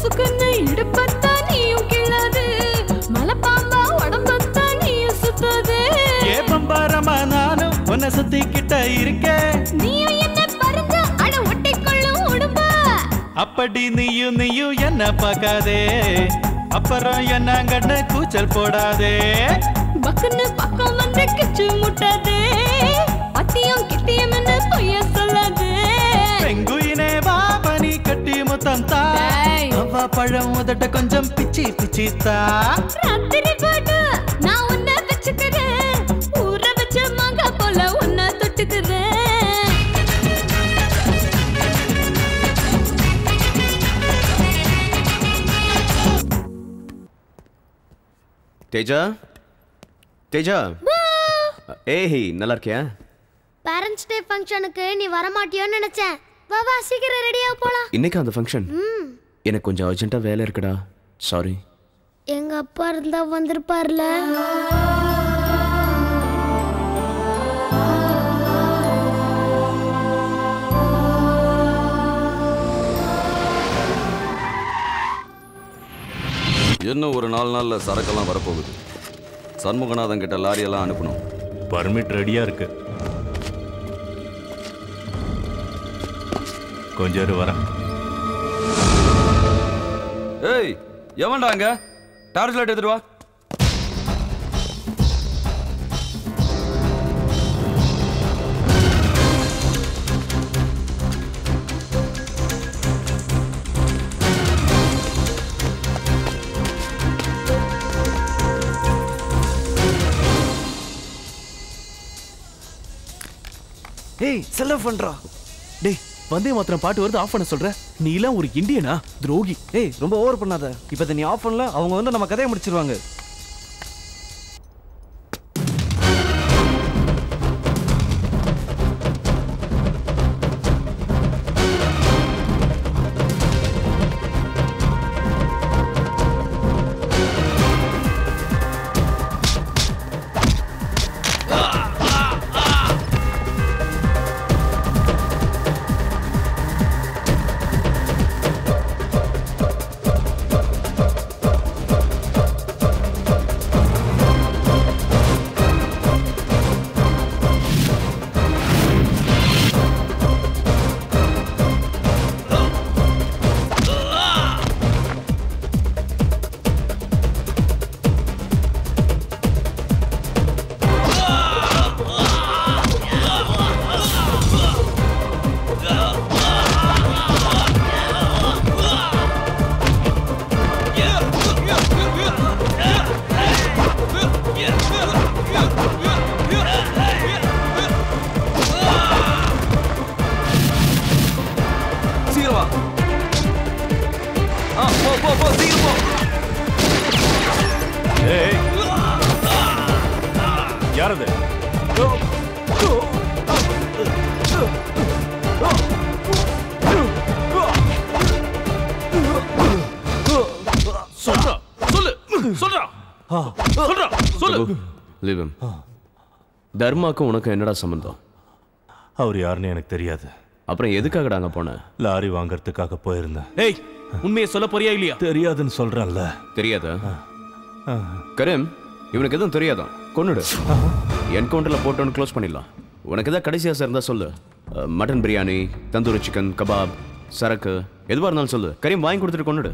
பொசுக்குன்னு இடுப்பத்தா நீயும் கிள்ளாது மலைப்பாம்பா உடம்பத்தா நீயும் சுத்தாது ஏ பம்பாரமா நானும் உன்னை சுத்திக்கிட்ட இருக்கேன் நீயும் என்ன பறந்து அட ஒட்டிக்கொள்ளும் உடும்பா அப்படி நீயும் நீயும் என்ன பார்க்காதே அப்புறம் என்ன கண்ணு கூச்சல் போடாதே பக்குன்னு பக்கம் வந்து கிச்சு முட்டாதே பத்தியம் கிட்டியம் என்ன பொய்ய சொல்லாது பெங்குயினே வா பனி கட்டி முத்தம் தா அவ பழம் உதட்ட கொஞ்சம் பிச்சி பிச்சி தா ராத்திரி போட்டு நான் உன்னை வச்சுக்கிறேன் ஊற வச்ச மங்க போல உன்னை தொட்டுக்கிறேன் தேஜா தேஜா ஏய் நல்லா இருக்கியா பேரண்ட்ஸ் டே ஃபங்க்ஷனுக்கு நீ வரமாட்டியோன்னு நினைச்சேன் வா வா சீக்கிரம் ரெடியா போலாம் இன்னைக்கு அந்த ஃபங்க்ஷன் ம் எனக்கு கொஞ்சம் அர்ஜென்ட்டாக வேலை இருக்குடா சாரி எங்க அப்பா இருந்தா வந்திருப்பார்ல இன்னும் ஒரு நாலு நாள்ல சரக்கெல்லாம் வரப்போகுது சண்முகநாதன் கிட்ட லாரியெல்லாம் அனுப்பணும் பர்மிட் ரெடியா இருக்கு கொஞ்சம் இரு வரேன் ஏய் எவன்டா அங்க டார்ச் லைட் எடுத்துட்டு வா ஏய் செல்ல பண்றா டேய் வந்தே மாத்திரம் பாட்டு வருது ஆஃப் பண்ண சொல்ற நீ எல்லாம் ஒரு இந்தியனா துரோகி ஏய் ரொம்ப ஓவர் பண்ணாத இப்போ இதை நீ ஆஃப் பண்ணல அவங்க வந்து நம்ம கதையை முடிச்சிருவாங்க சீக்கிரம் வா ஆ போ போ போ சீக்கிரம் போ ஏய் யார் அது சொல்றா சொல்லு சொல்றா சொல்றா சொல்லு லீவ் him. தர்மாக்கும் உனக்கு என்னடா சம்பந்தம் அவர் யாருன்னு எனக்கு தெரியாது அப்புறம் எதுக்காகடா அங்க போன லாரி வாங்குறதுக்காக போயிருந்தேன் ஏய் உண்மையை சொல்ல போறியா இல்லையா தெரியாதுன்னு சொல்றேன்ல தெரியாதா கரீம் இவனுக்கு எதுவும் தெரியாதான் கொன்னுடு என்கவுண்டர்ல போட்டோன்னு க்ளோஸ் பண்ணிடலாம் உனக்கு ஏதாவது கடைசி ஆசை இருந்தா சொல்லு அஹ், மட்டன் பிரியாணி தந்தூரி சிக்கன் கபாப் சரக்கு எதுவாக இருந்தாலும் சொல்லு கரீம் வாங்கி கொடுத்துட்டு கொன்னுடு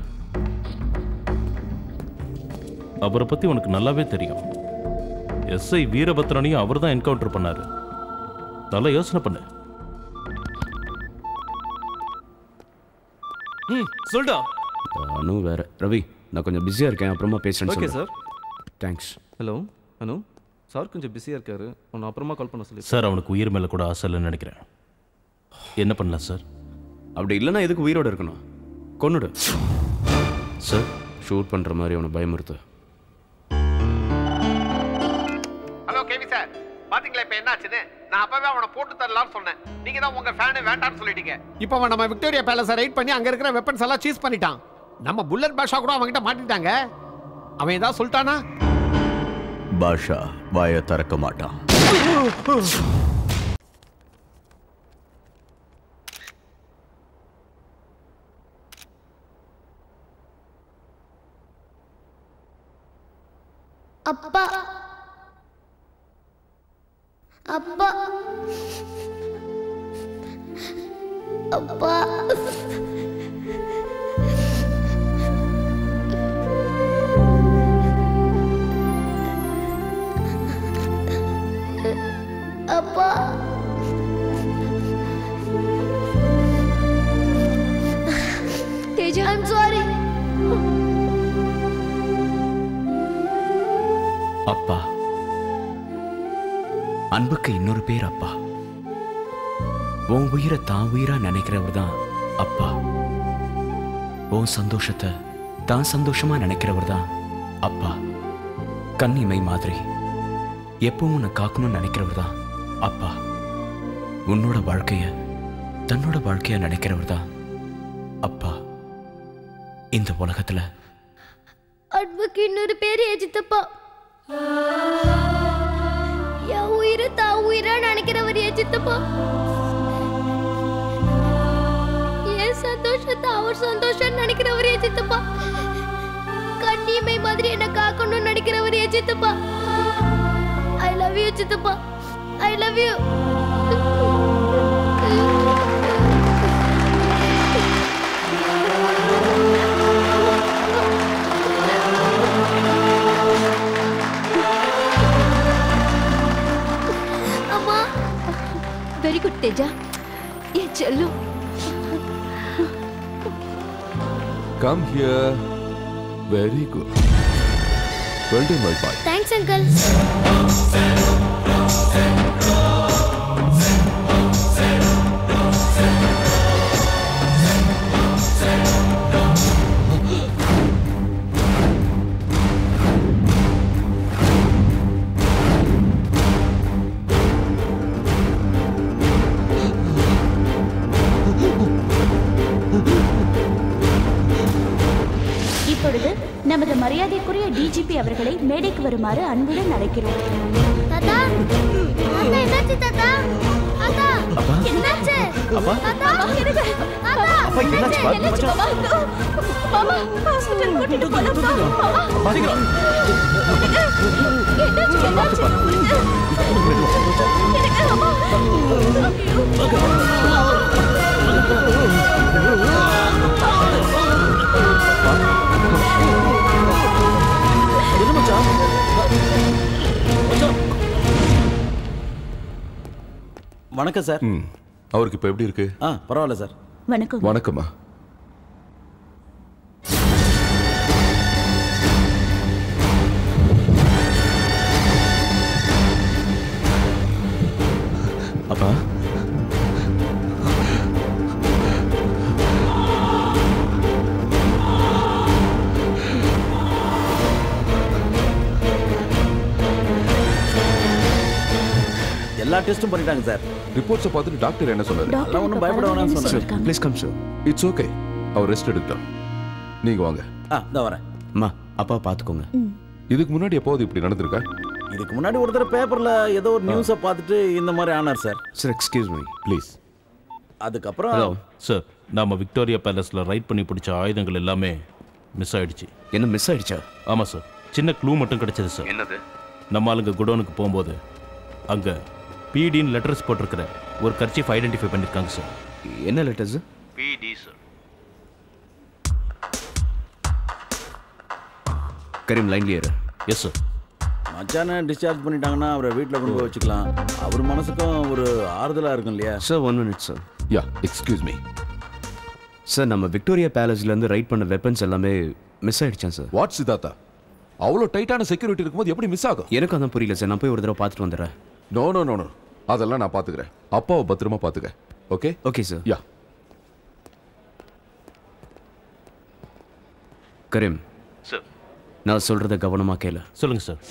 அவரை பத்தி உனக்கு நல்லாவே தெரியும் எஸ்ஐ வீரபத்ரனையும் அவர் தான் என்கவுண்டர் பண்ணாரு நல்லா யோசனை பண்ணு ம் சொல்டா அனு வேற ரவி நான் கொஞ்சம் பிஸியா இருக்கேன் அப்புறமா பேசுறேன் ஓகே சொல்லு. Sir thanks hello Anu sir கொஞ்சம் பிஸியாக இருக்காரு உன்னை அப்புறமா கால் பண்ண சொல்லி சார் அவனுக்கு உயிர் மேல கூட ஆசை இல்லைன்னு நினைக்கிறேன் என்ன பண்ணலாம் சார் அப்படி இல்லைன்னா எதுக்கு உயிரோட இருக்கணும் கொன்னுடு சார் ஷூட் பண்ற மாதிரி அவனை பயமுறுத்து ஹலோ கேவி சார் பாத்தீங்களா இப்ப என்ன ஆச்சுன்னு நான் அப்பவே அவனை போட்டு தரலாம்னு சொன்னேன் நீங்க தான் உங்க ஃபேனு வேண்டாம்னு சொல்லிட்டீங்க இப்போ அவன் நம்ம விக்டோரியா பேலஸை ரைட் பண்ணி அங்க இருக்கிற வெப்பன்ஸ் எல்லாம் சீஸ் பண்ணிட்டான் நம்ம புல்லட் பாஷா கூட அவன்கிட்ட மாட்டிட்டாங்க அவன் ஏதாவது சொல்லிட்டானா பாஷா வாயை திறக்க மாட்டான் அப்பா அப்பா அப்பா அப்பா தேஜா ஐம் சாரி அப்பா அன்புக்கு இன்னொரு பேர் அப்பா உன் உயிரை தான் உயிரா நினைக்கிறவர் தான் அப்பா உன் சந்தோஷத்தை தான் சந்தோஷமா நினைக்கிறவர் தான் அப்பா கண்ணிமை மாதிரி எப்பவும் உன்னை காக்கணும்னு நினைக்கிறவர் தான் அப்பா உன்னோட வாழ்க்கைய தன்னோட வாழ்க்கைய நினைக்கிறவர் தான் அப்பா இந்த உலகத்துல அன்புக்கு இன்னொரு பேர் எஜித்தப்பா என் உயிரை தான் உயிரா நினைக்கிறவர் எஜித்தப்பா என் சந்தோஷத்தை அவர் சந்தோஷம் நினைக்கிறவர் எஜித்தப்பா கண்ணியமை மாதிரி என்ன காக்கணும்னு நினைக்கிறவர் எஜித்தப்பா ஐ லவ் யூ சித்தப்பா ஐ லவ் யூ அம்மா வெரி குட் தேஜா என் செல்லும் come here very good well done my boy thanks uncle இப்பொழுது நமது மரியாதைக்குரிய டிஜிபி அவர்களை மேடைக்கு வருமாறு அன்புடன் அழைக்கிறோம் தாத்தா தாத்தா என்னாச்சு தாத்தா தாத்தா என்னாச்சு அப்பா? தாத்தா இருங்க தாத்தா அப்பா, என்னாச்சுப்பா? என்னாச்சு மாமா மாமா ஹாஸ்பிடல் கூட்டிட்டு போலாம் மாமா சீக்கிரம். என்னாச்சு என்னாச்சு எனக்கு அம்மா வணக்கம் சார் ம் அவருக்கு இப்போ எப்படி இருக்கு ஆ பரவாயில்ல சார் வணக்கம் வணக்கம்மா அப்பா எல்லா டெஸ்ட்டும் பண்ணிட்டாங்க சார் ரிப்போர்ட்ஸை பார்த்துட்டு டாக்டர் என்ன சொன்னாரு அதெல்லாம் ஒன்றும் பயப்பட வேணாம்னு சொன்னாங்க please come sir it's okay அவர் ரெஸ்ட் எடுக்கட்டும் நீங்க வாங்க ஆ இந்த வரேன் அம்மா அப்பா பார்த்துக்கோங்க இதுக்கு முன்னாடி எப்போது இப்படி நடந்திருக்கா இதுக்கு முன்னாடி ஒரு தடவை பேப்பர்ல ஏதோ ஒரு நியூஸை பார்த்துட்டு இந்த மாதிரி ஆனார் sir sir excuse me please அதுக்கப்புறம் ஹலோ சார் நாம விக்டோரியா பேலஸில் ரைட் பண்ணி பிடிச்ச ஆயுதங்கள் எல்லாமே மிஸ் ஆயிடுச்சு என்ன மிஸ் ஆயிடுச்சா ஆமாம் சார் சின்ன க்ளூ மட்டும் கிடைச்சது சார் என்னது நம்ம ஆளுங்க குடோனுக்கு போகும்போது அங்கே பிடின்னு லெட்டர்ஸ் போட்டிருக்கிற ஒரு கர்ச்சீஃப் ஐடென்டிஃபை பண்ணியிருக்காங்க சார் என்ன லெட்டர்ஸ் பிடி சார் கரீம் லைன்லயே இரு எஸ் சார் மச்சானை டிஸ்சார்ஜ் பண்ணிட்டாங்கன்னா அவரை வீட்டில் கொண்டு போய் வச்சுக்கலாம் அவர் மனசுக்கும் ஒரு ஆறுதலாக இருக்கும் இல்லையா sir one minute sir yeah excuse me sir நம்ம விக்டோரியா பேலஸ்லேருந்து ரைட் பண்ண வெப்பன்ஸ் எல்லாமே மிஸ் ஆயிடுச்சான் சார் வாட் சிதார்த்தா அவ்வளோ டைட்டான செக்யூரிட்டி இருக்கும்போது எப்படி மிஸ் ஆகும் எனக்கு அதான் புரியல சார் நான் போய் ஒரு தடவை பார்த்துட்டு வந்துடுறேன் நோ நோ நோ நோ அதெல்லாம் நான் பார்த்துக்கிறேன் அப்பாவை பத்திரமா பார்த்துக்க okay okay sir yeah Karim sir நான் சொல்றத கவனமா கேளு சொல்லுங்கள் சார்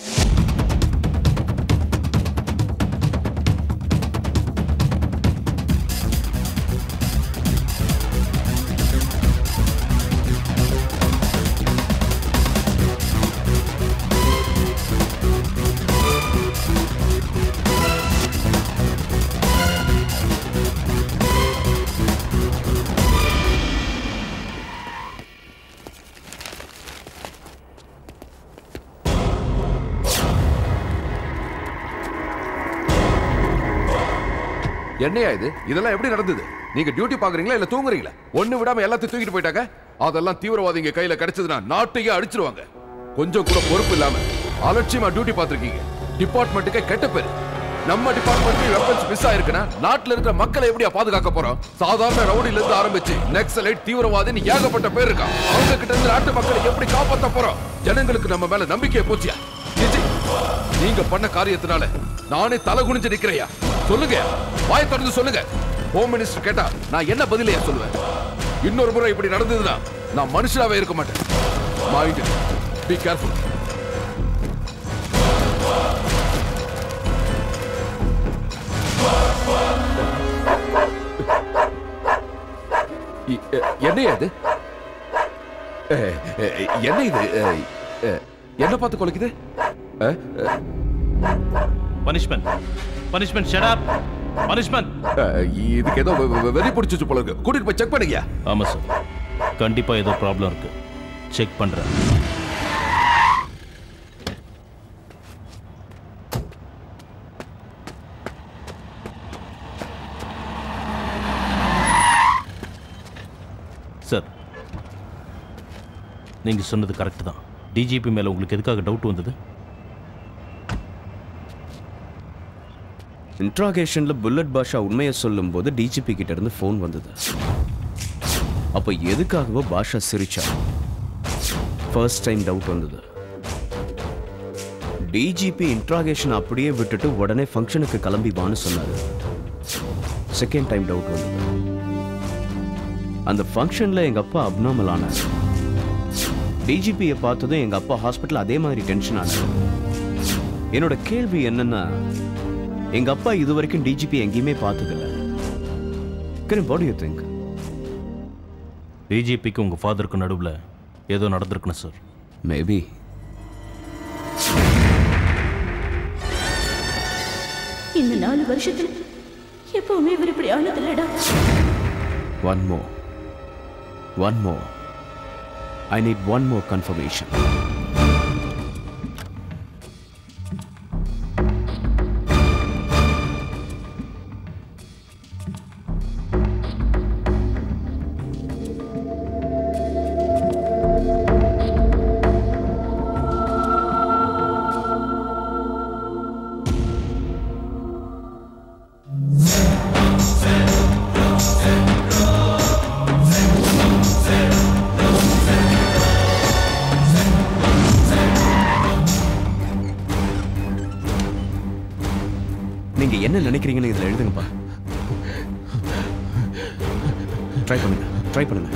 என்னையா இது இதெல்லாம் எப்படி நடந்தது நீங்க டியூட்டி பாக்குறீங்களா இல்ல தூங்குறீங்களா ஒண்ணு விடாம எல்லாத்தையும் தூக்கிட்டு போயிட்டாங்க அதெல்லாம் தீவிரவாதிங்க கையில கிடைச்சதுன்னா நாட்டையே அடிச்சிருவாங்க கொஞ்சம் கூட பொறுப்பு இல்லாம அலட்சியமா டியூட்டி பார்த்திருக்கீங்க டிபார்ட்மெண்ட்டுக்கே கெட்ட பேரு நம்ம டிபார்ட்மெண்ட் வெப்பன்ஸ் மிஸ் ஆயிருக்குன்னா நாட்டுல இருக்கிற மக்களை எப்படியா பாதுகாக்க போறோம் சாதாரண ரவுடில இருந்து ஆரம்பிச்சு நெக்ஸலைட் தீவிரவாதின்னு ஏகப்பட்ட பேர் இருக்கான் அவங்க கிட்ட இருந்து நாட்டு மக்களை எப்படி காப்பாத்த போறோம் ஜனங்களுக்கு நம்ம மேல நம்பிக்கையை போச்சியா ஜிஜி, நீங்க பண்ண காரியத்தினால நானே தலை குனிஞ்சு நிக்கிறையா சொல்லுங்க வாயை திறந்து சொல்லுங்க ஹோம் மினிஸ்டர் கேட்டா நான் என்ன பதிலையா சொல்லுவேன் இன்னொரு முறை இப்படி நடந்ததுன்னா நான் மனுஷனாவே இருக்க மாட்டேன் மைண்ட் பி கேர்ஃபுல் என்னையா இது அஹ், அஹ், என்ன இது அஹ், அஹ், என்ன பார்த்து கொலைக்குது ah, ah, punishment punishment shut up punishment ah, இதுக்கு ஏதோ வெ- வெ- வெறி பிடிச்சிச்சு போல இருக்கு கூட்டிட்டு போய் செக் பண்ணுங்க ஆமா சார் கண்டிப்பா ஏதோ ப்ராப்ளம் இருக்கு செக் பண்றேன் சார் நீங்க சொன்னது கரெக்ட் தான் டிஜிபி மேல உங்களுக்கு எதுக்காக டவுட் வந்தது இன்ட்ராகேஷன்ல புல்லட் பாஷா உண்மையை சொல்லும்போது டிஜிபி கிட்ட இருந்து ஃபோன் வந்தது அப்போ எதுக்காகவோ பாஷா சிரிச்சா ஃபர்ஸ்ட் டைம் டவுட் வந்தது டிஜிபி இன்ட்ராகேஷன் அப்படியே விட்டுட்டு உடனே ஃபங்க்ஷனுக்கு கிளம்பி வான்னு சொன்னாரு செகண்ட் டைம் டவுட் வந்தது அந்த ஃபங்க்ஷன்ல எங்க அப்பா அப்நார்மல் ஆனார் டிஜிபியை பார்த்ததும் எங்க அப்பா ஹாஸ்பிட்டல் அதே மாதிரி டென்ஷன் ஆனார் என்னோட கேள்வி என்னன்னா எங்க அப்பா இது வரைக்கும் டிஜிபி எங்கேயுமே பார்த்ததில்ல கிரண் வாட் யூ திங்க் டிஜிபிக்கு உங்க ஃபாதருக்கு நடுவில் ஏதோ நடந்திருக்கணும் சார் மேபி இந்த நாலு வருஷத்துல எப்பவுமே இவர் இப்படி ஆனதில்லடா one mo one mo I need one more confirmation நீங்க என்ன நினைக்கிறீங்கன்னு இதுல எழுதுங்கப்பா ட்ரை பண்ணுங்க ட்ரை பண்ணுங்க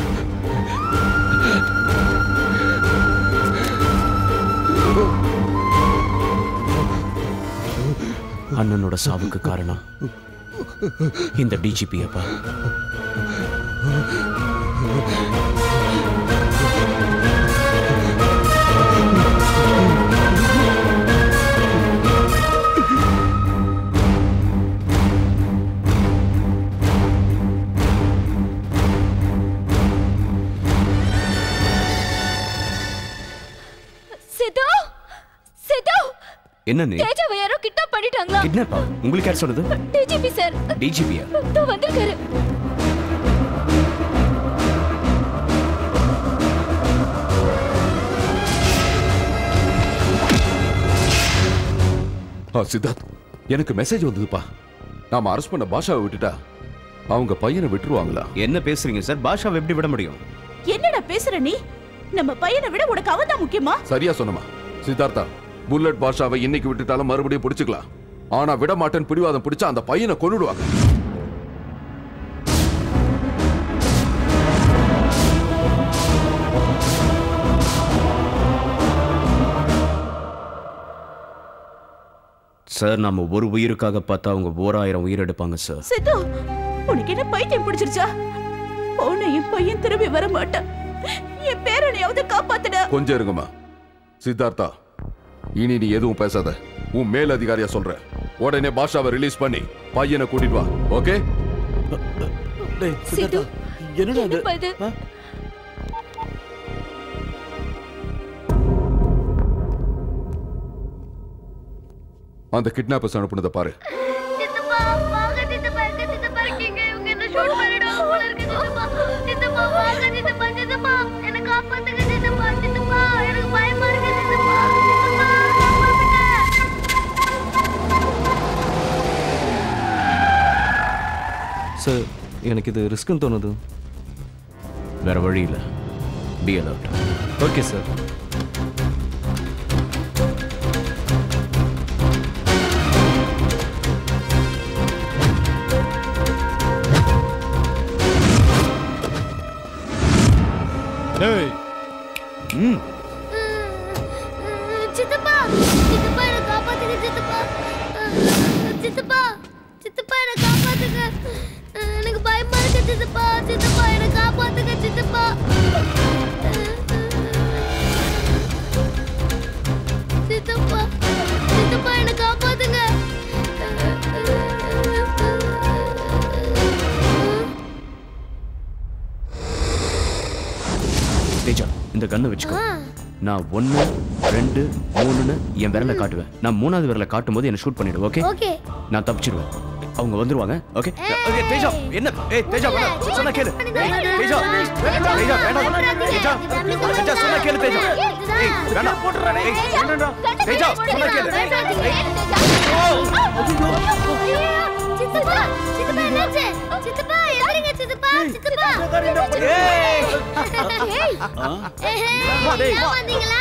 அண்ணனோட சாவுக்கு காரணம் இந்த டிஜிபி அப்பா சித்து சித்து என்ன நீ தேஜாவை யாரோ கிட்னாப் பண்ணிட்டாங்களா கிட்னாப்பா உங்களுக்கு யார் சொன்னது டிஜிபி சார் டிஜிபியா இதோ வந்திருக்காரு ஆ, சித்தார்த் எனக்கு மெசேஜ் வந்ததுப்பா நாம அரெஸ்ட் பண்ண பாஷாவை விட்டுட்டா அவங்க பையனை விட்டுருவாங்களா என்ன பேசுறீங்க சார் பாஷாவை எப்படி விட முடியும் என்னடா பேசுற நீ நம்ம பையனை விட உனக்கு அவன் தான் முக்கியமா சரியா சொன்னமா சித்தார்த்தா புல்லட் பாஷாவை இன்னைக்கு விட்டுட்டாலும் மறுபடியும் பிடிச்சுக்கலாம் ஆனா விட மாட்டேன்னு பிடிவாதம் பிடிச்சா அந்த பையனை கொன்னுடுவாங்க சார் நாம ஒரு உயிருக்காக பார்த்தா அவங்க ஓராயிரம் உயிர் எடுப்பாங்க சார் சித்து உனக்கு என்ன பைத்தியம் பிடிச்சிருச்சா போன என் பையன் திரும்பி வர மாட்டான் என் பேரனையாவது காப்பாத்துடா கொஞ்சம் இருங்கம்மா சித்தார்த்தா இனி நீ எதுவும் பேசாத உன் மேல் அதிகாரியா சொல்ற உடனே பாஷாவை ரிலீஸ் பண்ணி பையனை கூட்டிட்டு வா ஓகே சித்து என்னடா இது? என்னப்பா இது அந்த கிட்னாப்பர்ஸ் அனுப்புனதை பாரு சித்தப்பா வாங்க சித்தப்பா எங்க சார் எனக்கு இது ரிஸ்க்குன்னு தோணுது வேற வழி இல்லை பி அலர்ட் ஓகே சார் டேய் ம் சித்தப்பா சித்தப்பா என்ன காப்பாத்துங்க சித்தப்பா சித்தப்பா சித்தப்பா என்ன காப்பாத்துங்க எனக்கு பயமா இருக்கு சித்தப்பா சித்தப்பா என்ன காப்பாத்துங்க சித்தப்பா சித்தப்பா சித்தப்பா என்ன காப்பாத்துங்க தேஜா இந்த கண்ணை வச்சுக்கோ நான் ஒன்று ரெண்டு மூணுன்னு என் விரலை காட்டுவேன் நான் மூணாவது விரலை காட்டும் போது என்ன ஷூட் பண்ணிடு ஓகே ஓகே நான் தப்பிச்சிடுவேன் அவங்க வந்துருவாங்க ஓகே ஓகே தேஜா என்ன ஏய் தேஜா வேணாம் சொன்னா கேளு ஏய், தேஜா தேஜா வேண்டாம் தேஜா தேஜா சொன்னா கேளு தேஜா ஏய் வேண்டாம் போட்டுறேன் ஏய் வேண்டாம்டா தேஜா சொன்னா கேளு ஏய் சித்தப்பா சித்தப்பா என்னாச்சு சித்தப்பா எந்திரிங்க சித்தப்பா சித்தப்பா ஏய் ஏய் வந்தீங்களா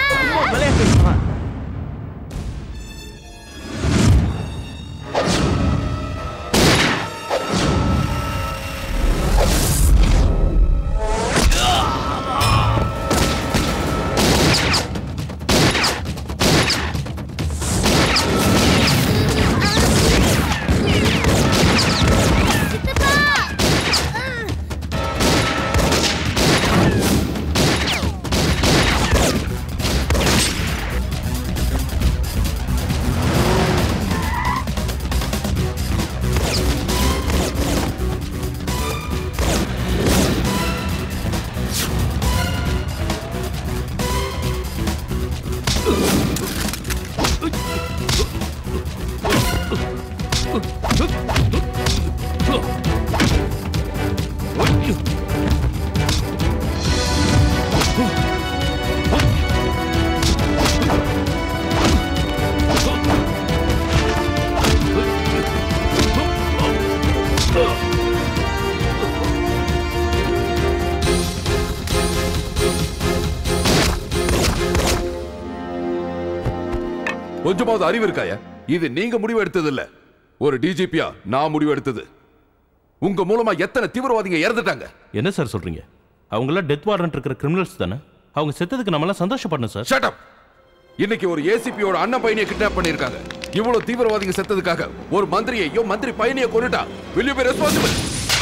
கொஞ்சமாவது அறிவு இருக்காயா இது நீங்க முடிவு எடுத்தது இல்ல ஒரு டிஜிபியா நான் முடிவு எடுத்தது உங்க மூலமா எத்தனை தீவிரவாதிங்க இறந்துட்டாங்க என்ன சார் சொல்றீங்க அவங்களாம் டெத் வாரண்ட் இருக்கிற கிரிமினல்ஸ் தானே அவங்க செத்ததுக்கு நம்மளாம் சந்தோஷப்படணும் சார் ஷட் அப் இன்னைக்கு ஒரு ஏசிபியோட அண்ணன் பையனை கிட்னாப் பண்ணிருக்காங்க இவ்வளவு தீவிரவாதிங்க செத்ததுக்காக ஒரு மந்திரியையோ மந்திரி பையனையோ கொண்டுட்டா will you be responsible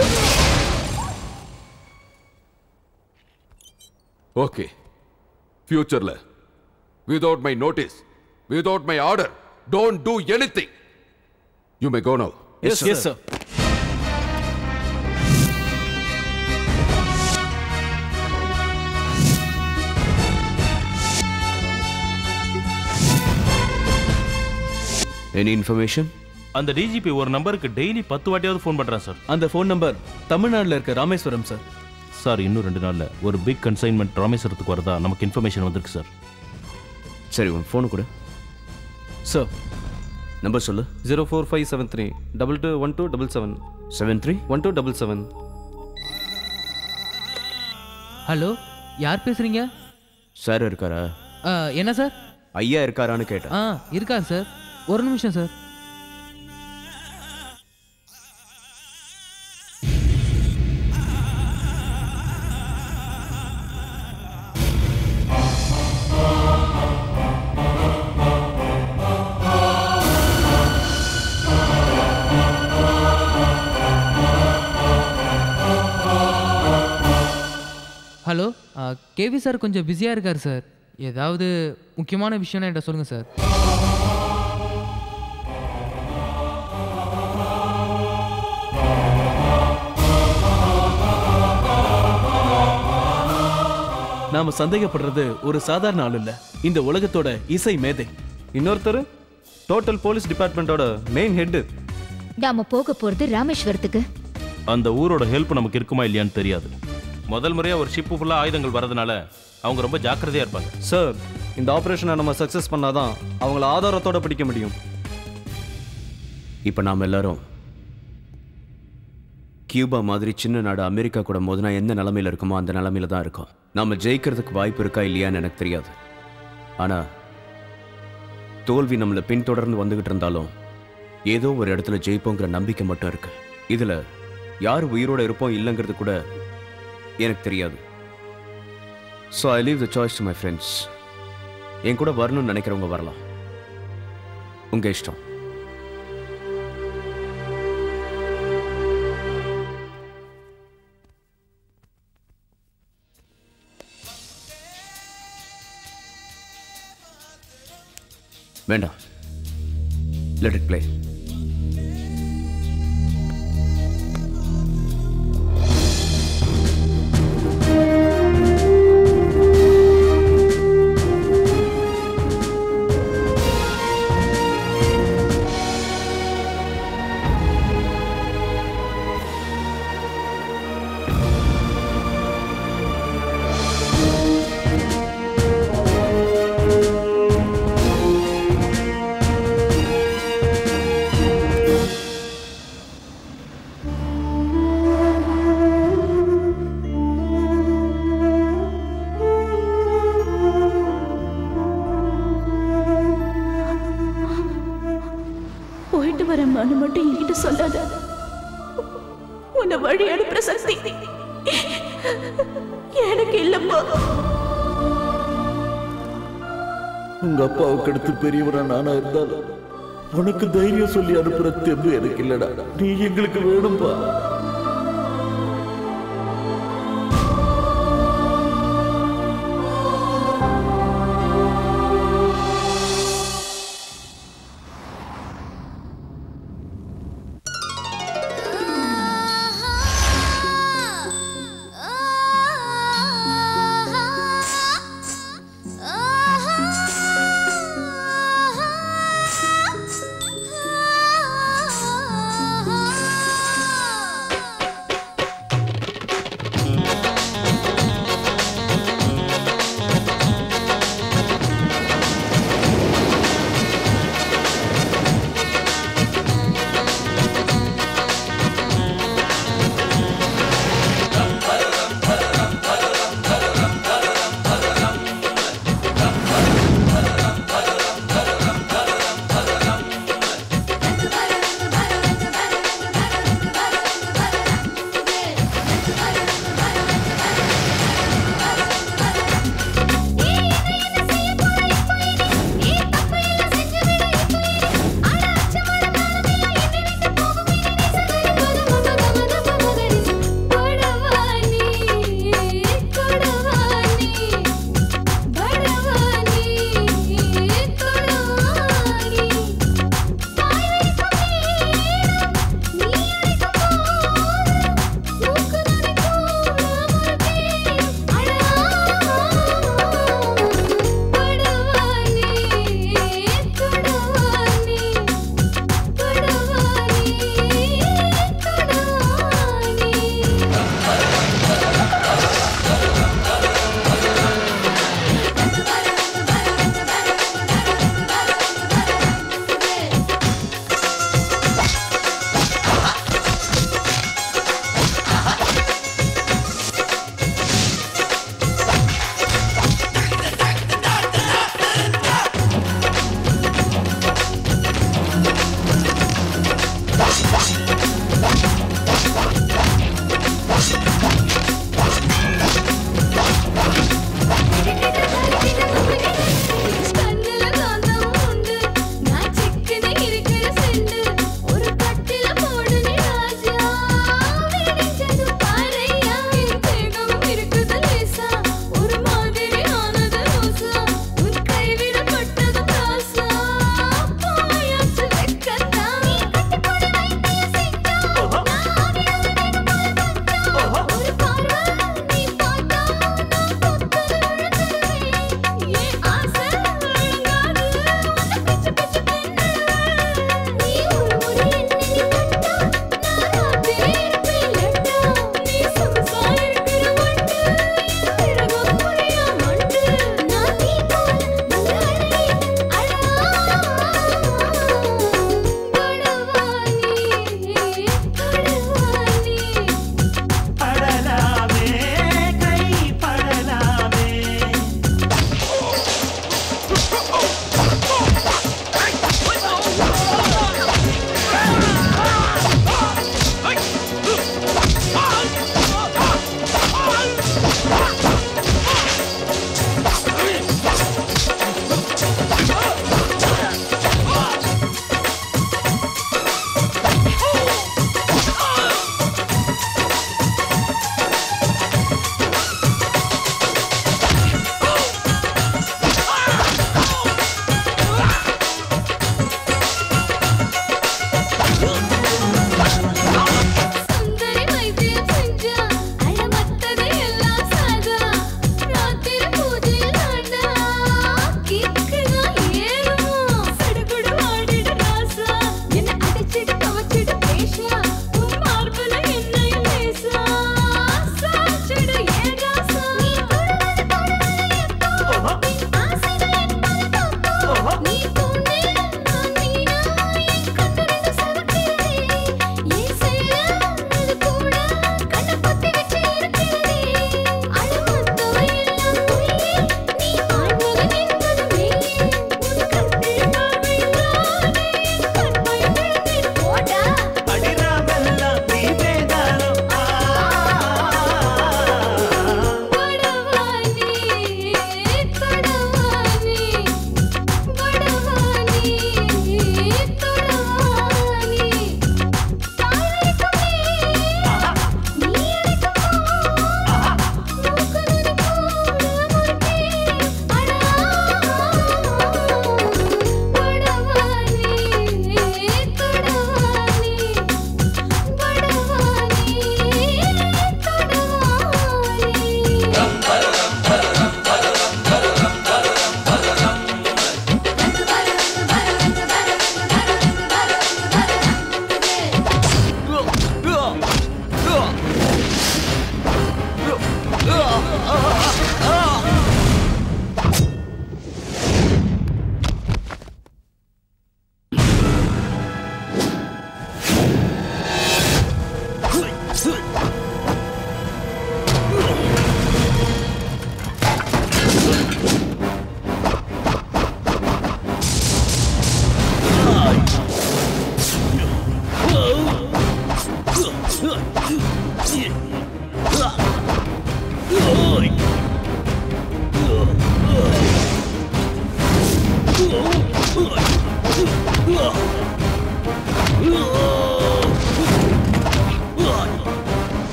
okay ஃபியூச்சர்ல without my notice without my order don't do anything you may go now Yes, sir. Yes, sir. Any information அந்த டிஜிபி ஒரு நம்பருக்கு டெய்லி பத்து வாட்டியாவது ஃபோன் பண்றான் சார் அந்த ஃபோன் நம்பர் தமிழ்நாட்டில் இருக்க ராமேஸ்வரம் சார் சார் இன்னும் ரெண்டு நாள்ல ஒரு பிக் கன்சைன்மெண்ட் ராமேஸ்வரத்துக்கு வரதா நமக்கு இன்ஃபர்மேஷன் வந்திருக்கு சார் சரி உன் ஃபோனு கொடு சார் நம்பர் சொல்லு zero four five seven three double two one two double seven seven three one two double seven hello யார் பேசுறீங்க சார் இருக்காரா ஆ, என்ன சார் ஐயா இருக்காரான்னு கேட்டேன் ஆ இருக்கார் சார் ஒரு நிமிஷம் சார் ஹலோ கேவி சார் கொஞ்சம் பிஸியாக இருக்கார் சார் ஏதாவது முக்கியமான விஷயம்னா என்கிட்ட சொல்லுங்கள் சார் நாம சந்தேகப்படுறது ஒரு சாதாரண ஆள் இல்ல இந்த உலகத்தோட இசை மேதை இன்னொருத்தர் டோட்டல் போலீஸ் டிபார்ட்மெண்ட்டோட மெயின் ஹெட் நாம போக போறது ராமேஸ்வரத்துக்கு அந்த ஊரோட ஹெல்ப் நமக்கு இருக்குமா இல்லையான்னு தெரியாது முதல் முறையா ஒரு ஷிப்பு ஃபுல்லா ஆயுதங்கள் வரதுனால அவங்க ரொம்ப ஜாக்கிரதையா இருப்பாங்க சார் இந்த ஆபரேஷனை நம்ம சக்சஸ் பண்ணாதான் அவங்கள ஆதாரத்தோட பிடிக்க முடியும் இப்போ நாம் எல்லாரும் கியூபா மாதிரி சின்ன நாடு அமெரிக்கா கூட மோதினா எந்த நிலமையில இருக்குமோ அந்த நிலமையில தான் இருக்கும் நம்ம ஜெயிக்கிறதுக்கு வாய்ப்பு இருக்கா இல்லையான்னு எனக்கு தெரியாது ஆனா தோல்வி நம்மளை பின்தொடர்ந்து வந்துகிட்டு இருந்தாலும் ஏதோ ஒரு இடத்துல ஜெயிப்போங்கிற நம்பிக்கை மட்டும் இருக்கு இதுல யார் உயிரோட இருப்போம் இல்லைங்கிறது கூட எனக்கு தெரியாது so I leave the choice to my friends என் கூட வரணும்னு நினைக்கிறவங்க வரலாம் உங்க இஷ்டம் வேண்டாம் லெட் இட் ப்ளே போயிட்டு வரேம்மான்னு மட்டும் என்கிட்ட சொல்லாத உன்னை வழி அனுப்புற சக்தி எனக்கு இல்லப்பா உங்க அப்பாவுக்கு அடுத்து பெரியவரா நானா இருந்தாலும் உனக்கு தைரியம் சொல்லி அனுப்புற தெம்பு எனக்கு இல்லடா நீ எங்களுக்கு வேணும்பா ஆஹா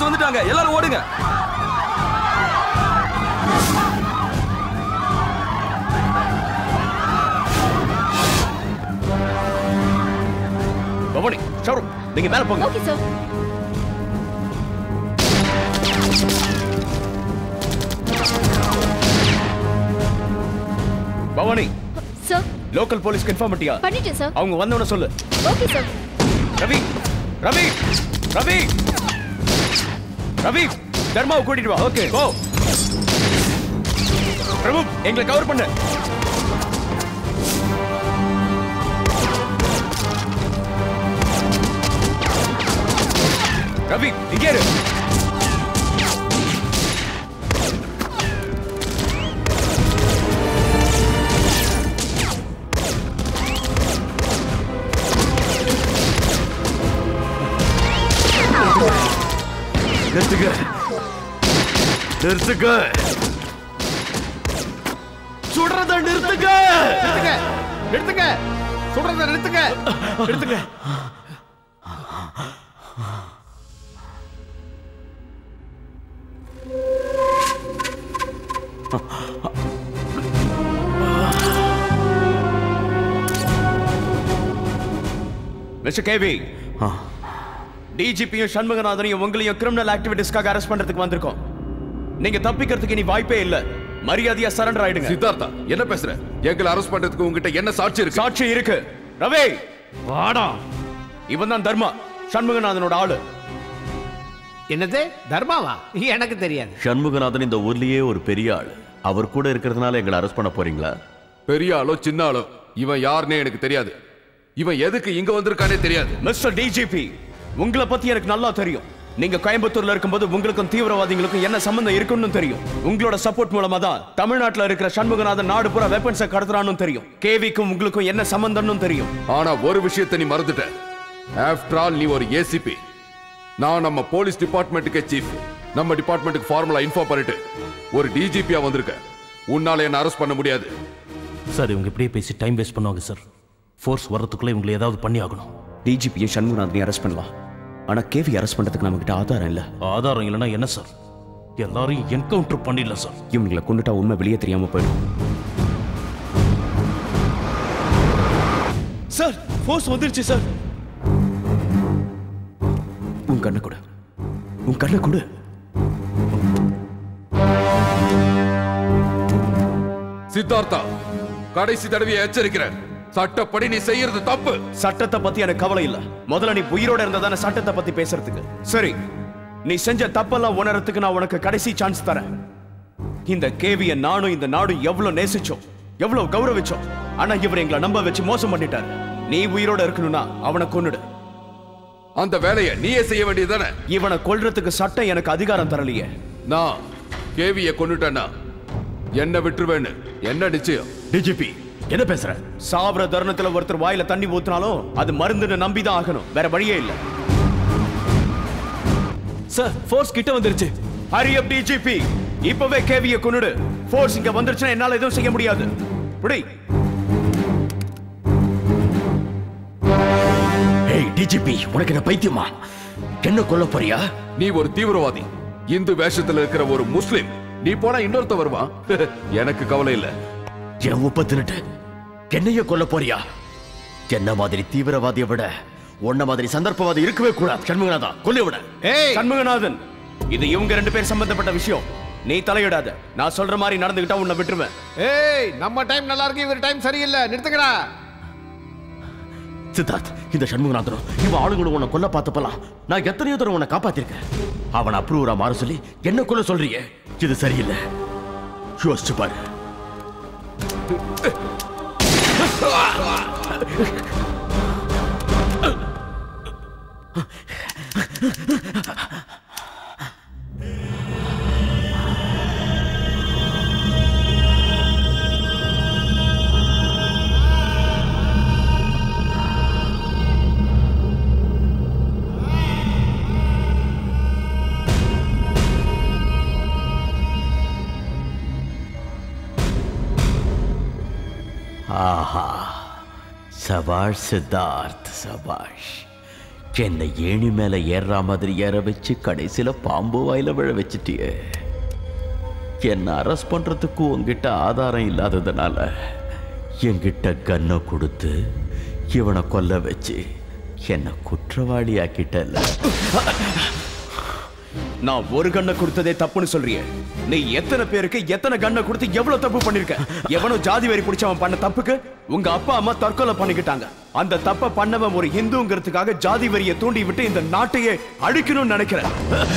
போலீஸ் வந்துட்டாங்க எல்லாரும் ஓடுங்க பவானி ஷோரூம் நீங்க மேல போங்க okay sir Bhavani sir local போலீஸ்க்கு இன்ஃபார்ம் பண்ணிட்டியா பண்ணிட்டேன் சார் அவங்க வந்தவன சொல்லு ஓகே சார் ரவி ரவி ரவி ரவி தர்மாவை கூட்டிட்டு வா ஓகே கோ பிரபு எங்களை கவர் பண்ணு ரவி இங்கே இரு நிறுத்துக்க நிறுத்துக்க சுடுறத நிறுத்துக்க நிறுத்துங்க நிறுத்துங்க சொல்றத நிறுத்துங்க நிறுத்துங்க மிஸ்டர் கேவி டிஜிபியும் சண்முகநாதனையும் உங்களையும் கிரிமினல் ஆக்டிவிட்டிஸ்க்காக அரெஸ்ட் பண்றதுக்கு வந்திருக்கோம் நீங்க தப்பிக்கிறதுக்கு இனி வாய்ப்பே இல்ல மரியாதையா சரண்டர் ஆயிடுங்க சித்தார்த்தா என்ன பேசுற எங்களை அரெஸ்ட் பண்றதுக்கு உங்ககிட்ட என்ன சாட்சி இருக்கு சாட்சி இருக்கு ரவி வாடா இவன் தான் தர்மா சண்முகநாதனோட ஆளு என்னது தர்மாவா எனக்கு தெரியாது சண்முகநாதன் இந்த ஊர்லயே ஒரு பெரிய ஆள் அவர் கூட இருக்கிறதுனால எங்களை அரெஸ்ட் பண்ண போறீங்களா பெரிய ஆளோ சின்ன ஆளோ இவன் யாருன்னே எனக்கு தெரியாது இவன் எதுக்கு இங்க வந்திருக்கானே தெரியாது மிஸ்டர் டிஜிபி உங்களை பத்தி எனக்கு நல்லா தெரியும் நீங்க கோயம்புத்தூர்ல இருக்கும்போது உங்களுக்கும் தீவிரவாதிகளுக்கும் என்ன சம்பந்தம் இருக்குன்னு தெரியும் உங்களோட சப்போர்ட் மூலமா தான் தமிழ்நாட்டுல இருக்கிற சண்முகநாதன் நாடு பூரா வெப்பன்ஸை கடத்துறான்னு தெரியும் கேவிக்கும் உங்களுக்கும் என்ன சம்பந்தம்னு தெரியும் ஆனா ஒரு விஷயத்தை நீ மறந்துட்ட ஆஃப்டர் ஆல் நீ ஒரு ஏசிபி நான் நம்ம போலீஸ் டிபார்ட்மெண்ட்டுக்கே சீஃப் நம்ம டிபார்ட்மெண்ட்டுக்கு ஃபார்முலா இன்ஃபார்ம் பண்ணிட்டு ஒரு டிஜிபியா வந்திருக்க உன்னால என்ன அரெஸ்ட் பண்ண முடியாது சார் இவங்க இப்படியே பேசி டைம் வேஸ்ட் பண்ணுவாங்க சார் ஃபோர்ஸ் வர்றதுக்குள்ள இவங்களை ஏதாவது பண்ணி ஆகணும் டிஜிபியை சண்முகநாதனையும் அரெஸ்ட் பண்ணலாம் ஆனா கேவி அரெஸ்ட் பண்றதுக்கு நம்ம கிட்ட ஆதாரம் இல்ல ஆதாரம் இல்லைன்னா என்ன சார் எல்லாரையும் என்கவுண்டர் பண்ணிடல சார் இவங்களை கொண்டுட்டா உண்மை வெளியே தெரியாம போயிடும் சார் ஃபோர்ஸ் வந்துருச்சு சார் உன் கண்ணை கொடு உன் கண்ணை கொடு சித்தார்த்தா கடைசி தடவையை எச்சரிக்கிறேன் சட்டப்படி நீ செய்யறது தப்பு சட்டத்தை பத்தி எனக்கு கவலை இல்ல முதல்ல நீ உயிரோட இருந்தா தானே சட்டத்தை பத்தி பேசுறதுக்கு சரி நீ செஞ்ச தப்பெல்லாம் உணரத்துக்கு நான் உனக்கு கடைசி சான்ஸ் தரேன் இந்த கேவிய நானும் இந்த நாடும் எவ்வளவு நேசிச்சோம் எவ்வளவு கௌரவிச்சோம் ஆனா இவர் எங்களை நம்ப வச்சு மோசம் பண்ணிட்டாரு நீ உயிரோட இருக்கணும்னா அவனை கொன்னுடு அந்த வேலையை நீயே செய்ய வேண்டியதுதானே இவனை கொல்றதுக்கு சட்டம் எனக்கு அதிகாரம் தரலையே நான் கேவிய கொண்டுட்டேன்னா என்ன விட்டுருவேன்னு என்ன நிச்சயம் டிஜிபி என்ன பேசுற சாவர தருணத்துல ஒருத்தர் வாயில தண்ணி ஊத்துனாலும் அது மருந்துன்னு நம்பிதான் ஆகணும் வேற வழியே இல்ல சார் ஃபோர்ஸ் கிட்ட வந்துருச்சு ஹரி அப் டிஜிபி இப்பவே கேவிய கொன்னுடு ஃபோர்ஸ் இங்க வந்துருச்சுன்னா என்னால எதுவும் செய்ய முடியாது புடி ஏய் டிஜிபி உனக்கு என்ன பைத்தியமா என்ன கொல்ல போறியா நீ ஒரு தீவிரவாதி இந்து வேஷத்துல இருக்கிற ஒரு முஸ்லிம் நீ போனா இன்னொருத்த வருவான் எனக்கு கவலை இல்ல என் உப்ப தின்னுட்டு என்னைய கொல்ல போறியா என்ன மாதிரி தீவிரவாதியை விட உன்ன மாதிரி சந்தர்ப்பவாதி இருக்கவே கூடாது சண்முகநாதா கொல்லி விட சண்முகநாதன் இது இவங்க ரெண்டு பேர் சம்பந்தப்பட்ட விஷயம் நீ தலையிடாத நான் சொல்ற மாதிரி நடந்துகிட்டா உன்னை விட்டுருவேன் ஏய் நம்ம டைம் நல்லா இருக்கு இவர் டைம் சரியில்லை நிறுத்துக்கடா சித்தார்த் இந்த சண்முகநாதனும் இவன் ஆளுங்களும் உன்னை கொல்ல பார்த்தப்பலாம் நான் எத்தனையோ தடவை உன்னை காப்பாத்திருக்கேன் அவன் அப்ரூவரா மாற சொல்லி என்ன கொல்ல சொல்றியே இது சரியில்லை யோசிச்சு பாரு ஆஹா சபாஷ் சித்தார்த் சபாஷ் என்னை ஏணி மேல ஏறுற மாதிரி ஏற வச்சு கடைசியில பாம்பு வாயில விழ வச்சிட்டியே என்ன அரெஸ்ட் பண்றதுக்கு உங்ககிட்ட ஆதாரம் இல்லாததுனால என்கிட்ட கன்னை கொடுத்து இவனை கொல்ல வச்சு என்ன குற்றவாளி ஆக்கிட்டல நான் ஒரு கண்ணை கொடுத்ததே தப்புன்னு சொல்றியே நீ எத்தனை பேருக்கு எத்தனை கண்ணை கொடுத்து எவ்வளவு தப்பு பண்ணிருக்க எவனோ ஜாதி வெறி பிடிச்சவன் பண்ண தப்புக்கு உங்க அப்பா அம்மா தற்கொலை பண்ணிக்கிட்டாங்க அந்த தப்ப பண்ணவன் ஒரு இந்துங்கிறதுக்காக ஜாதி வெறியை தூண்டி விட்டு இந்த நாட்டையே அழிக்கணும்னு நினைக்கிறேன்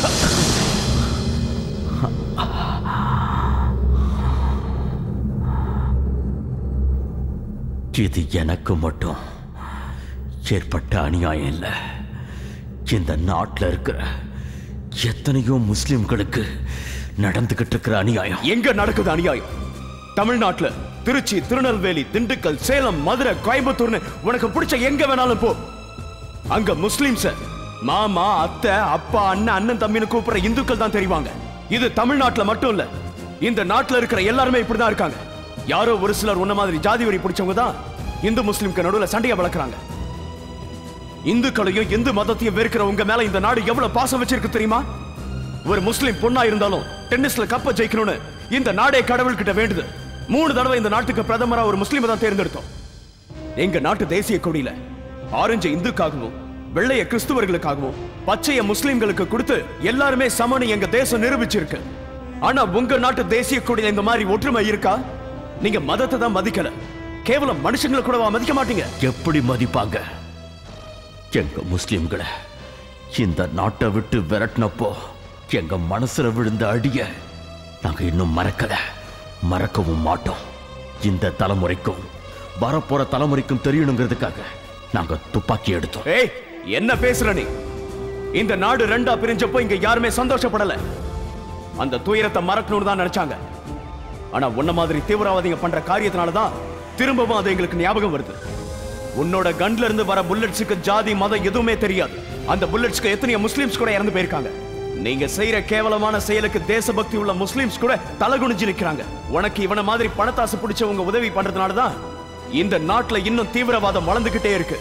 இது எனக்கு மட்டும் ஏற்பட்ட அநியாயம் இல்லை இந்த நாட்டில் இருக்கிற எத்தனையோ முஸ்லிம்களுக்கு நடந்துகிட்டு இருக்கிற அநியாயம் எங்க நடக்குது அநியாயம் தமிழ்நாட்டுல திருச்சி திருநெல்வேலி திண்டுக்கல் சேலம் மதுரை கோயம்புத்தூர்னு உனக்கு பிடிச்ச எங்க வேணாலும் போ அங்க முஸ்லிம்ஸ மாமா அத்தை அப்பா அண்ணன் அண்ணன் தம்பின்னு கூப்பிடுற இந்துக்கள் தான் தெரிவாங்க இது தமிழ்நாட்டுல மட்டும் இல்ல இந்த நாட்டுல இருக்கிற எல்லாருமே இப்படிதான் இருக்காங்க யாரோ ஒரு சிலர் உன்ன மாதிரி ஜாதி வெறி பிடிச்சவங்க தான் இந்து முஸ்லிம்க்கு நடுவுல சண்டையை வளர்க்குறாங்க இந்துக்களையும் இந்து மதத்தையும் வெறுக்கிற உங்க மேல இந்த நாடு எவ்வளவு பாசம் வச்சிருக்கு தெரியுமா ஒரு முஸ்லிம் பொண்ணா இருந்தாலும் டென்னிஸ்ல கப்ப ஜெயிக்கணும்னு இந்த நாடே கடவுள்கிட்ட வேண்டுது மூணு தடவை இந்த நாட்டுக்கு பிரதமரா ஒரு முஸ்லிமை தான் தேர்ந்தெடுத்தோம் எங்க நாட்டு தேசிய கொடியில ஆரஞ்சு இந்துக்காகவும் வெள்ளைய கிறிஸ்துவர்களுக்காகவும் பச்சைய முஸ்லிம்களுக்கு கொடுத்து எல்லாருமே சமனு எங்க தேசம் நிரூபிச்சிருக்கு ஆனா உங்க நாட்டு தேசிய கொடியில இந்த மாதிரி ஒற்றுமை இருக்கா நீங்க மதத்தை தான் மதிக்கல கேவலம் மனுஷங்களை கூடவா மதிக்க மாட்டீங்க எப்படி மதிப்பாங்க எங்க முஸ்லிம்களை இந்த நாட்டை விட்டு விரட்டினப்போ எங்க மனசுல விழுந்த அடிய நாங்க இன்னும் மறக்கல மறக்கவும் மாட்டோம் இந்த தலைமுறைக்கும் வரப்போற தலைமுறைக்கும் தெரியணுங்கிறதுக்காக நாங்க துப்பாக்கி எடுத்தோம் ஏய் என்ன பேசுற நீ இந்த நாடு ரெண்டா பிரிஞ்சப்போ இங்க யாருமே சந்தோஷப்படல அந்த துயரத்தை மறக்கணும்னு தான் நினைச்சாங்க ஆனா உன்ன மாதிரி தீவிரவாதிங்க பண்ற காரியத்தினால தான் திரும்பவும் அது எங்களுக்கு ஞாபகம் வருது உன்னோட கன்ல இருந்து வர புல்லட்ஸுக்கு ஜாதி மதம் எதுவுமே தெரியாது அந்த புல்லட்ஸ்க்கு எத்தனையோ முஸ்லிம்ஸ் கூட இறந்து போயிருக்காங்க நீங்க செய்யற கேவலமான செயலுக்கு தேசபக்தி உள்ள முஸ்லிம்ஸ் கூட தலகுனிஞ்சு நிக்கிறாங்க உனக்கு இவன மாதிரி பணத்தாசு பிடிச்சவங்க உதவி பண்றதுனால தான் இந்த நாட்டுல இன்னும் தீவிரவாதம் வளர்ந்துகிட்டே இருக்கு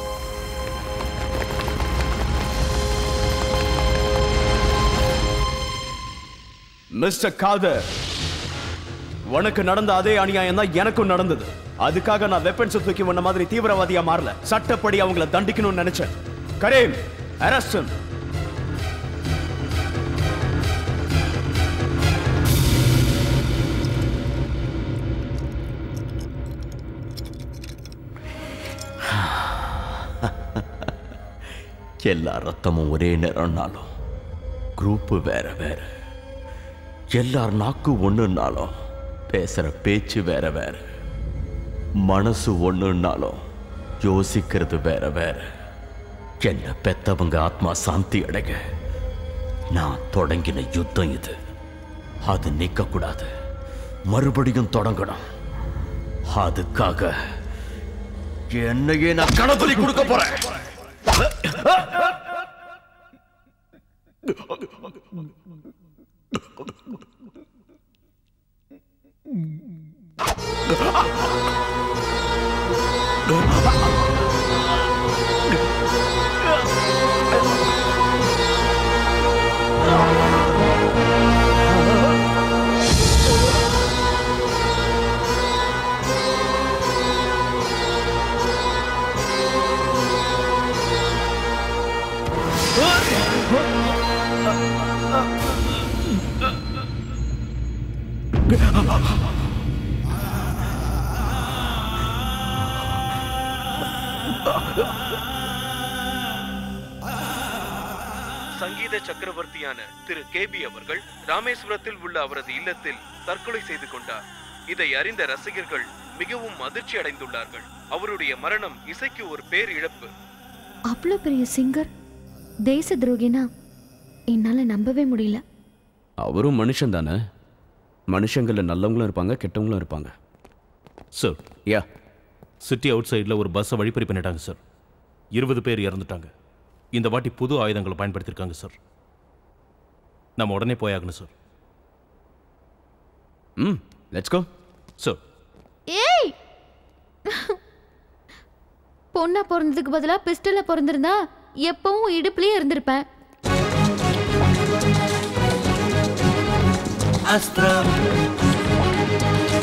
மிஸ்டர் காதர் உனக்கு நடந்த அதே அநியாயம் தான் எனக்கும் நடந்தது அதுக்காக நான் வெப்பன்ஸ் தூக்கி உன்ன மாதிரி தீவிரவாதியா மாறல சட்டப்படி அவங்கள தண்டிக்கணும்னு நினைச்சேன் கரேம் அரஸ்டன் எல்லா ரத்தமும் ஒரே நிறம்னாலும் குரூப்பு வேற வேற எல்லார் நாக்கு ஒண்ணுனாலும் பேசுற பேச்சு வேற வேற மனசு ஒண்ணுனாலும் யோசிக்கிறது வேற வேற என்ன பெத்தவங்க ஆத்மா சாந்தி அடைக நான் தொடங்கின யுத்தம் இது அது நிக்க கூடாது மறுபடியும் தொடங்கணும் அதுக்காக என்னையே நான் கணத்தொலி கொடுக்க போறேன் சங்கீத சக்கரவர்த்தியான திரு கேபி அவர்கள் ராமேஸ்வரத்தில் உள்ள அவரது இல்லத்தில் தற்கொலை செய்து கொண்டார் இதை அறிந்த ரசிகர்கள் மிகவும் அதிர்ச்சி அடைந்துள்ளார்கள் அவருடைய மரணம் இசைக்கு ஒரு பேர் இழப்பு அவ்வளோ பெரிய சிங்கர் தேச துரோகினா என்னால நம்பவே முடியல அவரும் மனுஷன் தானே மனுஷங்கள்ல நல்லவங்களும் இருப்பாங்க கெட்டவங்களும் இருப்பாங்க சார் யா சிட்டி அவுட் சைடில் ஒரு பஸ்ஸை வழிப்பறி பண்ணிட்டாங்க சார் இருபது பேர் இறந்துட்டாங்க இந்த வாட்டி புது ஆயுதங்களை பயன்படுத்தியிருக்காங்க சார் நம்ம உடனே போயாகணும் சார் ம் லெட்ஸ் கோ சார் ஏய் பொண்ணா பிறந்ததுக்கு பதிலா பிஸ்டல்ல பிறந்திருந்தா எப்பவும் இடுப்புலயே இருந்திருப்பேன் அஸ்திரம்